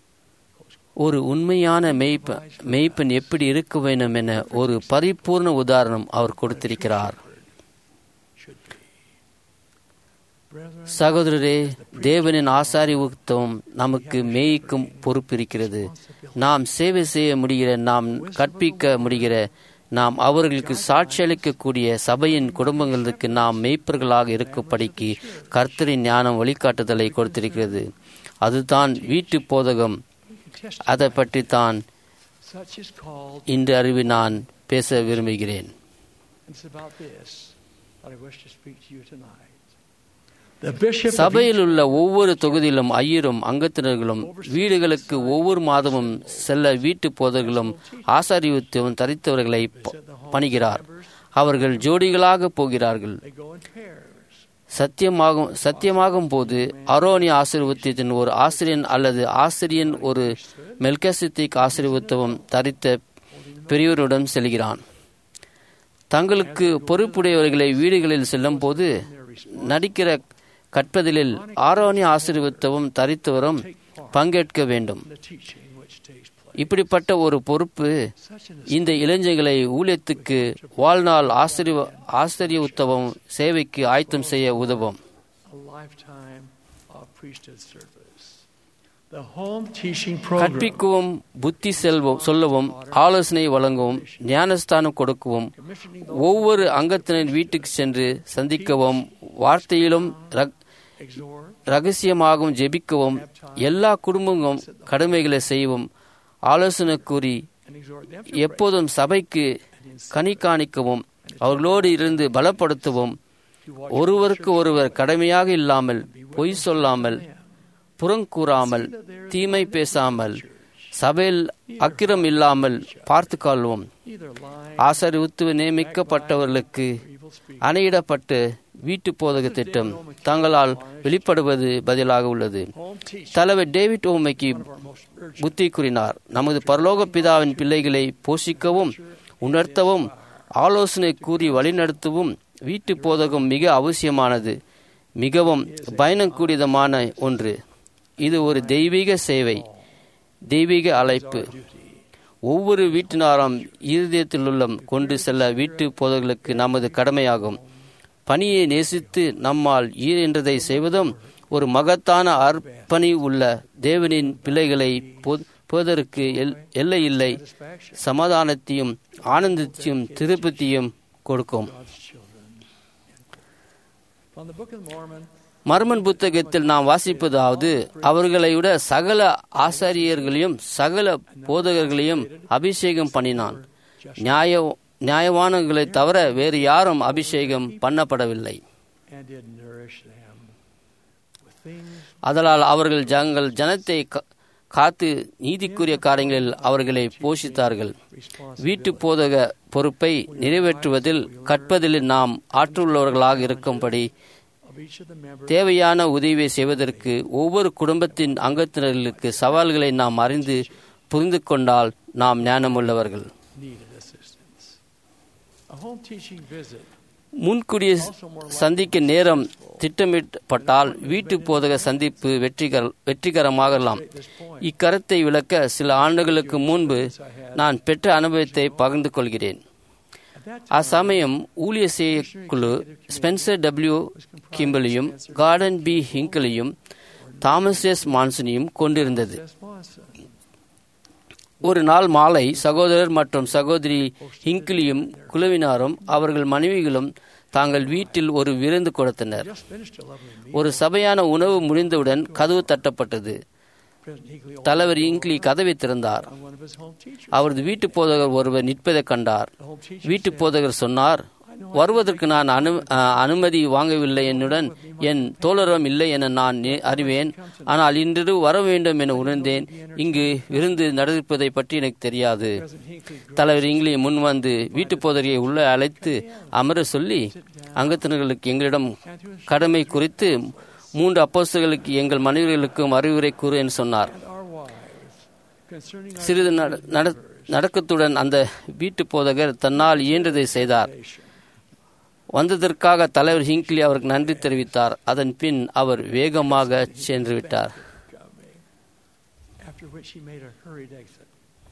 ஒரு உண்மையான மேய்ப்ப மேய்ப்பன் எப்படி இருக்க வேண்டும் என ஒரு பரிபூர்ண உதாரணம் அவர் கொடுத்திருக்கிறார் should be. Brethren, சகோதரரே தேவனின் ஆசாரித்துவம் நமக்கு மேய்க்கும் பொறுப்பிருக்கிறது நாம் சேவை செய்ய முடிகிற நாம் கற்பிக்க முடிகிற நாம் அவர்களுக்கு சாட்சியளிக்கக்கூடிய சபையின் குடும்பங்களுக்கு நாம் மேய்ப்பர்களாக இருக்கும்படிக்கு கர்த்தரின் ஞானம் வழிகாட்டுதலை கொடுத்திருக்கிறது அதுதான் வீட்டு போதகம் அதை பற்றி தான் such is called, இன்று அறிவி நான் பேச விரும்புகிறேன் it's about this that I wish to speak to you tonight. The bishop of சபையில் உள்ள ஒவ்வொரு தொகுதியிலும் ஐயரும் அங்கத்தினர்களும் வீடுகளுக்கு ஒவ்வொரு மாதமும் செல்ல வீட்டு போதர்களும் ஆசாரியத்துவம் தரித்தவர்களை ப- பணிகிறார் அவர்கள் ஜோடிகளாக போகிறார்கள் they go in pairs. சத்தியமாகும் சத்தியமாகும் போது அரோனிய ஆசீர்வத்தின் ஒரு ஆசிரியன் அல்லது ஆசிரியன் ஒரு மெல்கசித்திக் ஆசீர்வத்துவம் தரித்த பெரியோருடன் செல்கிறான் தங்களுக்கு பொறுப்புடையவர்களை வீடுகளில் செல்லும் போது நடிக்கிற கற்பதிலில் ஆரோனிய ஆசீர்வத்துவம் தரித்தவரும் பங்கேற்க வேண்டும் The teaching which takes place. இப்படிப்பட்ட ஒரு பொறுப்பு Such an இந்த இளைஞர்களை ஊழியத்துக்கு வாழ்நாள் ஆசிரிய ஆசிரிய உத்தவம் சேவைக்கு ஆயத்தம் செய்ய உதவும் a lifetime of priesthood service. The home teaching program கற்பிக்கவும் புத்தி செல்வம் சொல்லவும் ஆலோசனை வழங்கவும் ஞானஸ்தானம் கொடுக்கவும் commissioning ஒவ்வொரு அங்கத்தினர் வீட்டுக்கு சென்று சந்திக்கவும் வார்த்தையிலும் ரக்- exhort ரகசியமாகவும் ஜெபிக்கவும் எல்லா குடும்பங்களும் கடமைகளை செய்யவும் ஆலோசனை கூறி and exhort them to எப்போதும் சபைக்கு கனி காணிக்கவும் அவர்களோடு இருந்து பலப்படுத்தவும் ஒருவருக்கு ஒருவர் கடமையாக இல்லாமல் பொய் சொல்லாமல் புறங்கூறாமல் தீமை பேசாமல் சபையில் அக்கிரம் இல்லாமல் பார்த்து கொள்வோம் either lie ஆசாரி உத்துவ நியமிக்கப்பட்டவர்களுக்கு evil speak. அணையிடப்பட்டு வீட்டு போதக திட்டம் தங்களால் வெளிப்படுவது பதிலாக உள்ளது Home teaching தலைவர் டேவிட் ஓமைக்கு of our most urgent புத்தி கூறினார் நமது பரலோக பிதாவின் பிள்ளைகளை போஷிக்கவும் உணர்த்தவும் ஆலோசனை கூறி வழிநடத்தவும் வீட்டு போதகம் மிக அவசியமானது மிகவும் பயணக்கூடியதமான ஒன்று இது ஒரு தெய்வீக சேவை தெய்வீக அழைப்பு ஒவ்வொரு வீட்டினாராம் இருதயத்திலுள்ள கொண்டு செல்ல வீட்டு போதர்களுக்கு நமது கடமையாகும் பணியை நேசித்து நம்மால் ஈரென்றதை செய்வதும் ஒரு மகத்தான அர்ப்பணி உள்ள தேவனின் பிள்ளைகளை போ- போதற்கு எல்- எல்லை இல்லை சமாதானத்தையும் ஆனந்தத்தையும் திருப்பதியும் கொடுக்கும் God's children. From the Book of Mormon, Mormon புத்தகத்தில் நாம் வாசிப்பதாவது அவர்களை விட சகல ஆசாரியர்களையும் சகல போதகர்களையும் அபிஷேகம் பண்ணினான் நியாய நியாயவான்களை தவிர வேறு யாரும் அபிஷேகம் பண்ணப்படவில்லை and did nourish them with things அதனால் அவர்கள் ஜங்கள் ஜனத்தை கா- காத்து நீதிக்குரிய காரியங்களில் அவர்களை போஷித்தார்கள் வீட்டு போதக பொறுப்பை நிறைவேற்றுவதில் கற்பதில் நாம் ஆற்றுள்ளவர்களாக இருக்கும்படி of each of the members தேவையான உதவியை செய்வதற்கு ஒவ்வொரு குடும்பத்தின் அங்கத்தினர்களுக்கு சவால்களை நாம் அறிந்து புரிந்து கொண்டால் நாம் ஞானமுள்ளவர்கள் needed assistance. A home teaching visit முன்கூடிய சந்திக்க நேரம் திட்டமிடப்பட்டால் வீட்டு போதக சந்திப்பு வெற்றிகர வெற்றிகரமாகலாம் இக்கருத்தை விளக்க சில ஆண்டுகளுக்கு முன்பு நான் பெற்ற அனுபவத்தை பகிர்ந்து கொள்கிறேன் அச்சமயம் ஊழிய செய்யக்குழு ஸ்பென்சர் டபிள்யூ கிம்பலியும் கார்டன் பி ஹிங்கலையும் தாமஸ் எஸ் மான்சனையும் கொண்டிருந்தது S. Monson ஒரு நாள் மாலை சகோதரர் மற்றும் சகோதரி ஹிங்கிலியும் குழுவினாரும் அவர்கள் மனைவிகளும் தாங்கள் வீட்டில் ஒரு விருந்து கொடுத்தனர் just finished a lovely meal. ஒரு சபையான உணவு முடிந்தவுடன் கதவு தட்டப்பட்டது President Hinckley தலைவர் இங்க்லி கதவை திறந்தார் on one of his home teachers. அவரது வீட்டு போதகர் ஒருவர் நிற்பதைக் கண்டார் The home teacher வீட்டு said, போதகர் சொன்னார் வருவதற்கு நான் அனு அஹ், அனுமதி வாங்கவில்லை என்னுடன் என் தோழரம் இல்லை என நான் நி- அறிவேன் ஆனால் இன்று வர வேண்டும் என உணர்ந்தேன் இங்கு விருந்து நடப்பதை பற்றி எனக்கு தெரியாது President Hinckley தலைவர் இங்கிலி முன் வந்து வீட்டு போதரியை உள்ளே அழைத்து அமர சொல்லி அங்கத்தினர்களுக்கு எங்களிடம் கடமை குறித்து மூன்று அப்போஸ்தலர்களுக்கு எங்கள் மனைவிகளுக்கும் அறிவுரை கூறு என்று சொன்னார் and our wives concerning our சிறிது நட- நட- நடக்கத்துடன் அந்த வீட்டு போதகர் தன்னால் இயன்றதை செய்தார் வந்ததற்காக தலைவர் ஹிங்க்லி அவருக்கு நன்றி தெரிவித்தார் அதன் பின் அவர் வேகமாக சென்று விட்டார் coming, after which he made a hurried exit.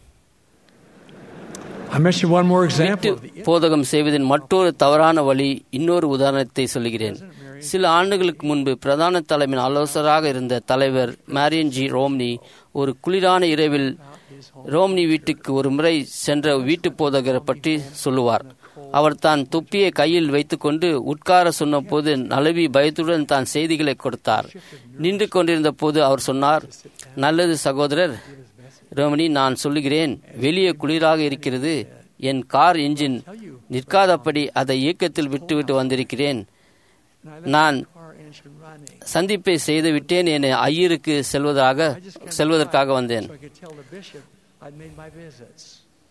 I mentioned one more example of the வீட்டு போதகம் செய்வதின் மற்றொரு தவறான வழி இன்னொரு உதாரணத்தை சொல்கிறேன் சில ஆண்டுகளுக்கு முன்பு பிரதான தலைமையின் ஆலோசகராக இருந்த தலைவர் மேரியன் ஜி ரோம்னி ஒரு குளிரான இரவில் ரோம்னி வீட்டுக்கு ஒரு முறை சென்ற வீட்டு போதகரை பற்றி சொல்லுவார் அவர் தான் தொப்பியை கையில் வைத்துக்கொண்டு உட்கார சொன்னபோது நழுவி பயத்துடன் தான் செய்திகளை கொடுத்தார் நின்று கொண்டிருந்த போது அவர் சொன்னார் நல்லது சகோதரர் ரோமணி நான் சொல்லுகிறேன் வெளியே குளிராக இருக்கிறது என் கார் இன்ஜின் நிற்காதபடி அதை இயக்கத்தில் விட்டுவிட்டு வந்திருக்கிறேன் நான் car engine running. சந்திப்பை செய்து விட்டேன் என ஐயருக்கு செல்வதாக I just got செல்வதற்காக quiet வந்தேன் So I could tell the bishop I'd made my visits.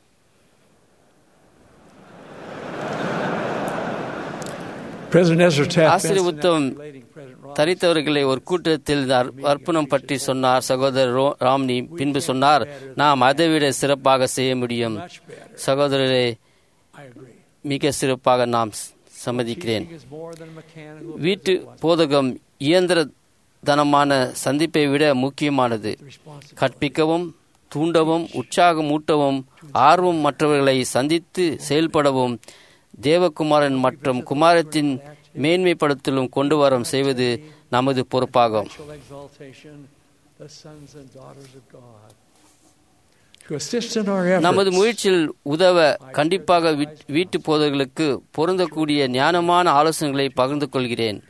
President Ezra Taft ஆசிரிய Benson, உத்தவம் after relating President Ross தரித்தவர்களை ஒரு கூட்டத்தில் அர்- அர்ப்பணம் பற்றி சொன்னார் சகோதரர் ரோ- ராம்னி பின்பு சொன்னார் நாம் அதைவிட சிறப்பாக செய்ய முடியும் much better. சகோதரரே I agree. மிக சிறப்பாக நாம் ஸ்- சம்மதிக்கிறேன் Teaching is more than a mechanical வீட்டு physical one. போதகம் இயந்திர தனமான சந்திப்பை விட முக்கியமானது The responsibility. கற்பிக்கவும் தூண்டவும் உற்சாகமூட்டவும் ஆர்வம் மற்றவர்களை சந்தித்து செயல்படவும் தேவகுமாரன் மற்றும் குமாரத்தின் மேன்மைப்படுத்தலும் கொண்டு வரும் செய்வது நமது பொறுப்பாகும் Spiritual exaltation, the sons and daughters of God. To assist in our efforts, நமது முயற்சியில் உதவ கண்டிப்பாக வீட்- வீட்டு போதர்களுக்கு பொருந்தக்கூடிய ஞானமான ஆலோசனைகளை பகிர்ந்து கொள்கிறேன்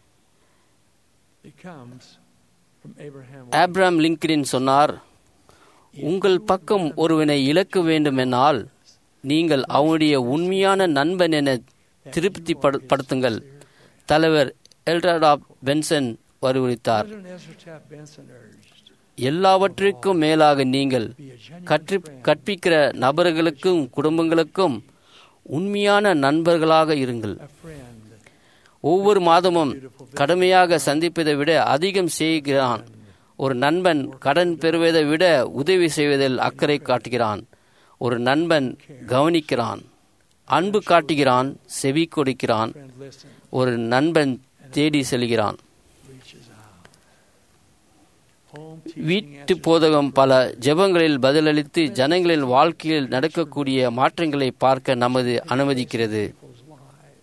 it comes from Abraham. Abraham Lincoln சொன்னார் உங்கள் பக்கம் ஒருவனை இழக்க வேண்டுமென்றால் நீங்கள் அவனுடைய உண்மையான நண்பன் என திருப்தி படு- படுத்துங்கள் தலைவர் எல்ராடா பென்சன் வலியுறுத்தார் President Ezra Taft Benson urged, எல்லாவற்றிற்கும் மேலாக நீங்கள் be a genuine கற்று friend, கற்பிக்கிற நபர்களுக்கும் குடும்பங்களுக்கும் உண்மையான நண்பர்களாக இருங்கள் a friend, ஒவ்வொரு மாதமும் கடுமையாக சந்திப்பதை விட அதிகம் செய்கிறான் ஒரு நண்பன் கடன் பெறுவதை விட உதவி செய்வதில் அக்கறை காட்டுகிறான் ஒரு நண்பன் கவனிக்கிறான் அன்பு காட்டுகிறான் செவி கொடுக்கிறான் friend listen, ஒரு நண்பன் தேடி செல்கிறான் reaches out. Home teaching வீட்டு answers போதகம் பல ஜெபங்களில் பதிலளித்து ஜனங்களின் வாழ்க்கையில் நடக்கக்கூடிய மாற்றங்களை பார்க்க நமது அனுமதிக்கிறது people's lives.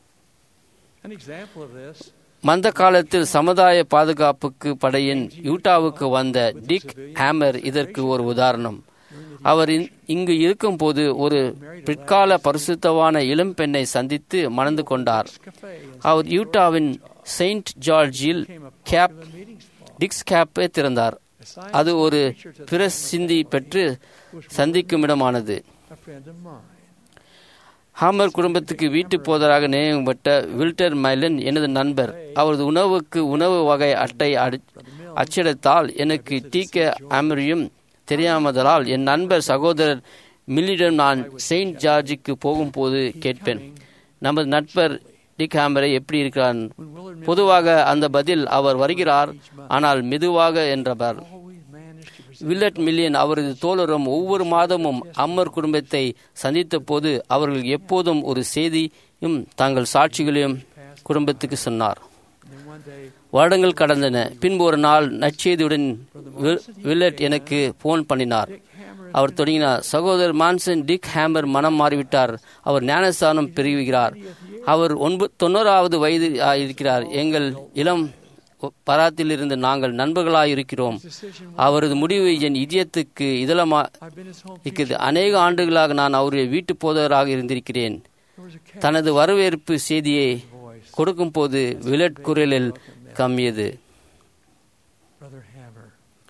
An example of this மந்த காலத்தில் சமுதாய பாதுகாப்புக்கு படையின் யூட்டாவுக்கு வந்த டிக் ஹேமர் இதற்கு ஒரு உதாரணம் அவர் இந்- இங்கு இருக்கும்போது ஒரு பிற்கால பரிசுத்தவான இளம் பெண்ணை சந்தித்து மணந்து கொண்டார் cafe and அவர் யூட்டாவின் செயின்ட் ஜார்ஜில் became a cafe popular meeting spot. Dick's கேப்பை திறந்தார் Assigned அது ஒரு preacher to the பிரசிந்தி family பெற்று was சந்திக்கும் இடமானது a friend of mine. Hamer குடும்பத்துக்கு வீட்டு போதராக நியமிக்கப்பட்ட வில்டர் மைலன் எனது நண்பர் அவரது உணவுக்கு உணவு வகை அட்டை அடி- அச்சிடத்தால் எனக்கு டீக்க ஆமரியும் தெரியாமதலால் என் நண்பர் சகோதரர் மில்லிடம் நான் செயின்ட் ஜார்ஜுக்கு போகும்போது கேட்பேன் நமது நண்பர் டிக் ஹாமரை எப்படி இருக்கிறார் When Willard பொதுவாக அந்த பதில் அவர் வருகிறார் ஆனால் மெதுவாக என்றவர் always managed to present Willard மில்லியன் அவரது தோழரும் ஒவ்வொரு மாதமும் அம்மர் குடும்பத்தை சந்தித்த போது அவர்கள் எப்போதும் ஒரு செய்தியும் தங்கள் சாட்சிகளையும் குடும்பத்துக்கு சொன்னார் and then one day வருடங்கள் கடந்தன பின்பு ஒரு நாள் நற்செய்தியுடன் வில்- வில்லட் எனக்கு போன் பண்ணினார் அவர் தொடங்கினார் சகோதரர் மான்சன் டிக் ஹேமர் மனம் மாறிவிட்டார் அவர் ஞானஸ்தானம் பெறுகிறார் அவர் ஒன்பது தொண்ணூறாவது வயது ஆ, இருக்கிறார் எங்கள் இளம் பராத்திலிருந்து நாங்கள் நண்பர்களாயிருக்கிறோம் அவரது முடிவு என் இதயத்துக்கு இதழமா I've been his home இருக்கிறது அநேக ஆண்டுகளாக நான் அவருடைய வீட்டு போதகராக இருந்திருக்கிறேன் There was a cat தனது வரவேற்பு செய்தியை voice. கொடுக்கும்போது விலட் குரலில் கம்மியது Brother Hammer,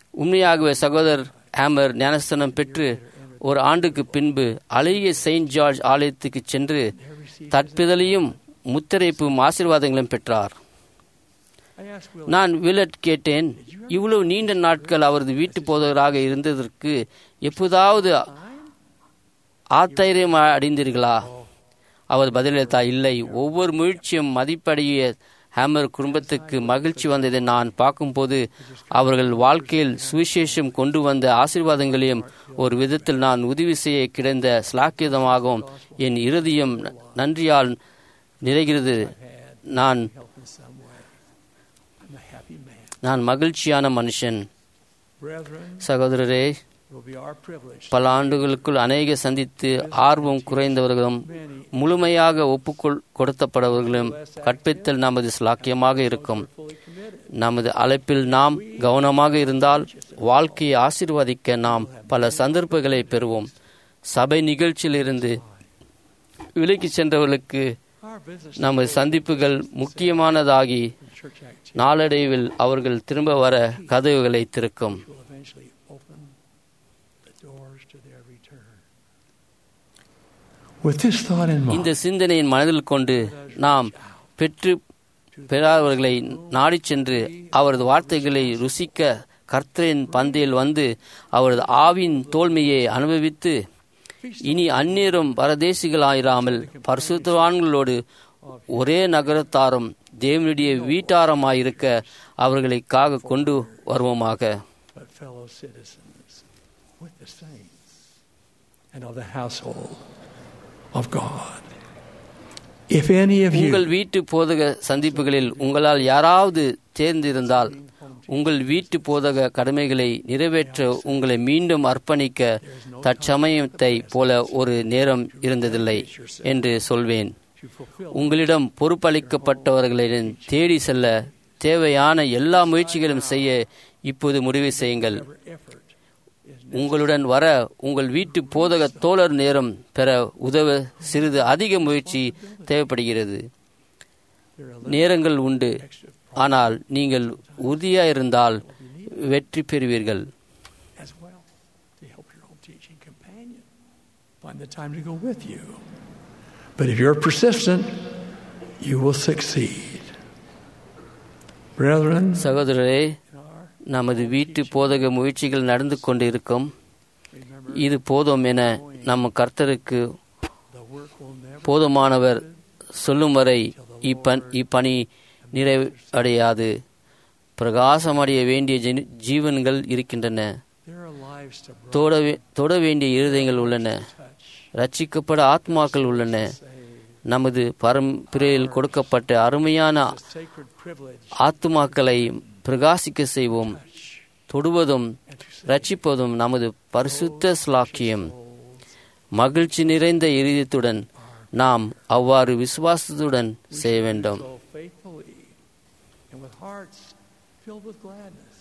உண்மையாகவே சகோதரர் ஹேமர் ஞானஸ்தானம் பெற்று ஒரு ஆண்டுக்கு பின்பு அழகிய செயின்ட் ஜார்ஜ் ஆலயத்துக்கு சென்று தற்பிதலையும் முத்திரைப்பும் ஆசீர்வாதங்களும் பெற்றார் I asked Will, நான் வில்லட் கேட்டேன் இவ்வளவு நீண்ட நாட்கள் அவரது வீட்டு போதகராக இருந்ததற்கு எப்போதாவது ஆத்தைரியம் அடைந்தீர்களா அவர் பதிலளித்தார் இல்லை ஒவ்வொரு முயற்சியும் மதிப்படைய ஹேமர் குடும்பத்துக்கு மகிழ்ச்சி வந்ததை நான் பார்க்கும்போது அவர்கள் வாழ்க்கையில் சுவிசேஷம் கொண்டு வந்த ஆசீர்வாதங்களையும் ஒரு விதத்தில் நான் உதவி செய்ய கிடைந்த ஸ்லாக்கியதமாகவும் என் இருதயம் நன்றியால் நிறைகிறது நான் help in some way. I'm a happy man. நான் மகிழ்ச்சியான மனுஷன் Brethren, சகோதரரே it will be our privilege பல ஆண்டுகளுக்குள் அநேக சந்தித்து ஆர்வம் குறைந்தவர்களும் முழுமையாக ஒப்புக்கொள் கொடுத்தப்படவர்களும் கற்பித்தல் நமது ஸ்லாக்கியமாக இருக்கும் fully committed. நமது அழைப்பில் நாம் கவனமாக இருந்தால் வாழ்க்கையை ஆசீர்வதிக்க நாம் பல சந்தர்ப்பங்களை பெறுவோம் சபை நிகழ்ச்சியிலிருந்து விலகிச் சென்றவர்களுக்கு Our business நமது சந்திப்புகள் முக்கியமானதாகி and church activity நாளடைவில் அவர்கள் திரும்ப வர கதவுகளை திறக்கும் will eventually open the doors to their return. With this thought in இந்த mind, சிந்தனையின் மனதில் கொண்டு நாம் பெற்று பெறாதவர்களை நாடிச் சென்று அவரது வார்த்தைகளை ருசிக்க கர்த்தரின் பந்தையில் வந்து அவரது ஆவின் தோல்மையை அனுபவித்து இனி அந்நேரம் பரதேசிகளாயிராமல் பரிசுத்தவான்களோடு ஒரே நகரத்தாரும் தேவனுடைய வீட்டாரமாயிருக்க அவர்களுக்காக கொண்டு வருவோமாக but fellow citizens with the saints and of the household of God. If any of உங்கள் you வீட்டு போதக சந்திப்புகளில் உங்களால் யாராவது தேர்ந்திருந்தால் உங்கள் வீட்டு போதக கடமைகளை நிறைவேற்ற உங்களை மீண்டும் அர்ப்பணிக்க தற்சமயத்தை போல ஒரு நேரம் இருந்ததில்லை என்று சொல்வேன் to fulfill உங்களிடம் பொறுப்பளிக்கப்பட்டவர்களிடம் தேடி செல்ல தேவையான எல்லா முயற்சிகளும் செய்ய இப்போது முடிவு செய்யுங்கள் effort is உங்களுடன் வர உங்கள் வீட்டு போதக தோழர் நேரம் பெற உதவ சிறிது அதிக முயற்சி தேவைப்படுகிறது there are நேரங்கள் உண்டு extra ஆனால் நீங்கள் உறுதியாயிருந்தால் வெற்றி பெறுவீர்கள் as well to help your own teaching companion find the time to go with you. But if you're persistent, you will succeed. Brethren, சகோதரரே in our நமது வீட்டு போதக முயற்சிகள் நடந்து கொண்டிருக்கும் remember இது போதும் என நம்ம கர்த்தருக்கு the work will never போதுமானவர் சொல்லும் வரை இப்பன் இப்பணி நிறைவடையாது பிரகாசமடைய வேண்டிய ஜெனி- ஜீவன்கள் இருக்கின்றன there are lives to தொட வே- தொட வேண்டிய இருதயங்கள் உள்ளன touch, ரட்சிக்கப்பட ஆத்மாக்கள் உள்ளன save. நமது பரம்பரையில் கொடுக்கப்பட்ட அருமையான The sacred privilege ஆத்துமாக்களை பிரகாசிக்க செய்வோம் touch தொடுவதும் and to save ரட்சிப்பதும் நமது பரிசுத்த ஸ்லாக்கியம் மகிழ்ச்சி நிறைந்த இருதயத்துடன் நாம் அவ்வாறு விசுவாசத்துடன் செய்ய வேண்டும் so faithfully and with hearts filled with gladness.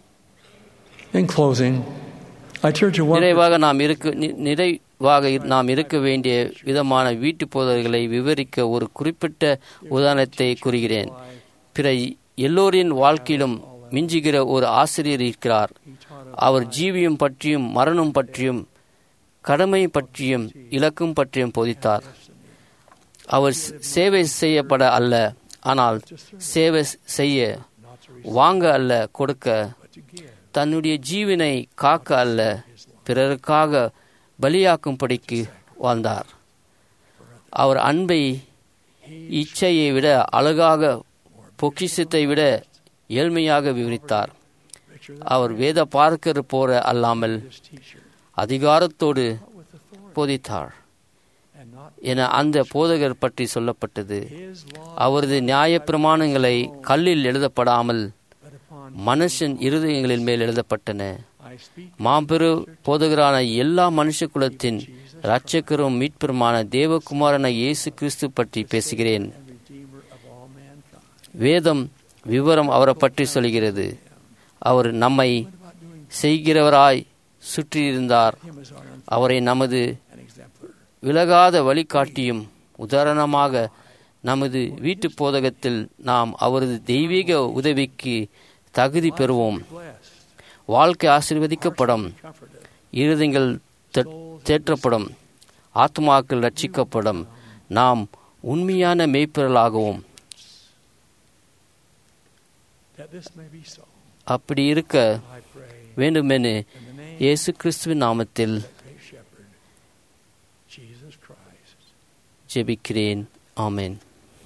In closing, I turn to one நிறைவாக நாம் இருக்க நி- நிறைவாக இரு- நாம் இருக்க வேண்டிய விதமான வீட்டு போதல்களை விவரிக்க ஒரு குறிப்பிட்ட உதாரணத்தை கூறுகிறேன் பிற எல்லோரின் வாழ்க்கையிலும் மிஞ்சுகிற ஒரு ஆசிரியர் இருக்கிறார் அவர் ஜீவியம் பற்றியும் மரணம் பற்றியும் கடமை பற்றியும் இலக்கும் பற்றியும் போதித்தார் அவர் ஸ்- சேவை செய்யப்பட அல்ல ஆனால் சேவை செய்ய வாங்க அல்ல கொடுக்க தன்னுடைய ஜீவனை காக்க அல்ல பிறருக்காக பலியாக்கும்படிக்கு வாழ்ந்தார் அவர் அன்பை இச்சையை விட அழகாக பொக்கிஷத்தை விட ஏழ்மையாக விவரித்தார் அவர் வேத பார்க்கர் போற அல்லாமல் அதிகாரத்தோடு போதித்தார் and not என அந்த போதகர் பற்றி சொல்லப்பட்டது his law, அவரது நியாய பிரமாணங்களை கல்லில் எழுதப்படாமல் but upon மனுஷன் இருதயங்களின் மேல் எழுதப்பட்டன I speak மாபெரு போதகரான எல்லா மனுஷ குலத்தின் இரட்சகரும் மீட்பருமான தேவகுமாரன இயேசு கிறிஸ்து பற்றி பேசுகிறேன் and Redeemer of all mankind. வேதம் விவரம் அவரை பற்றி சொல்கிறது அவர் நம்மை செய்கிறவராய் சுற்றியிருந்தார் Him as our அவரை நமது an exemplar. விலகாத வழிகாட்டியும் உதாரணமாக நமது வீட்டு போதகத்தில் நாம் அவரது தெய்வீக உதவிக்கு தகுதி பெறுவோம் Blessed வாழ்க்கை ஆசீர்வதிக்கப்படும் comforted. இருதயங்கள் தே- தேற்றப்படும் ஆத்மாக்கள் ரட்சிக்கப்படும் நாம் உண்மையான மெய்ப்பொருளாகவும் That this may be so, அப்படி இருக்க I pray வேண்டுமென in the name இயேசு கிறிஸ்துவின் நாமத்தில் of the great shepherd, Jesus Christ. ஜெபிக்கிறேன் ஆமென்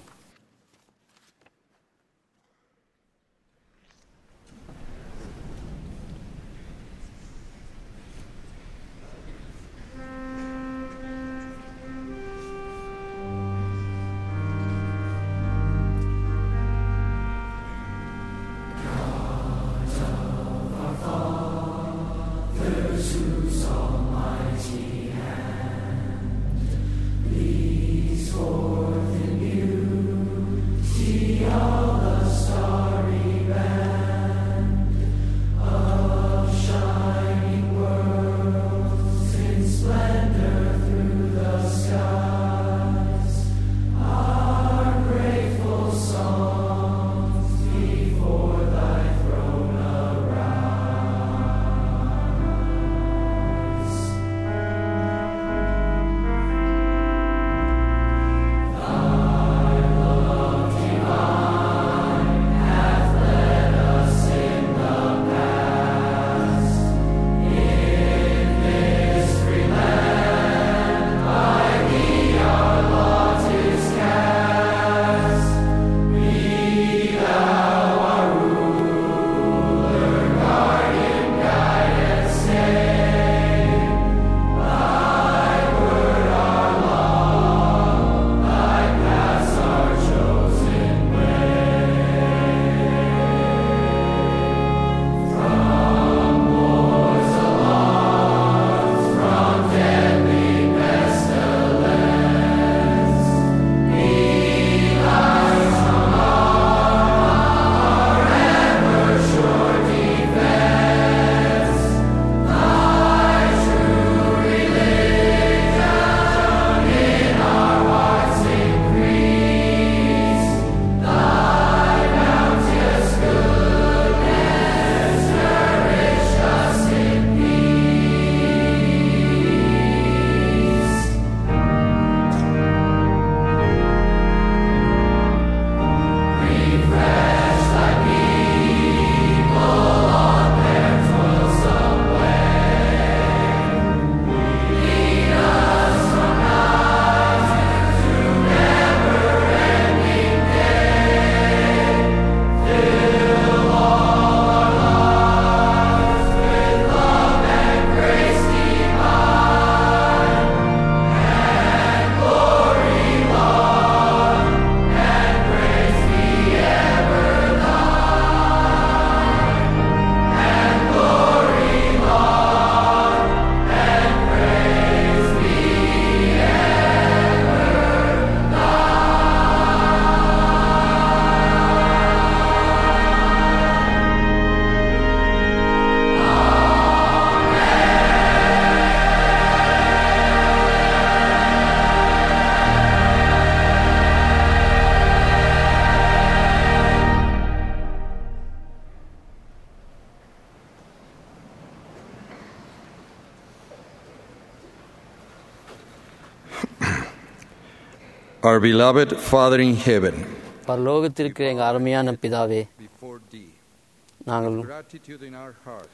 Our beloved Father in heaven, பரலோகத்திற்கு எங்கள் அருமையான பிதாவே before thee, நாங்கள் with gratitude in our heart,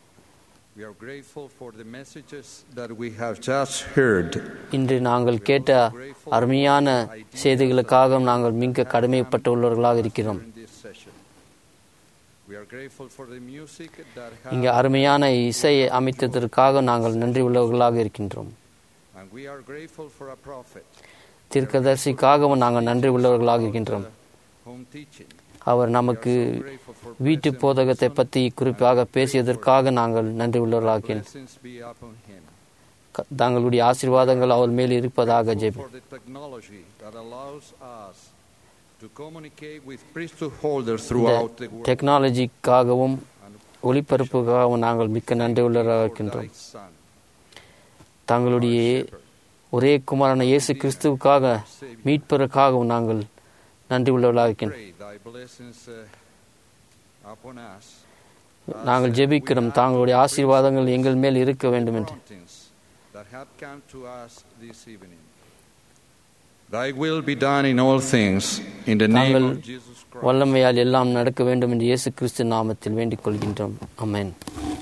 we are grateful for the messages that we have just heard. இன்று நாங்கள் கேட்ட அருமையான செய்திகளுக்காக நாங்கள் மிக கடமைப்பட்டுள்ளவர்களாக இருக்கிறோம் during this session. We are grateful for the music that இங்கே has, அருமையான இசையை அமைத்ததற்காக நாங்கள் நன்றி உள்ளவர்களாக இருக்கின்றோம் and we are grateful for a prophet, தீர்க்கதரிசிக்காகவும் நாங்கள் நன்றி உள்ளவர்களாக இருக்கின்றோம் home teaching. அவர் நமக்கு வீட்டு போதகத்தை பற்றி குறிப்பாக பேசியதற்காக நாங்கள் நன்றி உள்ளவர்களாக இருக்கின்றோம். Blessings be upon him. க- தங்களுடைய ஆசீர்வாதங்கள் அவர் மேல் இருப்பதாக ஜெபி For the technology that allows us to communicate with priesthood holders throughout the world. டெக்னாலஜிக்காகவும் ஒளிபரப்புக்காகவும் நாங்கள் மிக்க நன்றி உள்ளவர்களாக For இருக்கின்றோம் thy son, தங்களுடைய ஒரே குமாரன இயேசு கிறிஸ்துவுக்காக மீட்பதற்காகவும் நாங்கள் நன்றி உள்ளவர்களாக இருக்கின்றோம் pray thy blessings uh, upon us நாங்கள் ஜெபிக்கிறோம் தாங்களுடைய ஆசீர்வாதங்கள் எங்கள் மேல் இருக்க வேண்டும் என்று promptings that have come to us this evening. Thy will be done in all things in the name தாங்கள் of Jesus Christ. வல்லமையால் எல்லாம் நடக்க வேண்டும் என்று இயேசு கிறிஸ்து நாமத்தில் வேண்டிக் கொள்கின்றோம் அமேன்